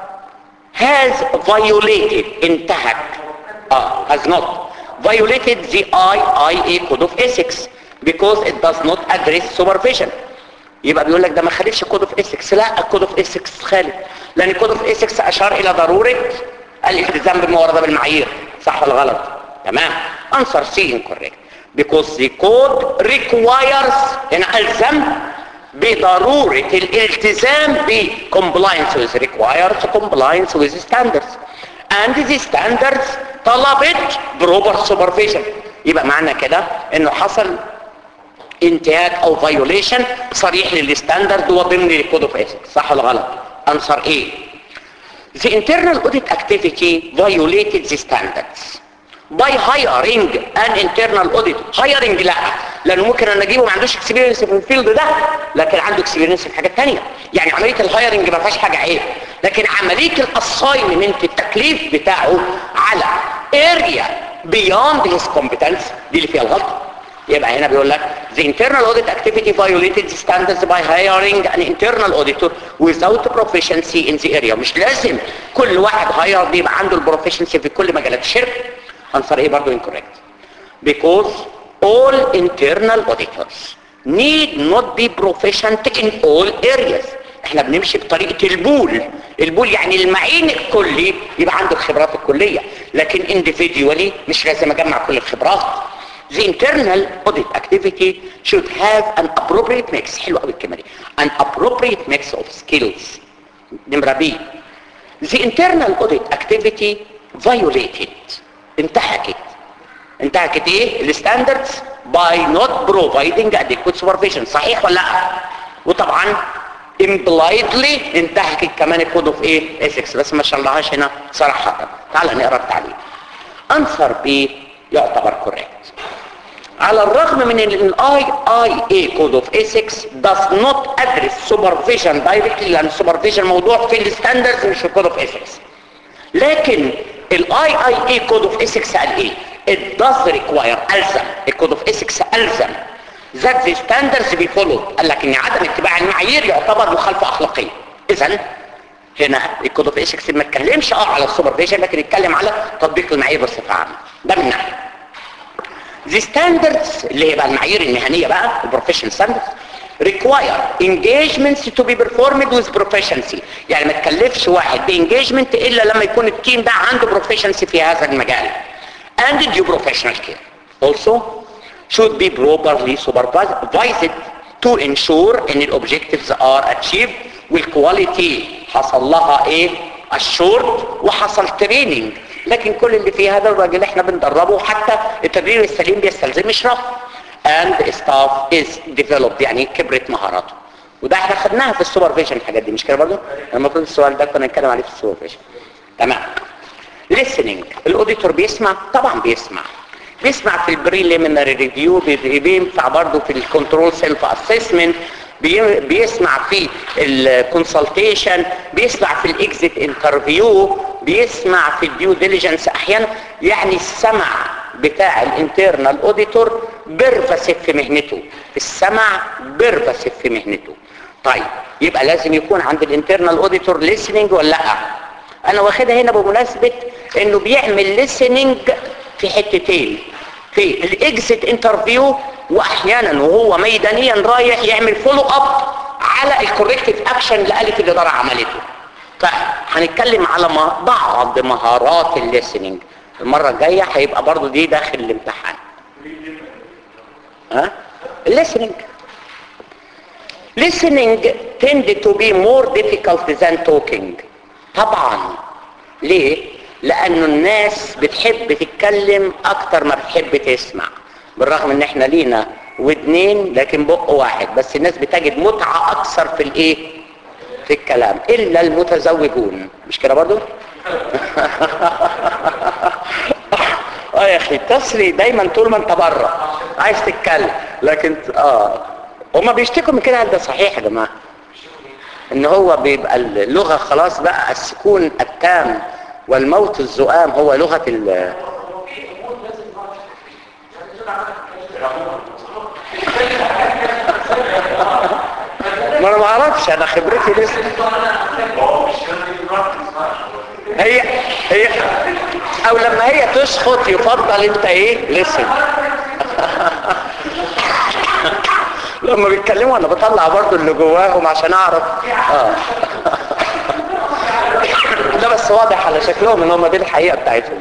has violated انتهك اه has not violated the IIA code of ethics because it does not address supervision يبقى بيقول لك ده ما خالفش كود اوف ايثكس لا الكود اوف ايثكس خالف لان الكود اوف ايثكس اشار الى ضروره الالتزام بما ورد بالمعايير صح ولا غلط تمام answer C incorrect because the code requires هنا الزم بضرورة الالتزام ب compliance with requires compliance with standards and the standards طلبت proper supervision يبقى معنى كده انه حصل انتهاك او فايوليشن صريح للستاندرد وضمن الكود اوف ايثكس صح ولا غلط انصر ايه The internal audit activity violated the standards by hiring an internal audit hiring لا لانه ممكن انا اجيبه ما عندوش اكسبيرينس في الفيلد ده لكن عنده اكسبيرينس في حاجات ثانيه يعني عمليه الهايرنج ما فيهاش حاجه عيب لكن عمليه الاساينمنت التكليف بتاعه على اريا beyond his competence دي اللي فيها الغلطه يبقى هنا بيقول لك the internal audit activity violated the standards by hiring an internal auditor without proficiency in the area مش لازم كل واحد هاير يبقى عنده البروفيشنسي في كل مجالات الشركه answer ايه برضه incorrect because all internal auditors need not be proficient in all areas احنا بنمشي بطريقة البول البول يعني المعين الكلي يبقى عنده الخبرات الكلية لكن individually مش لازم اجمع كل الخبرات The internal audit activity should have an appropriate mix حلو قوي الكلمة دي an appropriate mix of skills نمرة بي The internal audit activity violated انتهكت انتهكت ايه الستاندردز by not providing adequate supervision صحيح ولا لا وطبعا impliedly انتهكت كمان الكود اوف ايه ethics بس ما شرحهاش هنا صراحة تعال نقرا التعليق answer B يعتبر correct على الرغم من ان الاي اي اي كود اوف ethics does not address supervision directly لان supervision موضوع في الستاندردز مش في كود اوف ethics لكن الاي اي اي كود اوف ethics قال ايه it does require الزم الكود اوف ethics الزم that the standards be followed قال لك ان عدم اتباع المعايير يعتبر مخالفه اخلاقيه اذا هنا الكود اوف ethics ما اتكلمش اه على السوبرفيجن لكن اتكلم على تطبيق المعايير بصفه عامه ده من ناحيه The standards اللي هي بقى المعايير المهنية بقى البروفيشن standards require engagements to be performed with proficiency يعني ما تكلفش واحد بانجيجمنت الا لما يكون التيم ده عنده proficiency في هذا المجال and due professional care also should be properly supervised to ensure ان ال objectives are achieved والquality حصل لها ايه assured وحصل training لكن كل اللي فيه هذا الراجل احنا بندربه حتى التدريب السليم بيستلزم اشراف and staff is developed يعني كبرت مهاراته وده احنا خدناها في السوبرفيجن الحاجات دي مش كده برضه المفروض السؤال ده كنا نتكلم عليه في السوبرفيجن تمام listening الاوديتور بيسمع طبعا بيسمع بيسمع في البريليمينري ريفيو بينفع برضه في الكنترول سيلف اسسمنت بيسمع في الكونسلتيشن بيسمع في الاكزيت انترفيو بيسمع في الديو ديليجنس احيانا يعني السمع بتاع الانترنال اوديتور بيرفسف في مهنته السمع بيرفسف في مهنته طيب يبقى لازم يكون عند الانترنال اوديتور ليسننج ولا لا انا واخدها هنا بمناسبه انه بيعمل ليسننج في حتتين في الاكزيت انترفيو واحيانا وهو ميدانيا رايح يعمل فولو اب على الكوركتيف اكشن اللي قالت الاداره عملته فهنتكلم على بعض مهارات الليسننج المره الجايه هيبقى برضو دي داخل الامتحان ها الليسننج listening tend to be more difficult than talking طبعا ليه لانه الناس بتحب تتكلم اكتر ما بتحب تسمع بالرغم ان احنا لينا ودنين لكن بق واحد بس الناس بتجد متعة اكثر في الايه في الكلام الا المتزوجون مش كده برضو اه يا اخي تصلي دايما طول ما انت بره عايز تتكلم لكن اه هما بيشتكوا من كده ده صحيح يا جماعه ان هو بيبقى اللغه خلاص بقى السكون التام والموت الزؤام هو لغه ال ما انا ما اعرفش انا خبرتي لسه هي هي او لما هي تسخط يفضل انت ايه لسن لما بيتكلموا انا بطلع برضو اللي جواهم عشان اعرف اه ده بس واضح على شكلهم ان هم دي الحقيقه بتاعتهم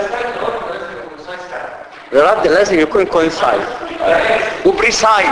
الرد لازم يكون كونسايز وبريسايز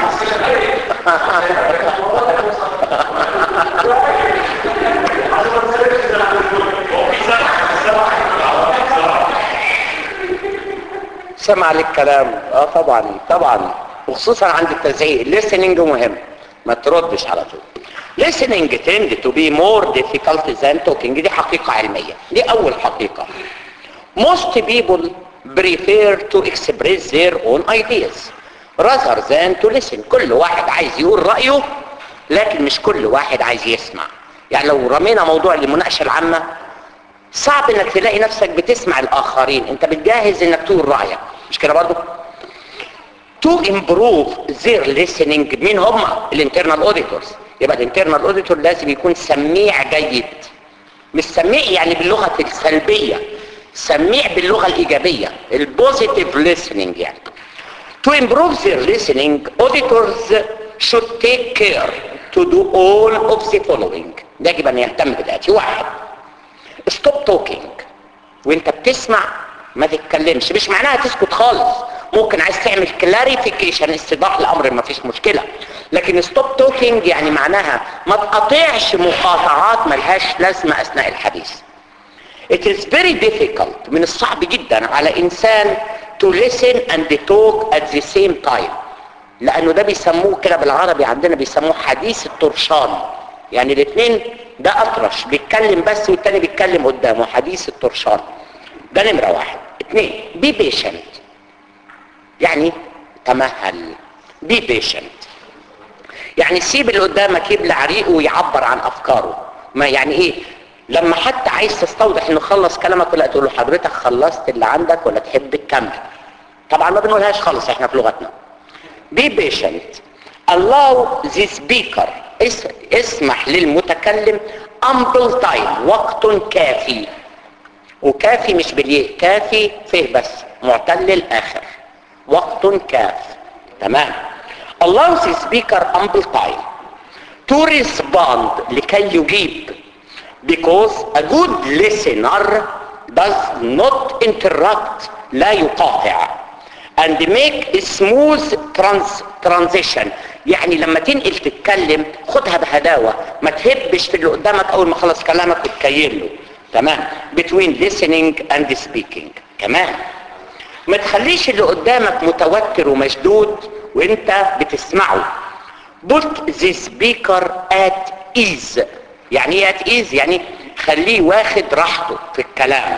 سمع للكلام اه طبعا طبعا وخصوصا عند التزعيق الليسننج مهم ما تردش على طول listening tend to be more difficult than talking دي حقيقة علمية دي أول حقيقة most people prefer to express their own ideas rather than to listen كل واحد عايز يقول رأيه لكن مش كل واحد عايز يسمع يعني لو رمينا موضوع المناقشة العامة صعب انك تلاقي نفسك بتسمع الاخرين انت بتجهز انك تقول رأيك مش كده برضو to improve their listening مين هم الانترنال اوديتورز يبقى الانترنال اوديتور لازم يكون سميع جيد مش سميع يعني باللغة السلبية سميع باللغة الإيجابية البوزيتيف listening يعني to improve their listening auditors should take care to do all of the following يجب أن يهتم بالآتي واحد stop talking وانت بتسمع ما تتكلمش مش معناها تسكت خالص ممكن عايز تعمل كلاريفيكيشن استيضاح الامر ما فيش مشكلة لكن ستوب توكينج يعني معناها ما تقطعش مقاطعات ملهاش لازمة اثناء الحديث It is very difficult من الصعب جدا على انسان to listen and talk at the same time لانه ده بيسموه كده بالعربي عندنا بيسموه حديث الطرشان يعني الاثنين ده اطرش بيتكلم بس والتاني بيتكلم قدامه حديث الطرشان ده نمرة واحد اثنين be patient يعني تمهل be patient يعني سيب اللي قدامك يبلع ريقه ويعبر عن افكاره ما يعني ايه لما حتى عايز تستوضح انه خلص كلامك ولا تقول له حضرتك خلصت اللي عندك ولا تحب تكمل طبعا ما بنقولهاش خالص احنا في لغتنا be patient allow the speaker اس اسمح للمتكلم ample time وقت كافي وكافي مش باليه كافي فيه بس معتل الاخر وقت كاف تمام allow the speaker ample time to respond لكي يجيب because a good listener does not interrupt لا يقاطع and make a smooth trans transition يعني لما تنقل تتكلم خدها بهداوة ما تهبش في اللي قدامك اول ما خلص كلامك وتكيل له تمام between listening and speaking كمان ما تخليش اللي قدامك متوتر ومشدود وانت بتسمعه put the speaker at ease يعني ايه at ease يعني خليه واخد راحته في الكلام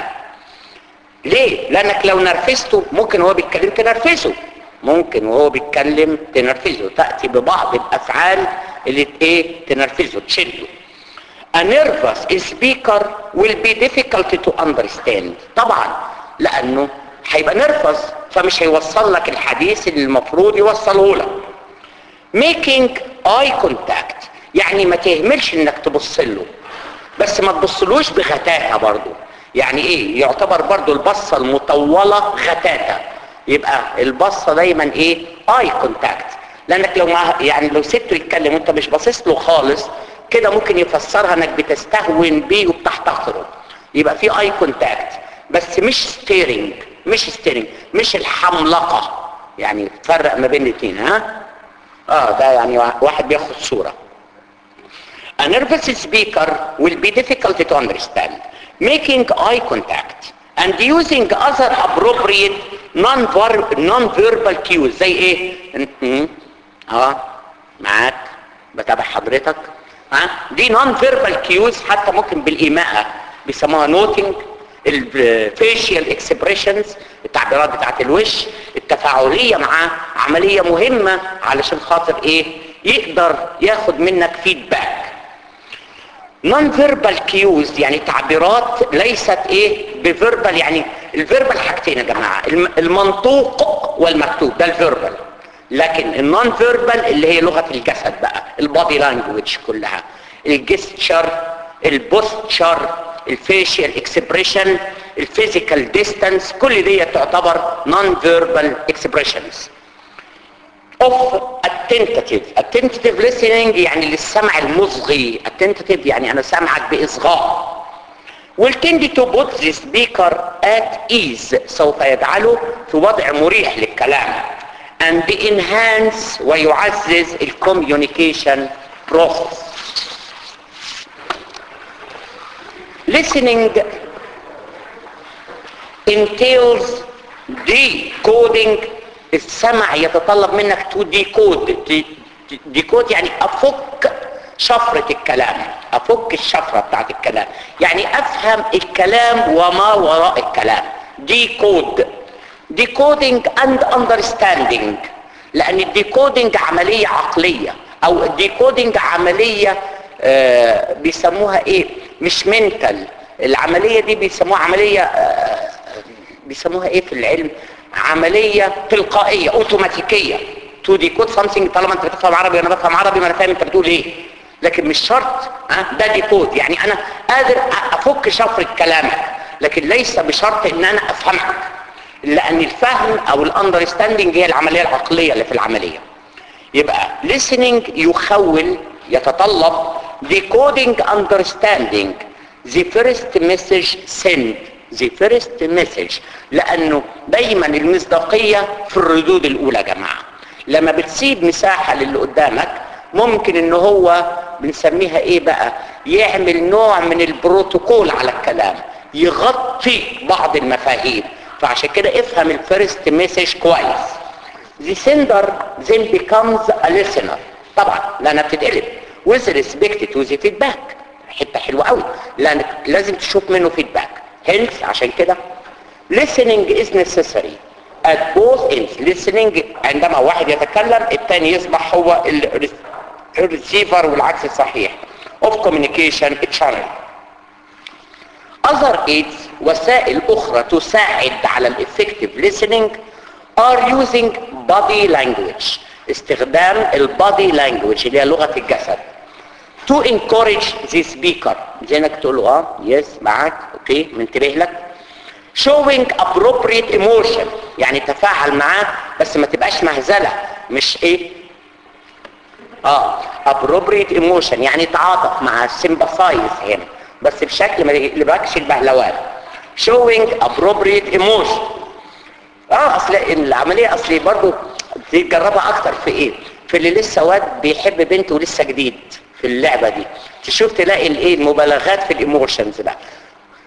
ليه لانك لو نرفزته ممكن وهو بيتكلم تنرفزه ممكن وهو بيتكلم تنرفزه تأتي ببعض الافعال اللي ايه تنرفزه تشده A nervous speaker will be difficult to understand طبعا لانه هيبقى نرفز فمش هيوصل لك الحديث اللي المفروض يوصله لك making eye contact يعني ما تهملش انك تبص له بس ما تبصلوش بغتاتة برضو يعني ايه يعتبر برضو البصة المطولة غتاتة يبقى البصة دايما ايه اي كونتاكت لانك لو مع يعني لو سبته يتكلم وانت مش باصص له خالص كده ممكن يفسرها انك بتستهون بيه وبتحتقره يبقى في اي كونتاكت بس مش ستيرنج مش ستيرنج مش الحملقة يعني تفرق ما بين الاثنين ها اه ده يعني واحد بياخد صورة A nervous speaker will be difficult to understand. Making eye contact and using other appropriate non-ver- non-verbal cues زي ايه؟ م- اه معاك بتابع حضرتك ها دي non-verbal cues حتى ممكن بالإيماءة بيسموها noting الفيشيال اكسبريشنز التعبيرات بتاعت الوش التفاعلية معاه عملية مهمة علشان خاطر ايه يقدر ياخد منك فيدباك نون فيربال كيوز يعني تعبيرات ليست ايه بفيربال يعني الفيربال حاجتين يا جماعه الم- المنطوق والمكتوب ده الفيربال لكن النون فيربال اللي هي لغه الجسد بقى البادي لانجويج كلها الجستشر البوستشر الفيشيال اكسبريشن الفيزيكال ديستانس كل دي تعتبر نون فيربال اكسبريشنز of attentive attentive listening يعني للسمع المصغي attentive يعني انا سامعك باصغاء will tend to put the speaker at ease سوف يجعله في وضع مريح للكلام and enhance ويعزز ال communication process listening entails decoding السمع يتطلب منك تو ديكود ديكود يعني افك شفرة الكلام افك الشفرة بتاعت الكلام يعني افهم الكلام وما وراء الكلام ديكود ديكودينج اند اندرستاندينج لان الديكودينج عملية عقلية او الديكودينج عملية آه بيسموها ايه مش منتال العملية دي بيسموها عملية آه بيسموها ايه في العلم عملية تلقائية اوتوماتيكية تو ديكود سامثينج طالما انت بتفهم عربي وانا بفهم عربي ما انا فاهم انت بتقول ايه لكن مش شرط ها ده ديكود يعني انا قادر افك شفرة كلامك لكن ليس بشرط ان انا افهمك لان الفهم او الاندرستاندينج هي العملية العقلية اللي في العملية يبقى listening يخول يتطلب decoding understanding the first message sent the first message لانه دايما المصداقية في الردود الاولى يا جماعة لما بتسيب مساحة للي قدامك ممكن ان هو بنسميها ايه بقى يعمل نوع من البروتوكول على الكلام يغطي بعض المفاهيم فعشان كده افهم الفيرست مسج كويس the sender then becomes a listener طبعا لانها بتتقلب with respect to the feedback حته حلوه قوي لانك لازم تشوف منه فيدباك hence عشان كده listening is necessary at both ends listening عندما واحد يتكلم الثاني يصبح هو الريسيفر والعكس صحيح of communication channel other aids وسائل اخرى تساعد على الeffective listening are using body language استخدام البادي language اللي هي لغة الجسد to encourage the speaker زي انك تقول له اه يس معاك اوكي منتبه لك showing appropriate emotion يعني تفاعل معاه بس ما تبقاش مهزلة مش ايه اه appropriate emotion يعني تعاطف مع sympathize هنا بس بشكل ما يقلبكش البهلوان showing appropriate emotion اه اصل العملية اصلي برضو تجربها اكتر في ايه في اللي لسه واد بيحب بنت ولسه جديد في اللعبة دي تشوف تلاقي الايه المبالغات في الايموشنز بقى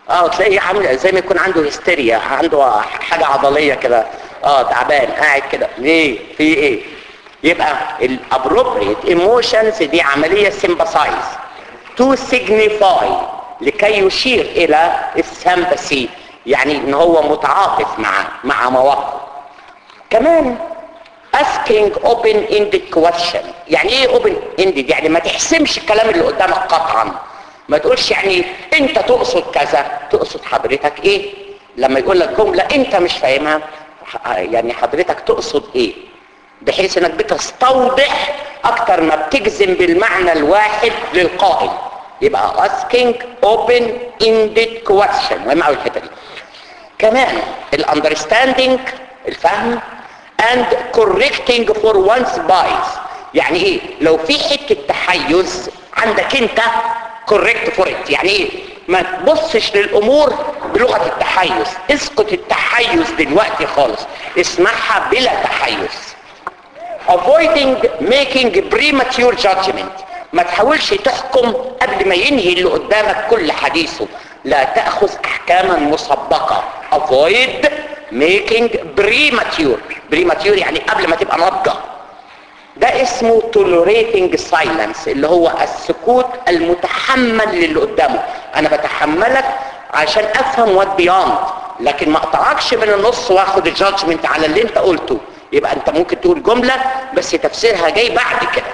اه تلاقيه عامل زي ما يكون عنده هستيريا عنده حاجه عضليه كده اه تعبان قاعد كده ليه في ايه يبقى الابروبريت ايموشنز دي عمليه سيمباسايز تو سيجنيفاي لكي يشير الى السمباسي يعني ان هو متعاطف مع مع مواقفه كمان asking open ended question يعني ايه open ended يعني ما تحسمش الكلام اللي قدامك قطعا ما تقولش يعني انت تقصد كذا تقصد حضرتك ايه لما يقول لك جملة انت مش فاهمها يعني حضرتك تقصد ايه بحيث انك بتستوضح اكتر ما بتجزم بالمعنى الواحد للقائل يبقى asking open ended question مهم قوي الحته دي كمان الاندرستاندينج الفهم and correcting for one's bias يعني ايه لو في حته تحيز عندك انت correct for it يعني ايه ما تبصش للامور بلغه التحيز اسقط التحيز دلوقتي خالص اسمعها بلا تحيز avoiding making premature judgment ما تحاولش تحكم قبل ما ينهي اللي قدامك كل حديثه لا تأخذ احكاما مسبقة avoid making premature premature يعني قبل ما تبقى نضجة ده اسمه tolerating silence اللي هو السكوت المتحمل للي قدامه انا بتحملك عشان افهم what beyond لكن ما اقطعكش من النص واخد الجادجمنت على اللي انت قلته يبقى انت ممكن تقول جملة بس تفسيرها جاي بعد كده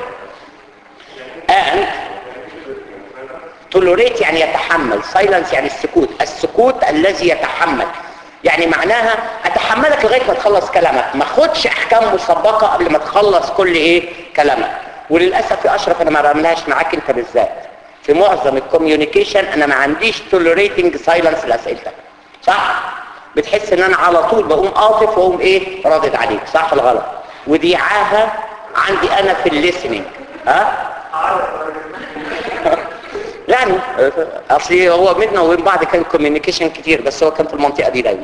and tolerate يعني يتحمل silence يعني السكوت السكوت الذي يتحمل يعني معناها اتحملك لغايه ما تخلص كلامك ما خدش احكام مسبقه قبل ما تخلص كل ايه كلامك وللاسف يا اشرف انا ما بعملهاش معاك انت بالذات في معظم الكوميونيكيشن انا ما عنديش tolerating silence لاسئلتك صح بتحس ان انا على طول بقوم قاطف واقوم ايه ردد عليك صح ولا غلط ودي عاهه عندي انا في الليسننج ها يعني اصل هو بيننا وبين بعض كان كوميونيكيشن كتير بس هو كان في المنطقه دي دايما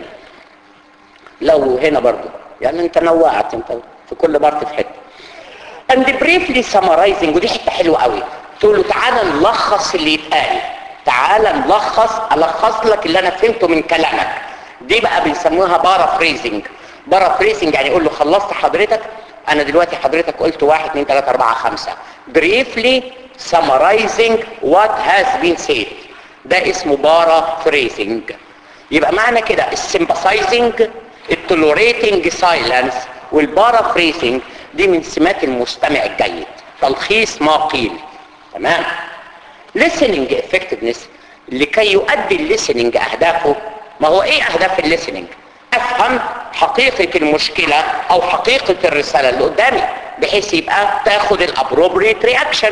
لو هنا برضو يعني انت نوعت انت في كل بارت في حته and briefly summarizing ودي حته حلوه قوي تقول له تعالى نلخص اللي يتقال تعالى نلخص الخص لك اللي انا فهمته من كلامك دي بقى بنسموها بارافريزنج بارافريزنج يعني يقول له خلصت حضرتك انا دلوقتي حضرتك قلت واحد اتنين تلاته اربعه خمسه briefly summarizing what has been said ده اسمه بارافريزنج يبقى معنى كده السمباسايزنج التولوريتنج سايلنس والبارافريزنج دي من سمات المستمع الجيد تلخيص ما قيل تمام listening effectiveness لكي يؤدي الليسننج اهدافه ما هو ايه اهداف الليسننج افهم حقيقة المشكلة او حقيقة الرسالة اللي قدامي بحيث يبقى تاخد الابروبريت رياكشن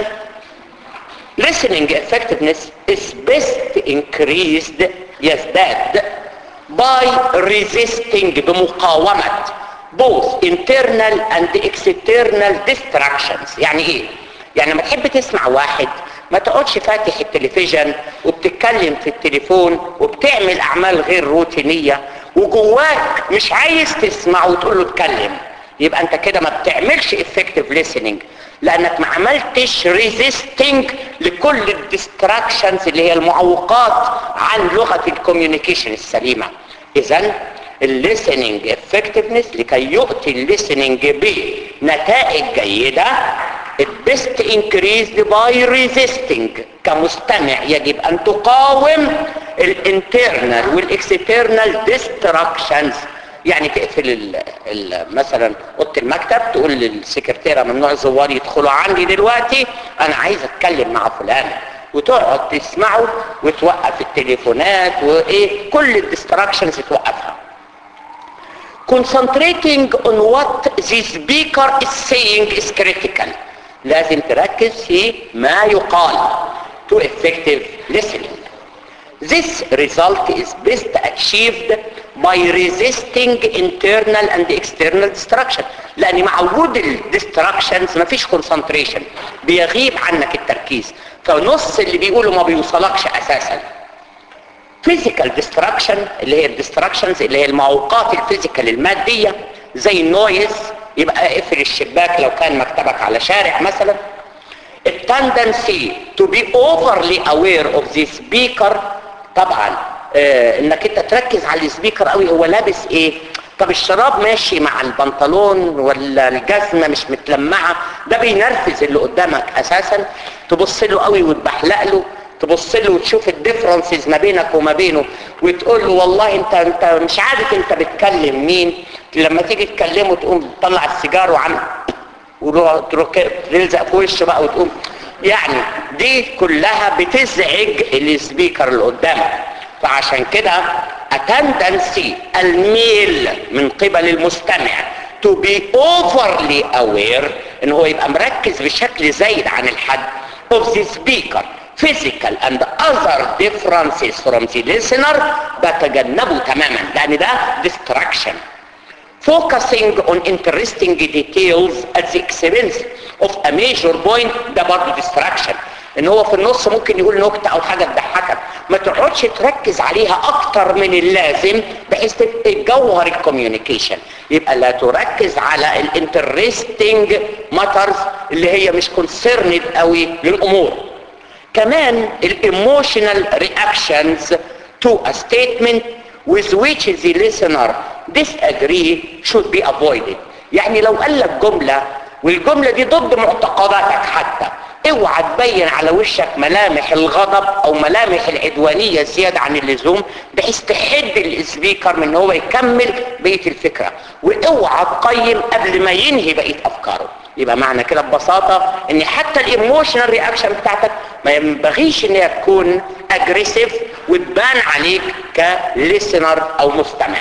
listening effectiveness is best increased يزداد by resisting بمقاومة both internal and external distractions يعني ايه يعني لما تحب تسمع واحد ما تقعدش فاتح التلفزيون وبتتكلم في التليفون وبتعمل اعمال غير روتينيه وجواك مش عايز تسمع وتقول له اتكلم يبقى انت كده ما بتعملش effective listening لانك ما عملتش resisting لكل الديستراكشنز اللي هي المعوقات عن لغه الكوميونيكيشن السليمه اذا الليسننج effectiveness لكي يؤتي الليسننج بنتائج جيده it best increased by resisting كمستمع يجب ان تقاوم الانترنال والاكسترنال distractions يعني تقفل ال ال مثلا اوضه المكتب تقول للسكرتيره ممنوع الزوار يدخلوا عندي دلوقتي انا عايز اتكلم مع فلان وتقعد تسمعه وتوقف التليفونات وايه كل الديستراكشنز توقفها concentrating on what the speaker is saying is critical لازم تركز في ما يقال to effective listening This result is best achieved by resisting internal and external distraction لأن مع وجود الديستراكشنز مفيش concentration بيغيب عنك التركيز فنص اللي بيقوله ما بيوصلكش أساسا physical distraction اللي هي الديستراكشنز اللي هي المعوقات الفيزيكال المادية زي النويز يبقى اقفل الشباك لو كان مكتبك على شارع مثلا التندنسي to be overly aware of the speaker طبعا آه انك انت تركز على السبيكر قوي هو لابس ايه طب الشراب ماشي مع البنطلون ولا الجزمه مش متلمعه ده بينرفز اللي قدامك اساسا تبص له قوي وتبحلق له تبص له وتشوف الديفرنسز ما بينك وما بينه وتقول له والله انت انت مش عارف انت بتكلم مين لما تيجي تكلمه تقوم تطلع السيجار وعم وتروح تلزق في وشه بقى وتقوم يعني دي كلها بتزعج السبيكر اللي قدامك فعشان كده اتندنسي الميل من قبل المستمع to be overly aware ان هو يبقى مركز بشكل زايد عن الحد of the speaker physical and other differences from the listener بتجنبه تماما لان ده distraction focusing on interesting details at the expense of a major point ده برضه distraction ان هو في النص ممكن يقول نكته او حاجه تضحكك ما تقعدش تركز عليها اكتر من اللازم بحيث تجوهر الكوميونيكيشن يبقى لا تركز على الانترستنج ماترز اللي هي مش كونسيرند قوي للامور كمان الايموشنال رياكشنز to a statement with which the listener disagree should be avoided يعني لو قال لك جملة والجملة دي ضد معتقداتك حتى اوعى تبين على وشك ملامح الغضب او ملامح العدوانية زيادة عن اللزوم بحيث تحد السبيكر من ان هو يكمل بقية الفكرة واوعى تقيم قبل ما ينهي بقية افكاره يبقى معنى كده ببساطة ان حتى الايموشنال رياكشن بتاعتك ما ينبغيش ان هي تكون اجريسيف وتبان عليك كليسنر او مستمع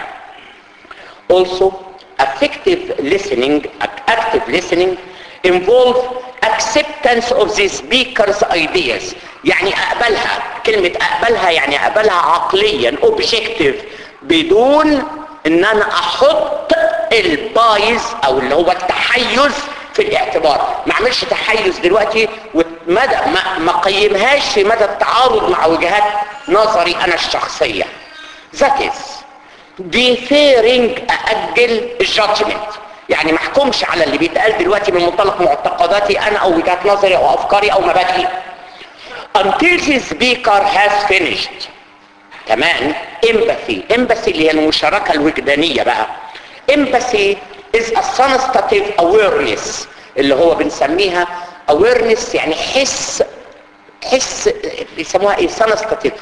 also effective listening active listening involve acceptance of the speaker's ideas يعني اقبلها كلمة اقبلها يعني اقبلها عقليا objective بدون ان انا احط البايز او اللي هو التحيز في الاعتبار ما اعملش تحيز دلوقتي ومدى ما, ما قيمهاش في مدى التعارض مع وجهات نظري انا الشخصية that is deferring ااجل الجادجمنت يعني ما احكمش على اللي بيتقال دلوقتي من منطلق معتقداتي انا او وجهات نظري او افكاري او مبادئي until the speaker has finished كمان empathy empathy اللي هي المشاركة الوجدانية بقى empathy is a sensitive awareness اللي هو بنسميها awareness يعني حس حس بيسموها ايه sensitive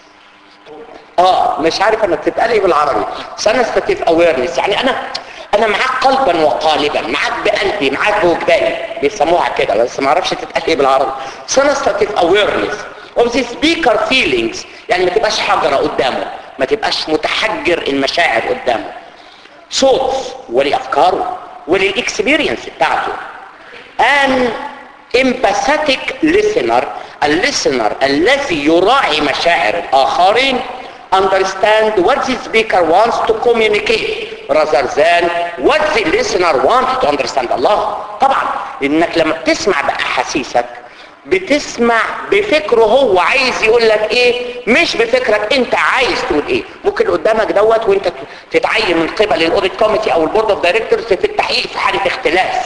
اه مش عارف انا بتتقال ايه بالعربي sensitive awareness يعني انا انا معاك قلبا وقالبا معاك بقلبي معاك بوجداني بيسموها كده بس ما اعرفش تتقال ايه بالعربي sensitive awareness of the speaker feelings يعني ما تبقاش حجرة قدامه ما تبقاش متحجر المشاعر قدامه صوت ولأفكاره وللإكسبيرينس بتاعته an empathetic listener الليسنر الذي يراعي مشاعر الآخرين understand what the speaker wants to communicate rather than what the listener wants to understand الله طبعا انك لما بتسمع بأحاسيسك بتسمع بفكره هو عايز يقول لك ايه مش بفكرك انت عايز تقول ايه ممكن قدامك دوت وانت تتعين من قبل الاوديت كوميتي او البورد اوف دايركتورز في التحقيق في حاله اختلاس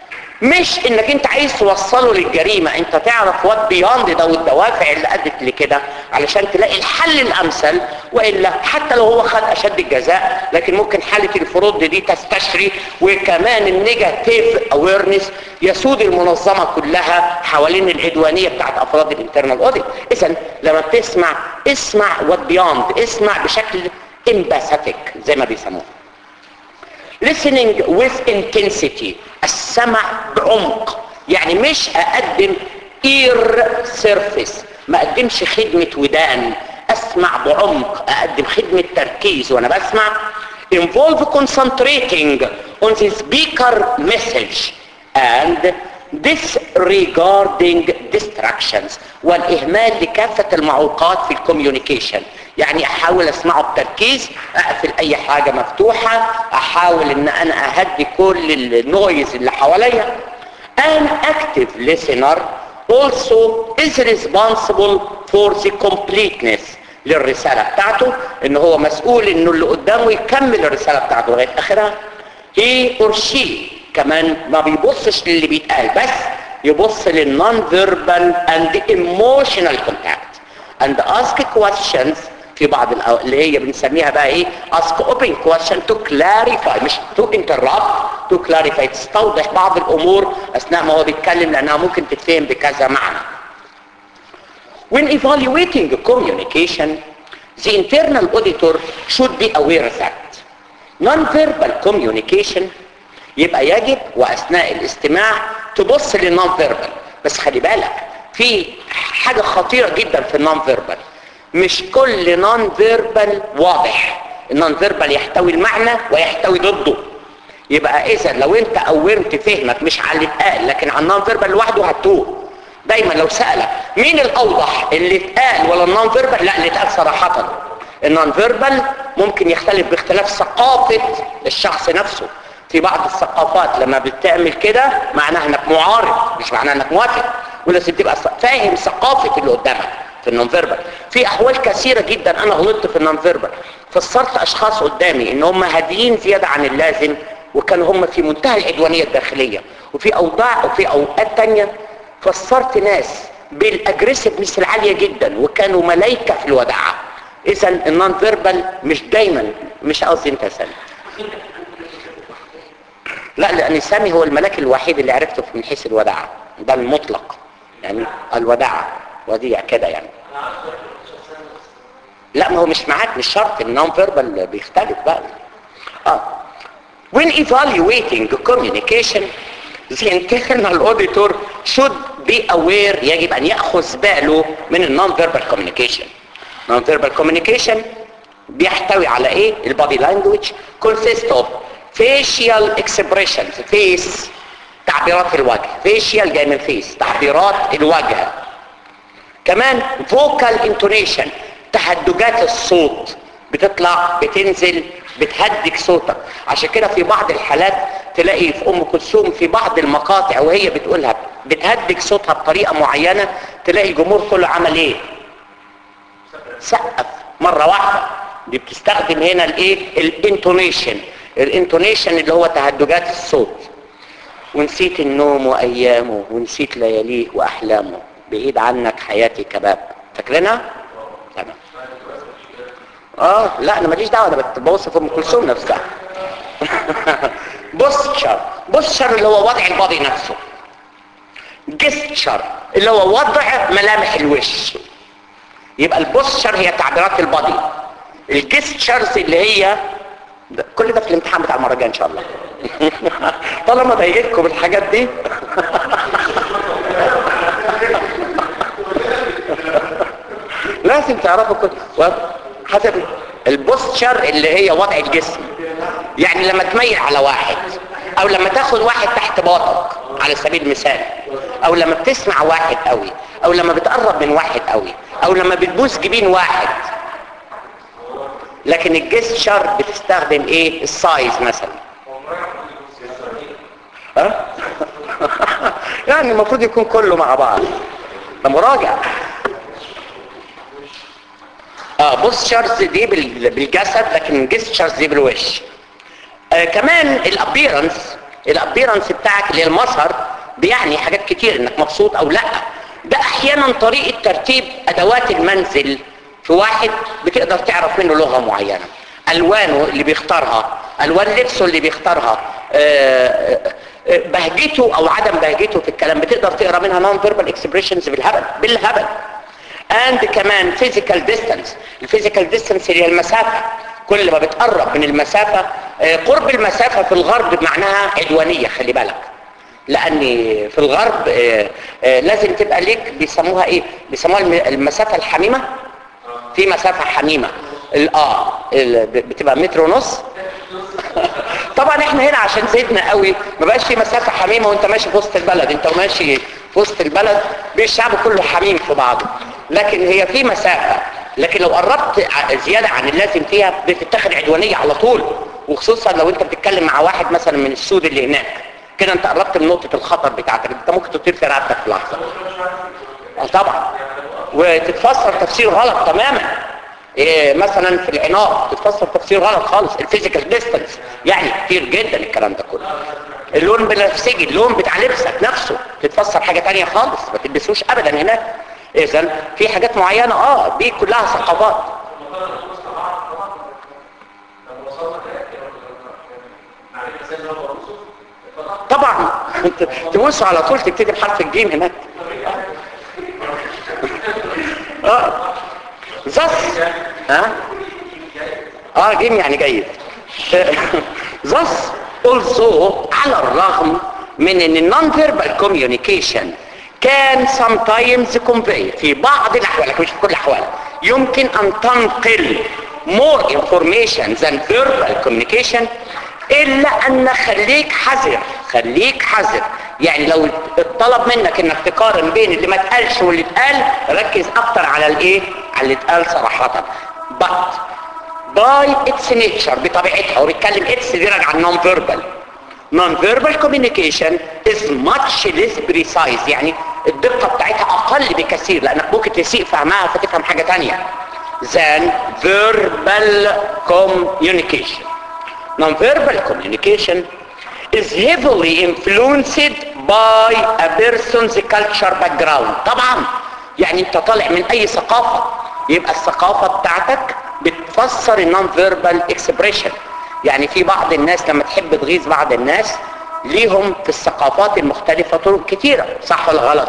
مش انك انت عايز توصله للجريمة انت تعرف وات بياند ده والدوافع اللي ادت لكده علشان تلاقي الحل الامثل والا حتى لو هو خد اشد الجزاء لكن ممكن حالة الفروض دي تستشري وكمان النيجاتيف اويرنس يسود المنظمة كلها حوالين العدوانية بتاعت افراد الانترنال اوديت اذا لما بتسمع اسمع وات بياند اسمع بشكل امباثيك زي ما بيسموه listening with intensity السمع بعمق يعني مش اقدم ear surface ما اقدمش خدمة ودان اسمع بعمق اقدم خدمة تركيز وانا بسمع involve concentrating on the speaker message and disregarding distractions والاهمال لكافة المعوقات في الكوميونيكيشن يعني احاول اسمعه بتركيز اقفل اي حاجة مفتوحة احاول ان انا اهدي كل النويز اللي حواليا an active listener also is responsible for the completeness للرسالة بتاعته ان هو مسؤول انه اللي قدامه يكمل الرسالة بتاعته لغاية اخرها he or she كمان ما بيبصش للي بيتقال بس يبص للنون فيربال and emotional contact and ask questions في بعض الأو... اللي هي بنسميها بقى ايه ask open question to clarify مش to interrupt to clarify تستوضح بعض الامور اثناء ما هو بيتكلم لانها ممكن تتفهم بكذا معنى when evaluating communication the internal auditor should be aware that non-verbal communication يبقى يجب واثناء الاستماع تبص للنون فيربال بس خلي بالك في حاجه خطيره جدا في النون فيربال مش كل نون فيربال واضح النون فيربال يحتوي المعنى ويحتوي ضده يبقى اذا لو انت قومت فهمك مش على اللي اتقال لكن على النون فيربال لوحده هتوه دايما لو سالك مين الاوضح اللي اتقال ولا النون فيربال لا اللي اتقال صراحه النون فيربال ممكن يختلف باختلاف ثقافه الشخص نفسه في بعض الثقافات لما بتعمل كده معناها انك معارض مش معناها انك موافق ولازم تبقى فاهم ثقافه اللي قدامك في النون فيربال في احوال كثيره جدا انا غلطت في النون فيربال فسرت اشخاص قدامي ان هم هاديين زياده عن اللازم وكانوا هم في منتهى العدوانيه الداخليه وفي اوضاع وفي اوقات تانية فسرت ناس بالاجريسيفنس العاليه جدا وكانوا ملايكه في الوداعه اذا النون فيربال مش دايما مش قصدي انت سامي لا لان سامي هو الملاك الوحيد اللي عرفته من حيث الوداعه ده المطلق يعني الوداعه وديع كده يعني لا ما هو مش معاك مش شرط النون فيربال بيختلف بقى اه when evaluating communication the internal auditor should be aware يجب ان ياخذ باله من النون فيربال communication non verbal communication بيحتوي على ايه البادي لانجويج consist of facial expressions face تعبيرات الوجه facial جاي من face تعبيرات الوجه كمان vocal intonation تهدجات الصوت بتطلع بتنزل بتهدج صوتك عشان كده في بعض الحالات تلاقي في ام كلثوم في بعض المقاطع وهي بتقولها بتهدج صوتها بطريقه معينه تلاقي الجمهور كله عمل ايه سقف مره واحده دي بتستخدم هنا الايه الانتونيشن الانتونيشن اللي هو تهدجات الصوت ونسيت النوم وايامه ونسيت لياليه واحلامه بعيد عنك حياتي كباب فاكرينها تمام اه لا انا ماليش دعوه انا بوصف ام كلثوم نفسها بوستشر بوستشر اللي هو وضع البادي نفسه جستشر اللي هو وضع ملامح الوش يبقى البوستشر هي تعبيرات البادي الجستشرز اللي هي ده كل ده في الامتحان بتاع المره الجايه ان شاء الله طالما ضايقتكم الحاجات دي لازم تعرفوا كل حسب البوستشر اللي هي وضع الجسم يعني لما تميل على واحد او لما تاخد واحد تحت باطك على سبيل المثال او لما بتسمع واحد قوي او لما بتقرب من واحد قوي او لما بتبوس جبين واحد لكن الجستشر بتستخدم ايه السايز مثلا ها يعني المفروض يكون كله مع بعض ده مراجع اه بوستشرز دي بال- بالجسد لكن الجستشرز دي بالوش آه كمان الابيرنس الابيرنس بتاعك اللي هي المظهر بيعني حاجات كتير انك مبسوط او لا ده احيانا طريقه ترتيب ادوات المنزل في واحد بتقدر تعرف منه لغه معينه الوانه اللي بيختارها الوان لبسه اللي بيختارها آه، آه، بهجته او عدم بهجته في الكلام بتقدر تقرا منها نون فيربال اكسبريشنز بالهبل بالهبل اند كمان فيزيكال ديستانس الفيزيكال ديستانس اللي هي المسافه كل ما بتقرب من المسافه آه، قرب المسافه في الغرب معناها عدوانيه خلي بالك لان في الغرب آه، آه، لازم تبقى ليك بيسموها ايه بيسموها الم- المسافه الحميمه في مسافه حميمه ال- اه ال- بتبقى متر ونص طبعا احنا هنا عشان زدنا قوي ما بقاش في مسافه حميمه وانت ماشي في وسط البلد انت ماشي في وسط البلد الشعب كله حميم في بعضه لكن هي في مسافه لكن لو قربت ع- زياده عن اللازم فيها بتتاخد عدوانيه على طول وخصوصا لو انت بتتكلم مع واحد مثلا من السود اللي هناك كده انت قربت من نقطه الخطر بتاعتك انت ممكن تطير في رقبتك في لحظه اه طبعا وتتفسر تفسير غلط تماما إيه مثلا في العناق تتفسر تفسير غلط خالص الفيزيكال ديستانس يعني كتير جدا الكلام ده كله اللون بنفسجي اللون بتاع لبسك نفسه تتفسر حاجه تانية خالص ما تلبسوش ابدا هناك اذا في حاجات معينه اه دي كلها ثقافات طبعا انت تبص على طول تكتب حرف الجيم هناك اه زص ها اه جيم يعني جيد زص also على الرغم من ان النون فيربال كوميونيكيشن كان sometimes convey في بعض الاحوال لكن مش في كل الاحوال يمكن ان تنقل more information than verbal communication الا ان خليك حذر خليك حذر يعني لو اتطلب منك انك تقارن بين اللي ما اتقالش واللي اتقال ركز اكتر على الايه على اللي اتقال صراحه but by its nature بطبيعتها وبيتكلم اتس دي راجعه النون فيربال non-verbal communication is much less precise يعني الدقة بتاعتها أقل بكثير لأنك ممكن تسيء فهمها فتفهم حاجة تانية than verbal communication non-verbal communication is heavily influenced by a person's culture background طبعا يعني انت طالع من اي ثقافة يبقى الثقافة بتاعتك بتفسر النون فيربال اكسبريشن يعني في بعض الناس لما تحب تغيظ بعض الناس ليهم في الثقافات المختلفة طرق كتيرة صح ولا غلط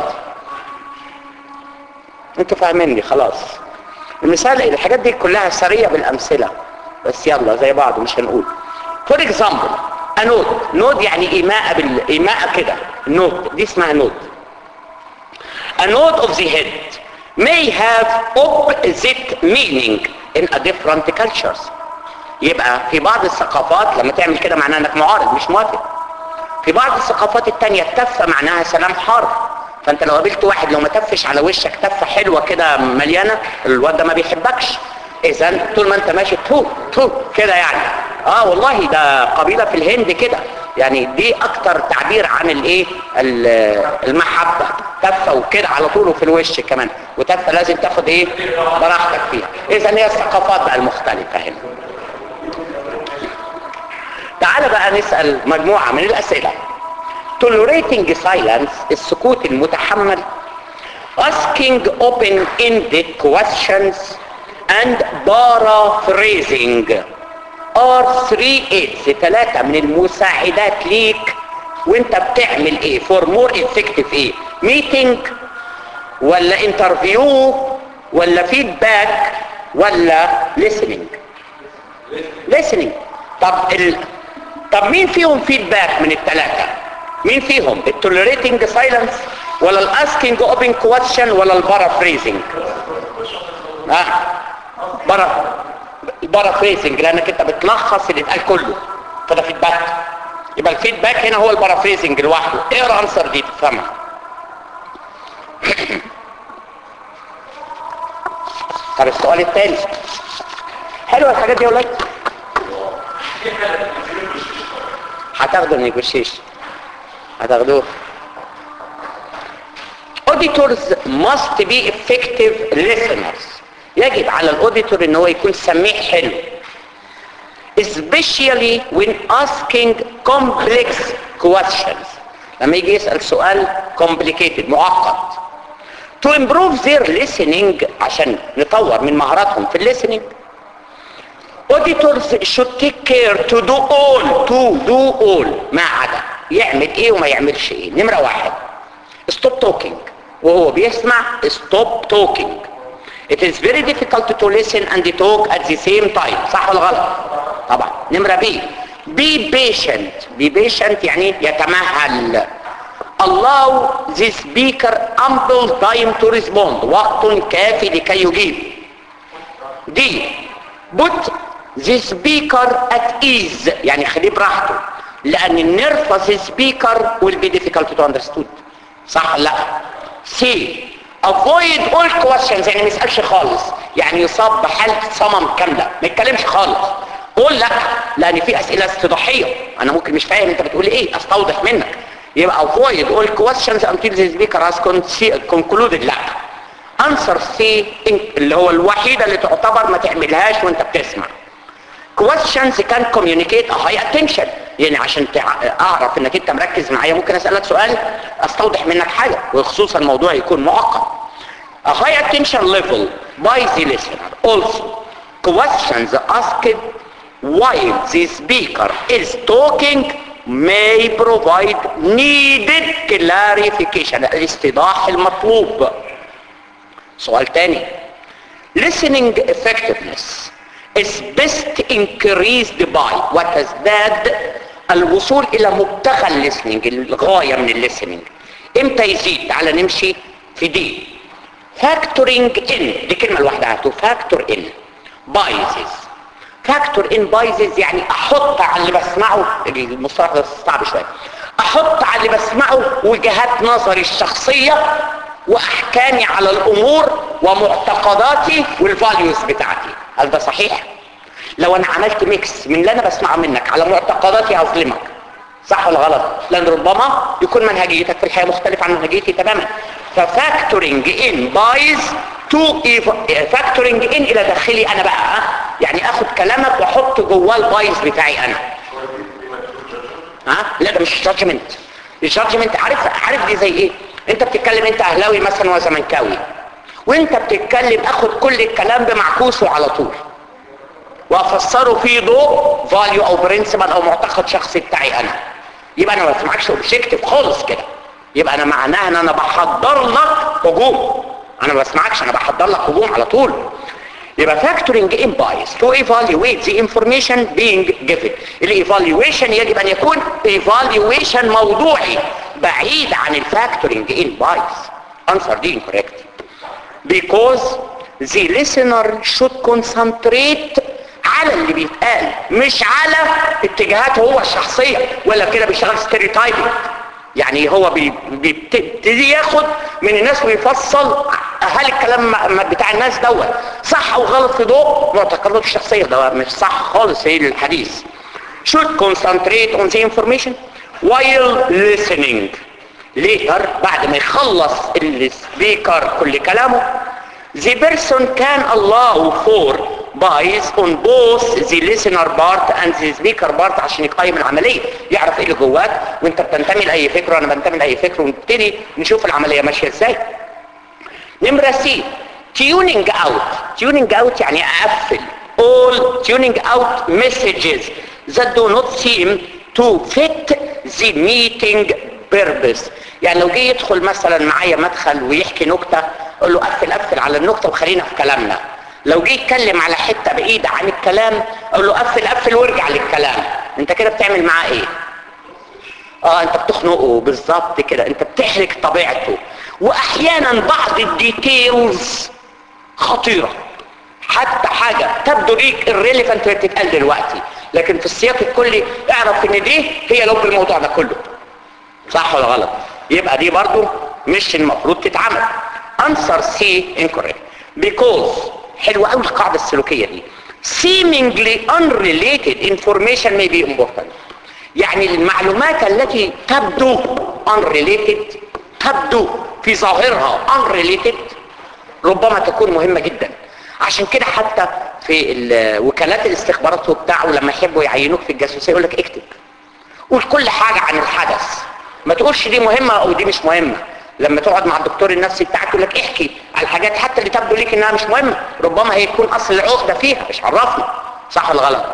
انتوا فاهميني خلاص المثال الحاجات دي كلها سرية بالامثلة بس يلا زي بعض مش هنقول فور اكزامبل نود نود يعني ايماء بالايماء كده نود دي اسمها نود A node of the head may have opposite meaning in a different cultures يبقى في بعض الثقافات لما تعمل كده معناها انك معارض مش موافق في بعض الثقافات التانية التفة معناها سلام حار فانت لو قابلت واحد لو ما تفش على وشك تفة حلوة كده مليانة الواد ده ما بيحبكش اذا طول ما انت ماشي تو تو كده يعني اه والله ده قبيلة في الهند كده يعني دي اكتر تعبير عن الايه المحبة تفة وكده على طول وفي الوش كمان وتفة لازم تاخد ايه براحتك فيها اذا هي الثقافات بقى المختلفة هنا تعال بقى نسأل مجموعة من الأسئلة tolerating silence السكوت المتحمل asking open-ended questions and paraphrasing are three aids ثلاثة من المساعدات ليك وانت بتعمل ايه for more effective ايه meeting ولا interview ولا feedback ولا listening listening طب ال... طب مين فيهم فيدباك من الثلاثة مين فيهم التوليريتنج سايلنس ولا الاسكينج اوبن كويشن ولا البارافريزنج ها برا البارافريزنج لانك انت بتلخص اللي اتقال كله فده فيدباك يبقى الفيدباك هنا هو البارافريزنج لوحده اقرا الانسر دي تفهمها طب السؤال الثاني حلوه الحاجات دي يا ولاد هتاخدوا النيجوشيشن هتاخدوه auditors must be effective listeners يجب على الاوديتور ان هو يكون سميع حلو especially when asking complex questions لما يجي يسأل سؤال complicated معقد to improve their listening عشان نطور من مهاراتهم في الليسننج auditors should take care to do all to do all ما عدا يعمل ايه وما يعملش ايه نمرة واحد stop talking وهو بيسمع stop talking it is very difficult to listen and talk at the same time صح ولا غلط طبعا نمرة بي be patient be patient يعني يتمهل allow the speaker ample time to respond وقت كافي لكي يجيب دي put the speaker at ease يعني خليه براحته لان النرفس سبيكر will be difficult to understood صح لا سي avoid all questions يعني ما يسالش خالص يعني يصاب بحاله صمم كامله ما يتكلمش خالص قول لا لان في اسئله استضاحيه انا ممكن مش فاهم انت بتقول ايه استوضح منك يبقى avoid all questions until the speaker has concluded لا answer C اللي هو الوحيده اللي تعتبر ما تعملهاش وانت بتسمع questions can communicate a high attention يعني عشان اعرف انك انت مركز معايا ممكن اسالك سؤال استوضح منك حاجه وخصوصا الموضوع يكون معقد a high attention level by the listener also questions asked while the speaker is talking may provide needed clarification الاستيضاح المطلوب سؤال تاني listening effectiveness is best increased by وتزداد الوصول الى مبتغى الليسننج الغاية من الليسننج امتى يزيد تعال نمشي في دي فاكتورينج ان دي كلمة لوحدها تو فاكتور ان بايزز فاكتور ان بايزز يعني احط على اللي بسمعه المصطلح ده صعب شوية احط على اللي بسمعه وجهات نظري الشخصية واحكامي على الامور ومعتقداتي والفاليوز بتاعتي هل ده صحيح لو انا عملت ميكس من اللي انا بسمعه منك على معتقداتي هظلمك صح ولا غلط لان ربما يكون منهجيتك في الحياه مختلف عن منهجيتي تماما ففاكتورنج ان بايز تو فاكتورنج ان الى داخلي انا بقى يعني اخد كلامك واحط جواه البايز بتاعي انا ها لا ده مش جادجمنت الجادجمنت عارف عارف دي زي ايه انت بتتكلم انت اهلاوي مثلا وزملكاوي وانت بتتكلم اخد كل الكلام بمعكوسه على طول وافسره في ضوء فاليو او برنسبل او معتقد شخصي بتاعي انا يبقى انا ما بسمعكش اوبجيكتيف خالص كده يبقى انا معناها ان انا بحضر لك هجوم انا ما بسمعكش انا بحضر لك هجوم على طول يبقى factoring in bias to evaluate the information being given الايفالويشن يجب ان يكون evaluation موضوعي بعيد عن الفاكتورينج in bias answer دي incorrect because the listener should concentrate على اللي بيتقال مش على اتجاهاته هو الشخصية ولا كده بيشتغل ستيريوتايبنج يعني هو بي- بيبتدي ياخد من الناس ويفصل هل الكلام م- بتاع الناس دوت صح او غلط في ضوء معتقداته الشخصية ده مش صح خالص هي الحديث should concentrate on the information while listening later بعد ما يخلص السبيكر كل كلامه the person can allow for bias on both the listener part and the speaker part عشان يقيم العملية يعرف ايه اللي جواك وانت بتنتمي لأي فكر وانا بنتمي لأي فكر ونبتدي نشوف العملية ماشية ازاي نمرة سي tuning out tuning out يعني اقفل all tuning out messages that do not seem to fit the meeting purpose يعني لو جه يدخل مثلا معايا مدخل ويحكي نكتة اقول له قفل قفل على النكتة وخلينا في كلامنا لو جه يتكلم على حتة بعيدة عن الكلام اقول له قفل قفل وارجع للكلام انت كده بتعمل معاه ايه اه انت بتخنقه بالظبط كده انت بتحرك طبيعته واحيانا بعض الديتيلز خطيرة حتى حاجة تبدو ليك الريليفنت وهي بتتقال دلوقتي لكن في السياق الكلي اعرف ان دي هي لب الموضوع ده كله صح ولا غلط يبقى دي برضو مش المفروض تتعمل answer C incorrect because حلوة قوي القاعدة السلوكية دي seemingly unrelated information may be important يعني المعلومات التي تبدو unrelated تبدو في ظاهرها unrelated ربما تكون مهمة جدا عشان كده حتى في ال- وكالات الاستخبارات وبتاع ولما يحبوا يعينوك في الجاسوسية يقول لك اكتب قول كل حاجة عن الحدث ما تقولش دي مهمة او دي مش مهمة لما تقعد مع الدكتور النفسي بتاعك يقول لك احكي على الحاجات حتى اللي تبدو ليك انها مش مهمة ربما هي تكون اصل العقدة فيها مش عرفنا صح ولا غلط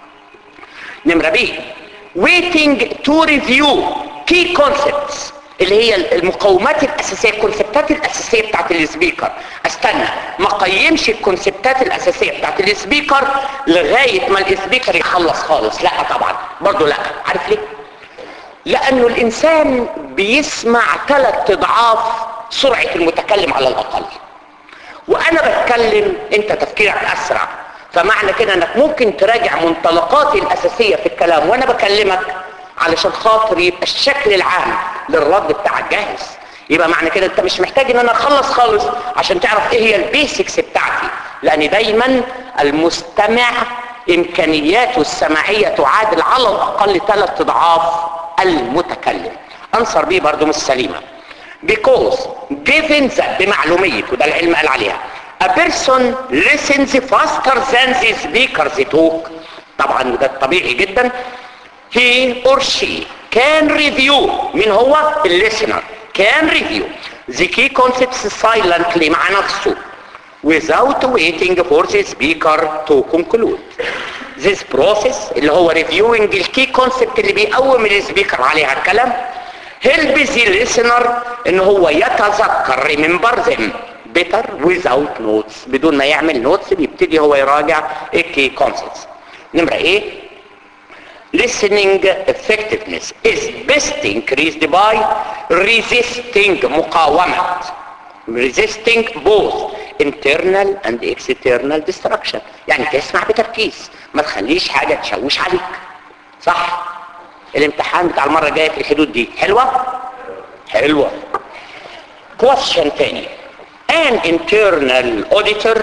نمرة بي waiting to review key concepts اللي هي المقومات الاساسيه الكونسبتات الاساسيه بتاعت السبيكر استنى ما قيمش الكونسبتات الاساسيه بتاعت السبيكر لغايه ما السبيكر يخلص خالص لا طبعا برضه لا عارف ليه لانه الانسان بيسمع ثلاث اضعاف سرعه المتكلم على الاقل وانا بتكلم انت تفكيرك اسرع فمعنى كده انك ممكن تراجع منطلقاتي الاساسيه في الكلام وانا بكلمك علشان خاطر يبقى الشكل العام للرد بتاعك جاهز يبقى معنى كده انت مش محتاج ان انا اخلص خالص عشان تعرف ايه هي البيسكس بتاعتي لان دايما المستمع امكانياته السمعيه تعادل على الاقل ثلاث اضعاف المتكلم انصر بيه برضو مش سليمه because given that بمعلومية وده العلم قال عليها a person listens faster than the speakers talk طبعا ده طبيعي جدا he or she can review من هو listener can review the key concepts silently مع نفسه without waiting for the speaker to conclude this process اللي هو reviewing الكي concept اللي بيقوم السبيكر عليها الكلام help the listener ان هو يتذكر remember them better without notes بدون ما يعمل نوتس بيبتدي هو يراجع الكي concepts نمرة ايه listening effectiveness is best increased by resisting مقاومة resisting both internal and external distraction يعني تسمع بتركيز ما تخليش حاجة تشوش عليك صح الامتحان بتاع المرة الجاية في الحدود دي حلوة حلوة question تاني an internal auditor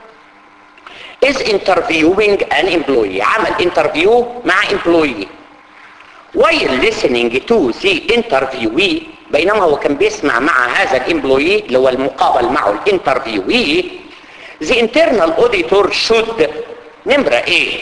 is interviewing an employee عمل interview مع employee while listening to the interviewee بينما هو كان بيسمع مع هذا الامبلوي اللي هو المقابل معه الانترفيوي the internal auditor should نمرة ايه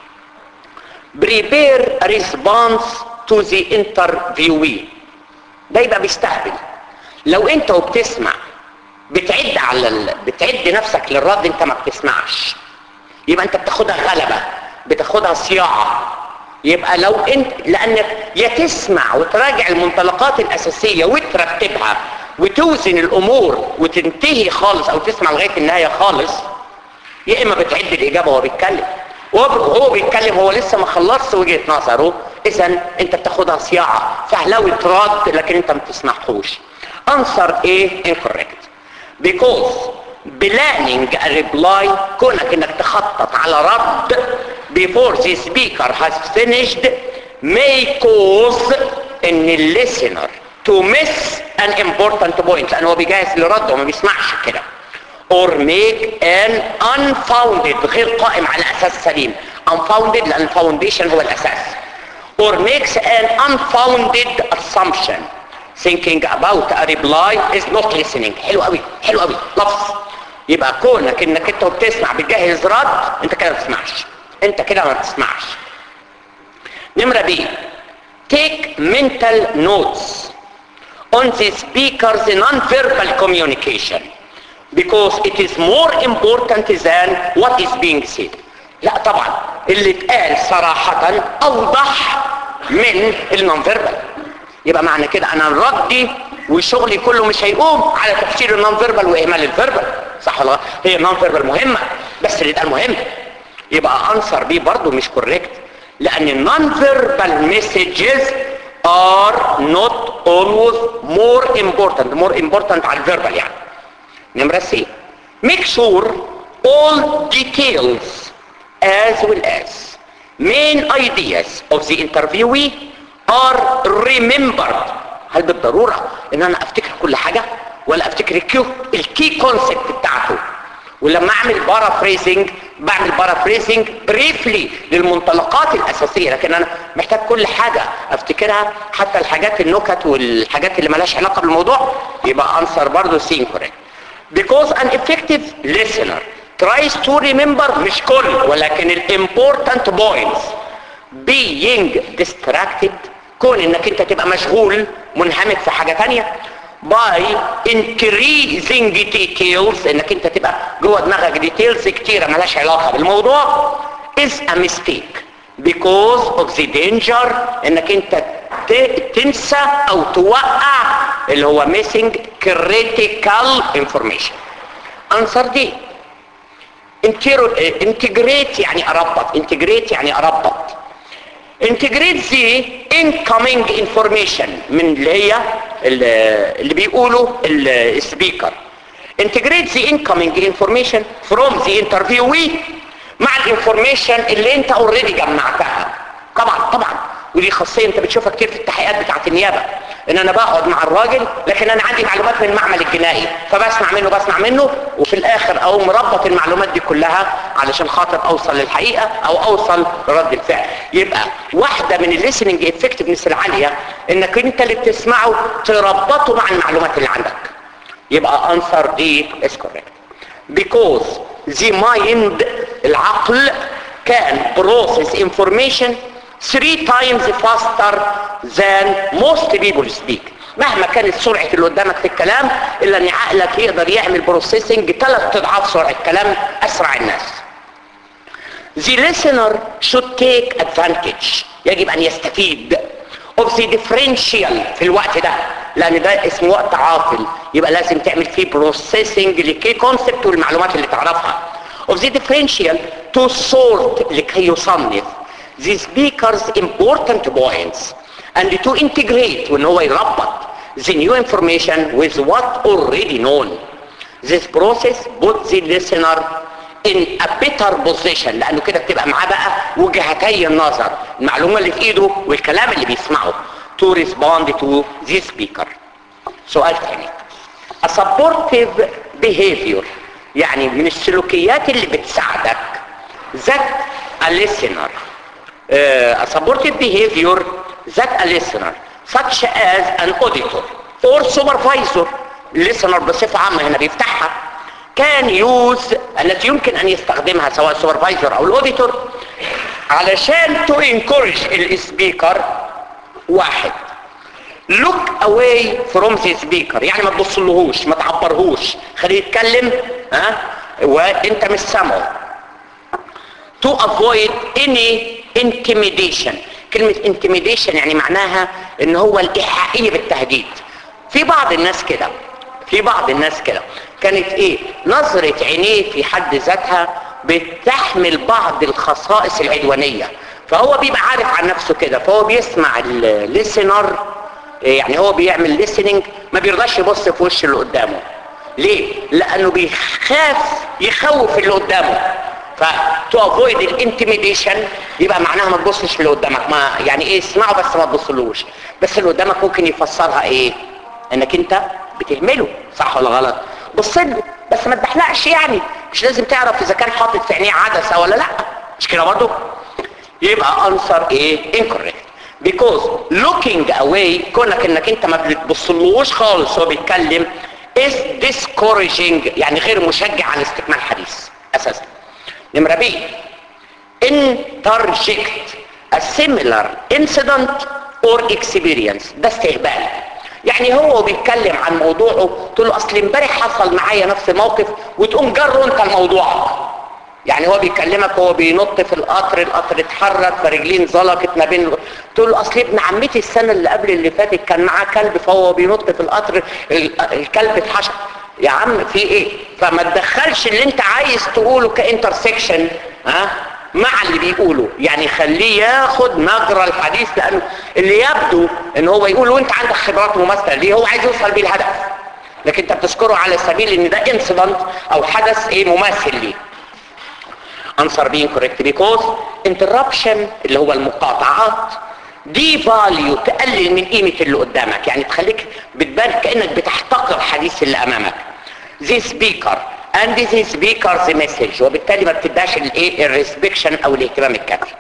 prepare a response to the interviewee ده يبقى بيستهبل لو انت وبتسمع بتعد على ال... بتعد نفسك للرد انت ما بتسمعش يبقى انت بتاخدها غلبة بتاخدها صياعة يبقى لو انت لانك يا تسمع وتراجع المنطلقات الاساسية وترتبها وتوزن الامور وتنتهي خالص او تسمع لغاية النهاية خالص يا اما بتعد الاجابة وهو بيتكلم وهو بيتكلم هو لسه ما خلصش وجهة نظره اذا انت بتاخدها صياعة فهلوي ترد لكن انت ما بتسمعهوش answer A incorrect because planning a reply كونك انك تخطط على رد before the speaker has finished may cause ان listener to miss an important point لان هو بيجهز لرد وما بيسمعش كده or make an unfounded غير قائم على اساس سليم unfounded لان foundation هو الاساس or makes an unfounded assumption thinking about a reply is not listening حلو قوي حلو قوي لفظ يبقى كونك انك انت وبتسمع بتجهز رد انت كده ما بتسمعش انت كده ما بتسمعش نمرة بي take mental notes on the speaker's non-verbal communication because it is more important than what is being said لا طبعا اللي اتقال صراحة اوضح من النون فيربال يبقى معنى كده انا ردي وشغلي كله مش هيقوم على تفسير النون فيربال واهمال الفيربال صح ولا هي النون فيربال مهمه بس اللي اتقال مهم يبقى انسر بي برضو مش كوريكت لان النون فيربال مسجز are not always more important more important على الفيربال يعني نمرة سي make sure all details as well as main ideas of the interviewee are remembered هل بالضرورة ان انا افتكر كل حاجة ولا افتكر الكيو الكي كونسبت بتاعته ولما اعمل بارافريزنج بعمل بارافريزنج بريفلي للمنطلقات الاساسية لكن انا محتاج كل حاجة افتكرها حتى الحاجات النكت والحاجات اللي ملهاش علاقة بالموضوع يبقى انسر برضو سين كوريكت because an effective listener tries to remember مش كل ولكن الامبورتنت points being distracted كون انك انت تبقى مشغول منهمك في حاجة تانية by increasing details انك انت تبقى جوه دماغك ديتيلز كتيرة ملهاش علاقة بالموضوع is a mistake because of the danger انك انت تنسى او توقع اللي هو missing critical information answer دي integrate يعني اربط integrate يعني اربط integrate the incoming information من اللي هي اللي بيقولوا السبيكر integrate the incoming information from the interviewee مع الانفورميشن اللي انت اوريدي جمعتها طبعا طبعا ودي خاصيه انت بتشوفها كتير في التحقيقات بتاعه النيابه ان انا بقعد مع الراجل لكن انا عندي معلومات من المعمل الجنائي فبسمع منه بسمع منه وفي الاخر اقوم مربط المعلومات دي كلها علشان خاطر اوصل للحقيقه او اوصل لرد الفعل يبقى واحده من الليسننج افكتفنس العاليه انك انت اللي بتسمعه تربطه مع المعلومات اللي عندك يبقى answer D is correct because the mind العقل can process information three times faster than most people speak مهما كانت سرعة اللي قدامك في الكلام الا ان عقلك يقدر يعمل بروسيسنج ثلاث اضعاف سرعة الكلام اسرع الناس The listener should take advantage يجب ان يستفيد of the differential في الوقت ده لان ده اسمه وقت عاطل يبقى لازم تعمل فيه بروسيسنج لكي كونسبت والمعلومات اللي تعرفها of the differential to sort لكي يصنف the speaker's important points and to integrate وان هو يربط the new information with what already known this process puts the listener in a better position لانه كده بتبقى معاه بقى وجهتي النظر المعلومه اللي في ايده والكلام اللي بيسمعه to respond to the speaker سؤال ثاني a supportive behavior يعني من السلوكيات اللي بتساعدك that a listener uh, a supportive behavior that a listener such as an auditor or supervisor listener بصفة عامة هنا بيفتحها كان يوز التي يمكن ان يستخدمها سواء السوبرفايزر او الاوديتور علشان تو انكورج السبيكر واحد look away from the speaker يعني ما تبصلهوش ما تعبرهوش خليه يتكلم ها وانت مش سامعه to avoid any intimidation كلمة intimidation يعني معناها ان هو الايحائية بالتهديد في بعض الناس كده في بعض الناس كده كانت ايه نظرة عينيه في حد ذاتها بتحمل بعض الخصائص العدوانية فهو بيبقى عارف عن نفسه كده فهو بيسمع الليسنر يعني هو بيعمل listening ما بيرضاش يبص في وش اللي قدامه ليه لانه بيخاف يخوف اللي قدامه فتو افويد الانتميديشن يبقى معناها ما تبصش اللي قدامك ما يعني ايه اسمعه بس ما تبصلوش بس اللي قدامك ممكن يفسرها ايه انك انت بتهمله صح ولا غلط بص له بس ما تبحلقش يعني مش لازم تعرف اذا كان حاطط في عينيه عدسه ولا لا مش كده برضه يبقى انسر ايه incorrect because looking away كونك انك انت ما بتبصلوش خالص وهو بيتكلم is discouraging يعني غير مشجع على استكمال الحديث اساسا نمرة ب interject a similar incident or experience ده استهبال يعني هو بيتكلم عن موضوعه تقول له اصل امبارح حصل معايا نفس الموقف وتقوم جره انت لموضوعك يعني هو بيكلمك هو بينط في القطر القطر اتحرك فرجلين زلقت ما بين تقول له اصل ابن عمتي السنه اللي قبل اللي فاتت كان معاه كلب فهو بينط في القطر الكلب اتحشر يا عم في ايه فما تدخلش اللي انت عايز تقوله كانترسكشن ها مع اللي بيقوله يعني خليه ياخد مجرى الحديث لانه اللي يبدو ان هو يقول وانت عندك خبرات مماثله ليه هو عايز يوصل بيه الهدف لكن انت بتذكره على سبيل ان ده انسيدنت او حدث ايه مماثل ليه answer being correct because interruption اللي هو المقاطعات دي فاليو تقلل من قيمة اللي قدامك يعني تخليك بتبان كأنك بتحتقر حديث اللي امامك the speaker and the speaker's message وبالتالي ما بتداش الايه الريسبكشن او الاهتمام الكافي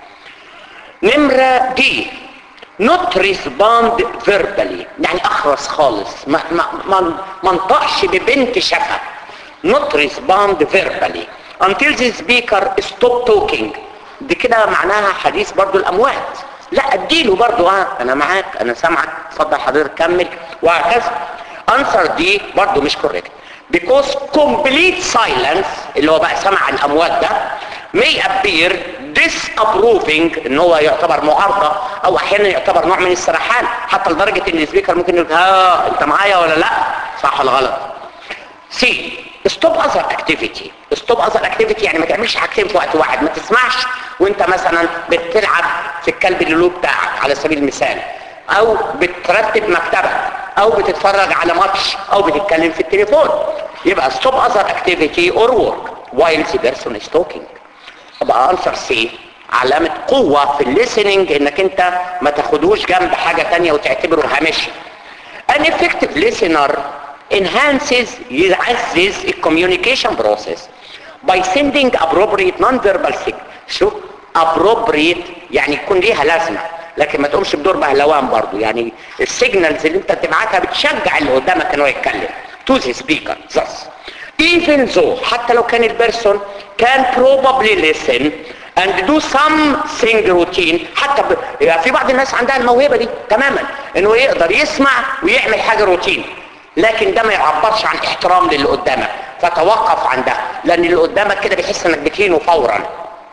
نمرة دي not respond verbally يعني اخرس خالص ما ما ما ما انطقش ببنت شفا not respond verbally until the speaker stop talking دي كده معناها حديث برضو الاموات لا اديله برضو اه انا معاك انا سامعك اتفضل حضرتك كمل وهكذا answer دي برضو مش correct because complete silence اللي هو بقى سمع الاموات ده may appear disapproving ان هو يعتبر معارضة او احيانا يعتبر نوع من السرحان حتى لدرجة ان السبيكر ممكن يقول ها انت معايا ولا لا صح ولا غلط سي ستوب اذر اكتيفيتي ستوب اذر اكتيفيتي يعني ما تعملش حاجتين في وقت واحد ما تسمعش وانت مثلا بتلعب في الكلب اللولو بتاعك على سبيل المثال او بترتب مكتبك او بتتفرج على ماتش او بتتكلم في التليفون يبقى ستوب اذر اكتيفيتي اور ورك while the person is talking يبقى answer سي علامة قوة في الليسننج انك انت ما تاخدوش جنب حاجة تانية وتعتبره هامشي an effective listener enhances يعزز الكوميونيكيشن بروسيس by sending appropriate non-verbal signal شوف appropriate يعني يكون ليها لازمة لكن ما تقومش بدور بهلوان برضو يعني السيجنالز اللي انت تبعتها بتشجع اللي قدامك ان هو يتكلم to the speaker thus even though حتى لو كان البيرسون كان probably listen and do something routine حتى ب... يعني في بعض الناس عندها الموهبة دي تماما انه يقدر يسمع ويعمل حاجة روتين لكن ده ما يعبرش عن احترام للي قدامك فتوقف عن ده لان اللي قدامك كده بيحس انك بتهينه فورا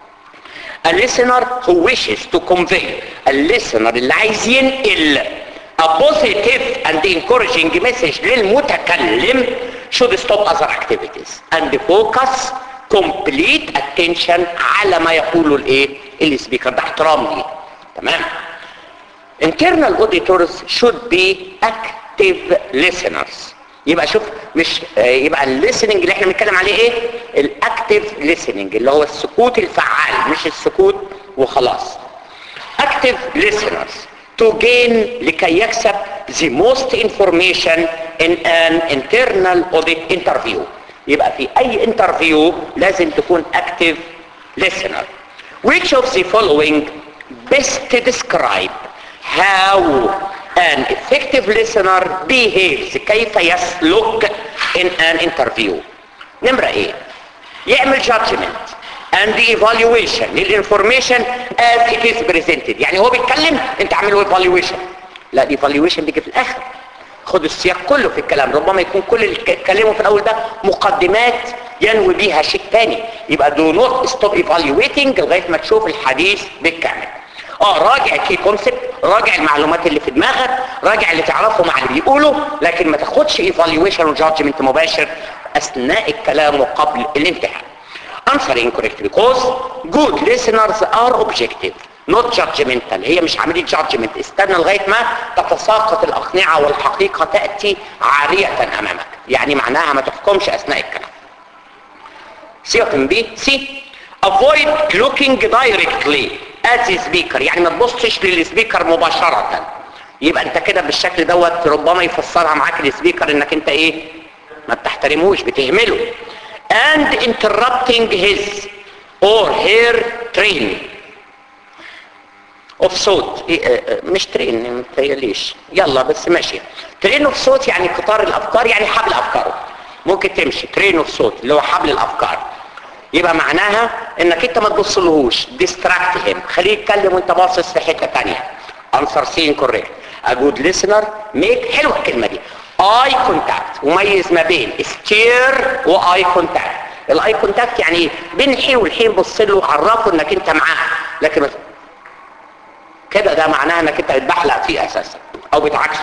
A listener who wishes to convey a listener اللي عايز ينقل a positive and encouraging message للمتكلم should stop other activities and focus complete attention على ما يقوله الايه السبيكر ده احترام ليه تمام internal auditors should be active listeners يبقى شوف مش آه، يبقى الليسننج اللي احنا بنتكلم عليه ايه الاكتيف listening اللي هو السكوت الفعال مش السكوت وخلاص active listeners to gain لكي يكسب the most information in an internal audit interview يبقى في اي interview لازم تكون active listener which of the following best describe how an effective listener behaves كيف يسلك in an interview نمرة ايه يعمل judgment and the evaluation للinformation as it is presented يعني هو بيتكلم انت عامل له evaluation لا the evaluation بيجي في الاخر خد السياق كله في الكلام ربما يكون كل اللي اتكلموا في الاول ده مقدمات ينوي بيها شيء تاني يبقى do not stop evaluating لغايه ما تشوف الحديث بالكامل اه راجع كي كونسبت راجع المعلومات اللي في دماغك راجع اللي تعرفه مع اللي بيقوله لكن ما تاخدش ايفالويشن وجادجمنت مباشر اثناء الكلام وقبل الانتهاء answering correct because good listeners are objective not judgmental هي مش عملية judgment استنى لغاية ما تتساقط الأقنعة والحقيقة تأتي عارية أمامك يعني معناها ما تحكمش أثناء الكلام سيبك من بي سي avoid looking directly at the speaker يعني ما تبصش للسبيكر مباشرة يبقى انت كده بالشكل دوت ربما يفسرها معاك السبيكر انك انت ايه ما بتحترموش بتهمله and interrupting his or her train of صوت إيه، آه، آه، مش ترين ما تتهيأليش يلا بس ماشي ترين اوف صوت يعني قطار الافكار يعني حبل افكاره ممكن تمشي ترين اوف صوت اللي هو حبل الافكار يبقى معناها انك انت ما تبصلهوش ديستراكت هيم خليه يتكلم وانت باصص في حته ثانيه انسر سين كوريكت ا جود listener ميك حلوه الكلمه دي اي كونتاكت وميز ما بين ستير واي كونتاكت الاي كونتاكت يعني ايه بين الحين والحين بص له عرفه انك انت معاه لكن ما- كده ده معناها انك انت بتبحلق فيه اساسا او بتعكسه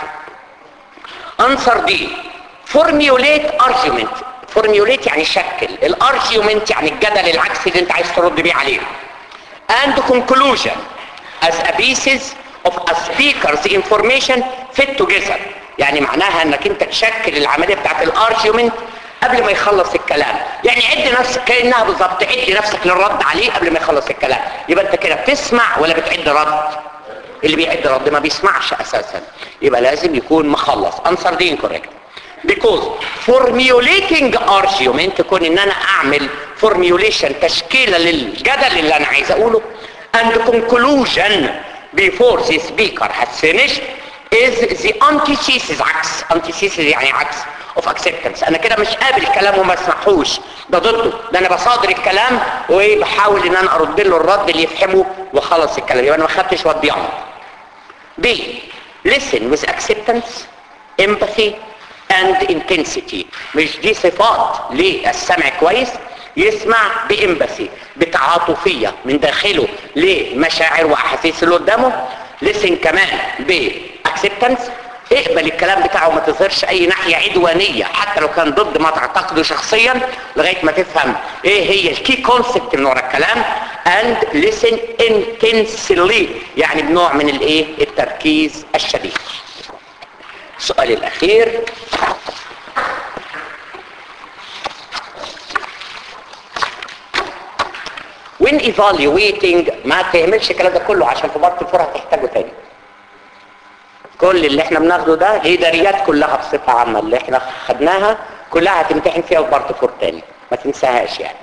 انسر دي فورميوليت ارجيومنت فورميوليت يعني شكل الارجيومنت يعني الجدل العكسي اللي انت عايز ترد بيه عليه and conclusion as a basis of a speaker's information fit together يعني معناها انك انت تشكل العملية بتاعت الارجيومنت قبل ما يخلص الكلام يعني عد نفسك كأنها بالظبط عد نفسك للرد عليه قبل ما يخلص الكلام يبقى انت كده بتسمع ولا بتعد رد اللي بيعد رد ما بيسمعش اساسا يبقى لازم يكون مخلص answer دي incorrect because formulating argument تكون ان انا اعمل formulation تشكيلة للجدل اللي انا عايز اقوله and conclusion before the speaker has finished is the antithesis عكس antithesis يعني عكس of acceptance انا كده مش قابل كلامه ما اسمحوش ده ضده ده انا بصادر الكلام وبحاول ان انا ارد له الرد اللي يفهمه وخلص الكلام يبقى انا ما خدتش ود بيعمل B. Listen with acceptance, empathy, and intensity. مش دي صفات للسمع كويس يسمع بإمباثي بتعاطفية من داخله لمشاعر وأحاسيس اللي قدامه listen كمان بأكسبتنس اقبل الكلام بتاعه وما تظهرش اي ناحية عدوانية حتى لو كان ضد ما تعتقده شخصيا لغاية ما تفهم ايه هي الكي كونسبت من ورا الكلام and listen intensely يعني بنوع من الايه التركيز الشديد السؤال الاخير when evaluating ما تهملش الكلام ده كله عشان في بارت الفور هتحتاجه تاني كل اللي احنا بناخده ده هيداريات كلها بصفة عامة اللي احنا خدناها كلها هتمتحن فيها في بارت فور تاني ما تنساهاش يعني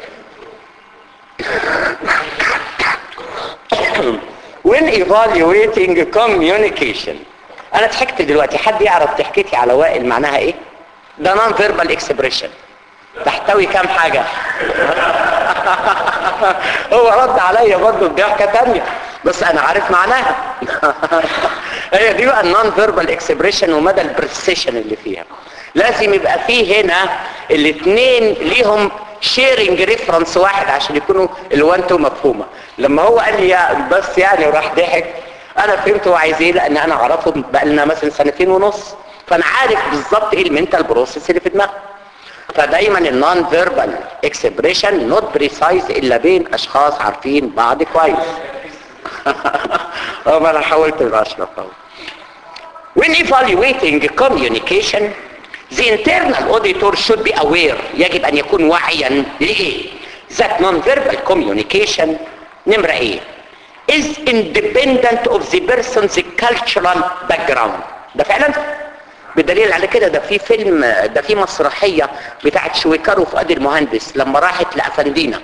when evaluating communication انا ضحكت دلوقتي حد يعرف ضحكتي على وائل معناها ايه ده non verbal expression تحتوي كام حاجة هو رد عليا برضه بضحكه تانية بس انا عارف معناها هي دي بقى النون فيربال اكسبريشن ومدى البرسيشن اللي فيها لازم يبقى فيه هنا الاثنين ليهم شيرنج ريفرنس واحد عشان يكونوا الوان تو مفهومه لما هو قال لي يا بس يعني وراح ضحك انا فهمت هو عايز ايه لان انا اعرفه بقى لنا مثلا سنتين ونص فانا عارف بالظبط ايه المنتال بروسيس اللي في دماغه فدايما النون فيربال اكسبريشن نوت بريسايز الا بين اشخاص عارفين بعض كويس اه ما انا حاولت اشرح اهو When evaluating communication, the internal auditor should be aware يجب أن يكون واعيا لإيه؟ That non-verbal communication نمرة إيه؟ is independent of the person's cultural background ده فعلا؟ بدليل على كده ده في فيلم ده في مسرحية بتاعت شويكار وفؤاد المهندس لما راحت لأفندينا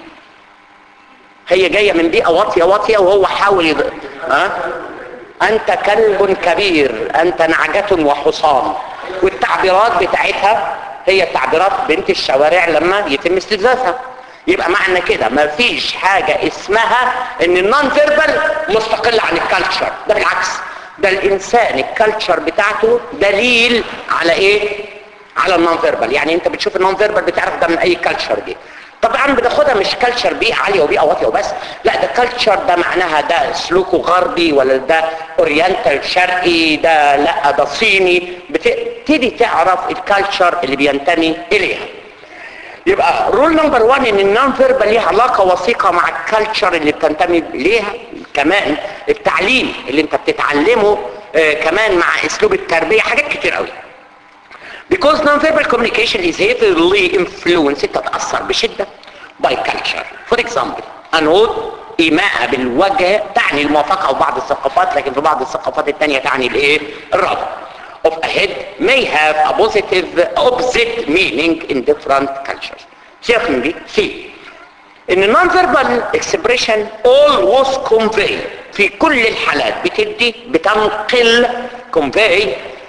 هي جاية من بيئة واطية واطية وهو حاول يض... ها؟ أنت كلب كبير أنت نعجة وحصان والتعبيرات بتاعتها هي تعبيرات بنت الشوارع لما يتم استفزازها يبقى معنى كده ما فيش حاجة اسمها ان النون فيربال مستقل عن الكالتشر ده بالعكس ده الانسان الكالتشر بتاعته دليل على ايه على النون فيربال يعني انت بتشوف النون فيربال بتعرف ده من اي كالتشر دي طبعا بناخدها مش كالتشر بيئة عالية وبيئة واطية وبس لا ده كالتشر ده معناها ده سلوكه غربي ولا ده اورينتال شرقي ده لا ده صيني بتبتدي تعرف الكالتشر اللي بينتمي اليها يبقى رول نمبر 1 ان النون فيربال ليها علاقه وثيقه مع الكالتشر اللي بتنتمي اليها كمان التعليم اللي انت بتتعلمه آه كمان مع اسلوب التربيه حاجات كتير قوي because non-verbal communication is heavily influenced تتأثر بشدة by culture for example النود إيماء بالوجه تعني الموافقة في بعض الثقافات لكن في بعض الثقافات التانية تعني الايه الرفض of a head may have a positive opposite meaning in different cultures سيبك من دي سي ان non-verbal expression always convey في كل الحالات بتدي بتنقل convey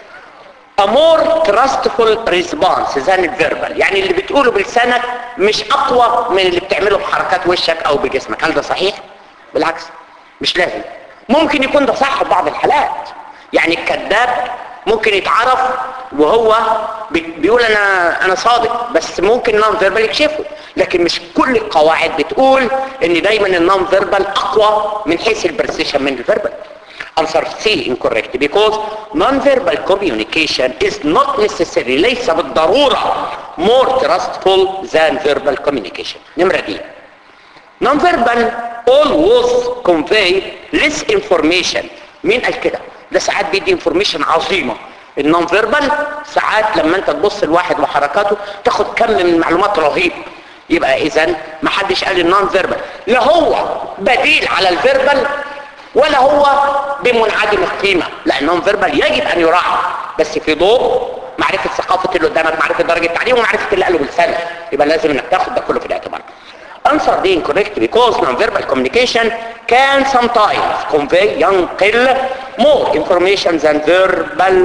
a more trustful response than الفيربال يعني اللي بتقوله بلسانك مش اقوى من اللي بتعمله بحركات وشك او بجسمك هل ده صحيح بالعكس مش لازم ممكن يكون ده صح في بعض الحالات يعني الكذاب ممكن يتعرف وهو بيقول انا انا صادق بس ممكن النون فيربال يكشفه لكن مش كل القواعد بتقول ان دايما النون فيربال اقوى من حيث البرسيشن من الفيربال answer C incorrect because non-verbal communication is not necessarily ليس بالضرورة more trustful than verbal communication نمرة دي non-verbal always convey less information مين قال كده ده ساعات بيدي information عظيمة النون فيربال ساعات لما انت تبص لواحد وحركاته تاخد كم من المعلومات رهيب يبقى اذا ما حدش قال النون فيربال لا هو بديل على الفيربال ولا هو بمنعدم القيمة لا النون فيربال يجب ان يراعى بس في ضوء معرفة ثقافة اللي قدامك معرفة درجة التعليم ومعرفة اللي قاله بلسانه يبقى لازم انك تاخد ده كله في الاعتبار answer the incorrect because non-verbal communication can sometimes convey ينقل more information than verbal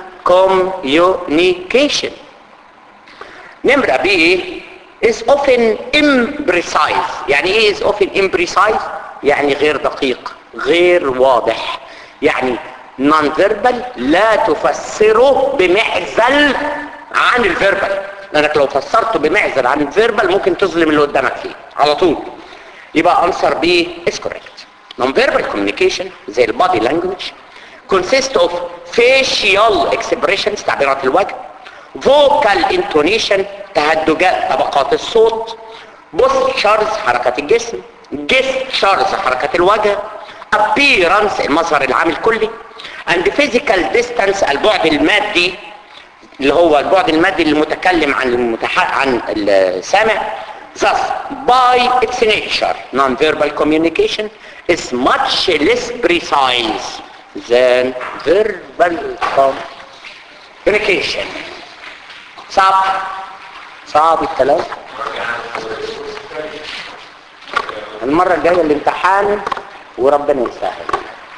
communication نمرة B is often imprecise يعني ايه is often imprecise يعني غير دقيق غير واضح يعني non-verbal لا تفسره بمعزل عن الفيربال لانك لو فسرته بمعزل عن الفيربال ممكن تظلم اللي قدامك فيه على طول يبقى answer B is correct non-verbal communication زي البادي language consist of facial expressions تعبيرات الوجه vocal intonation تهدجات طبقات الصوت postures حركات الجسم gestures حركات الوجه appearance المظهر العام الكلي and physical distance البعد المادي اللي هو البعد المادي المتكلم عن المتح... عن السامع thus by its nature non-verbal communication is much less precise than verbal communication صعب صعب الكلام المرة الجاية الامتحان وربنا يسهل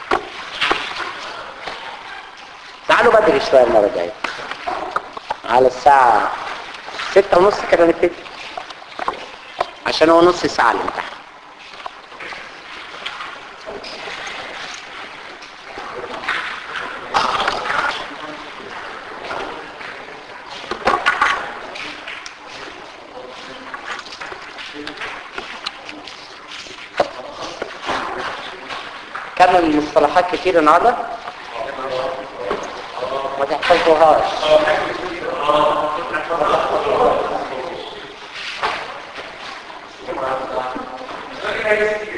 تعالوا بدري شوية المرة الجاية على الساعة ستة ونص كده نبتدي عشان هو نص ساعة الامتحان كم المصطلحات كتير النهارده ما تحفظوهاش Thank you.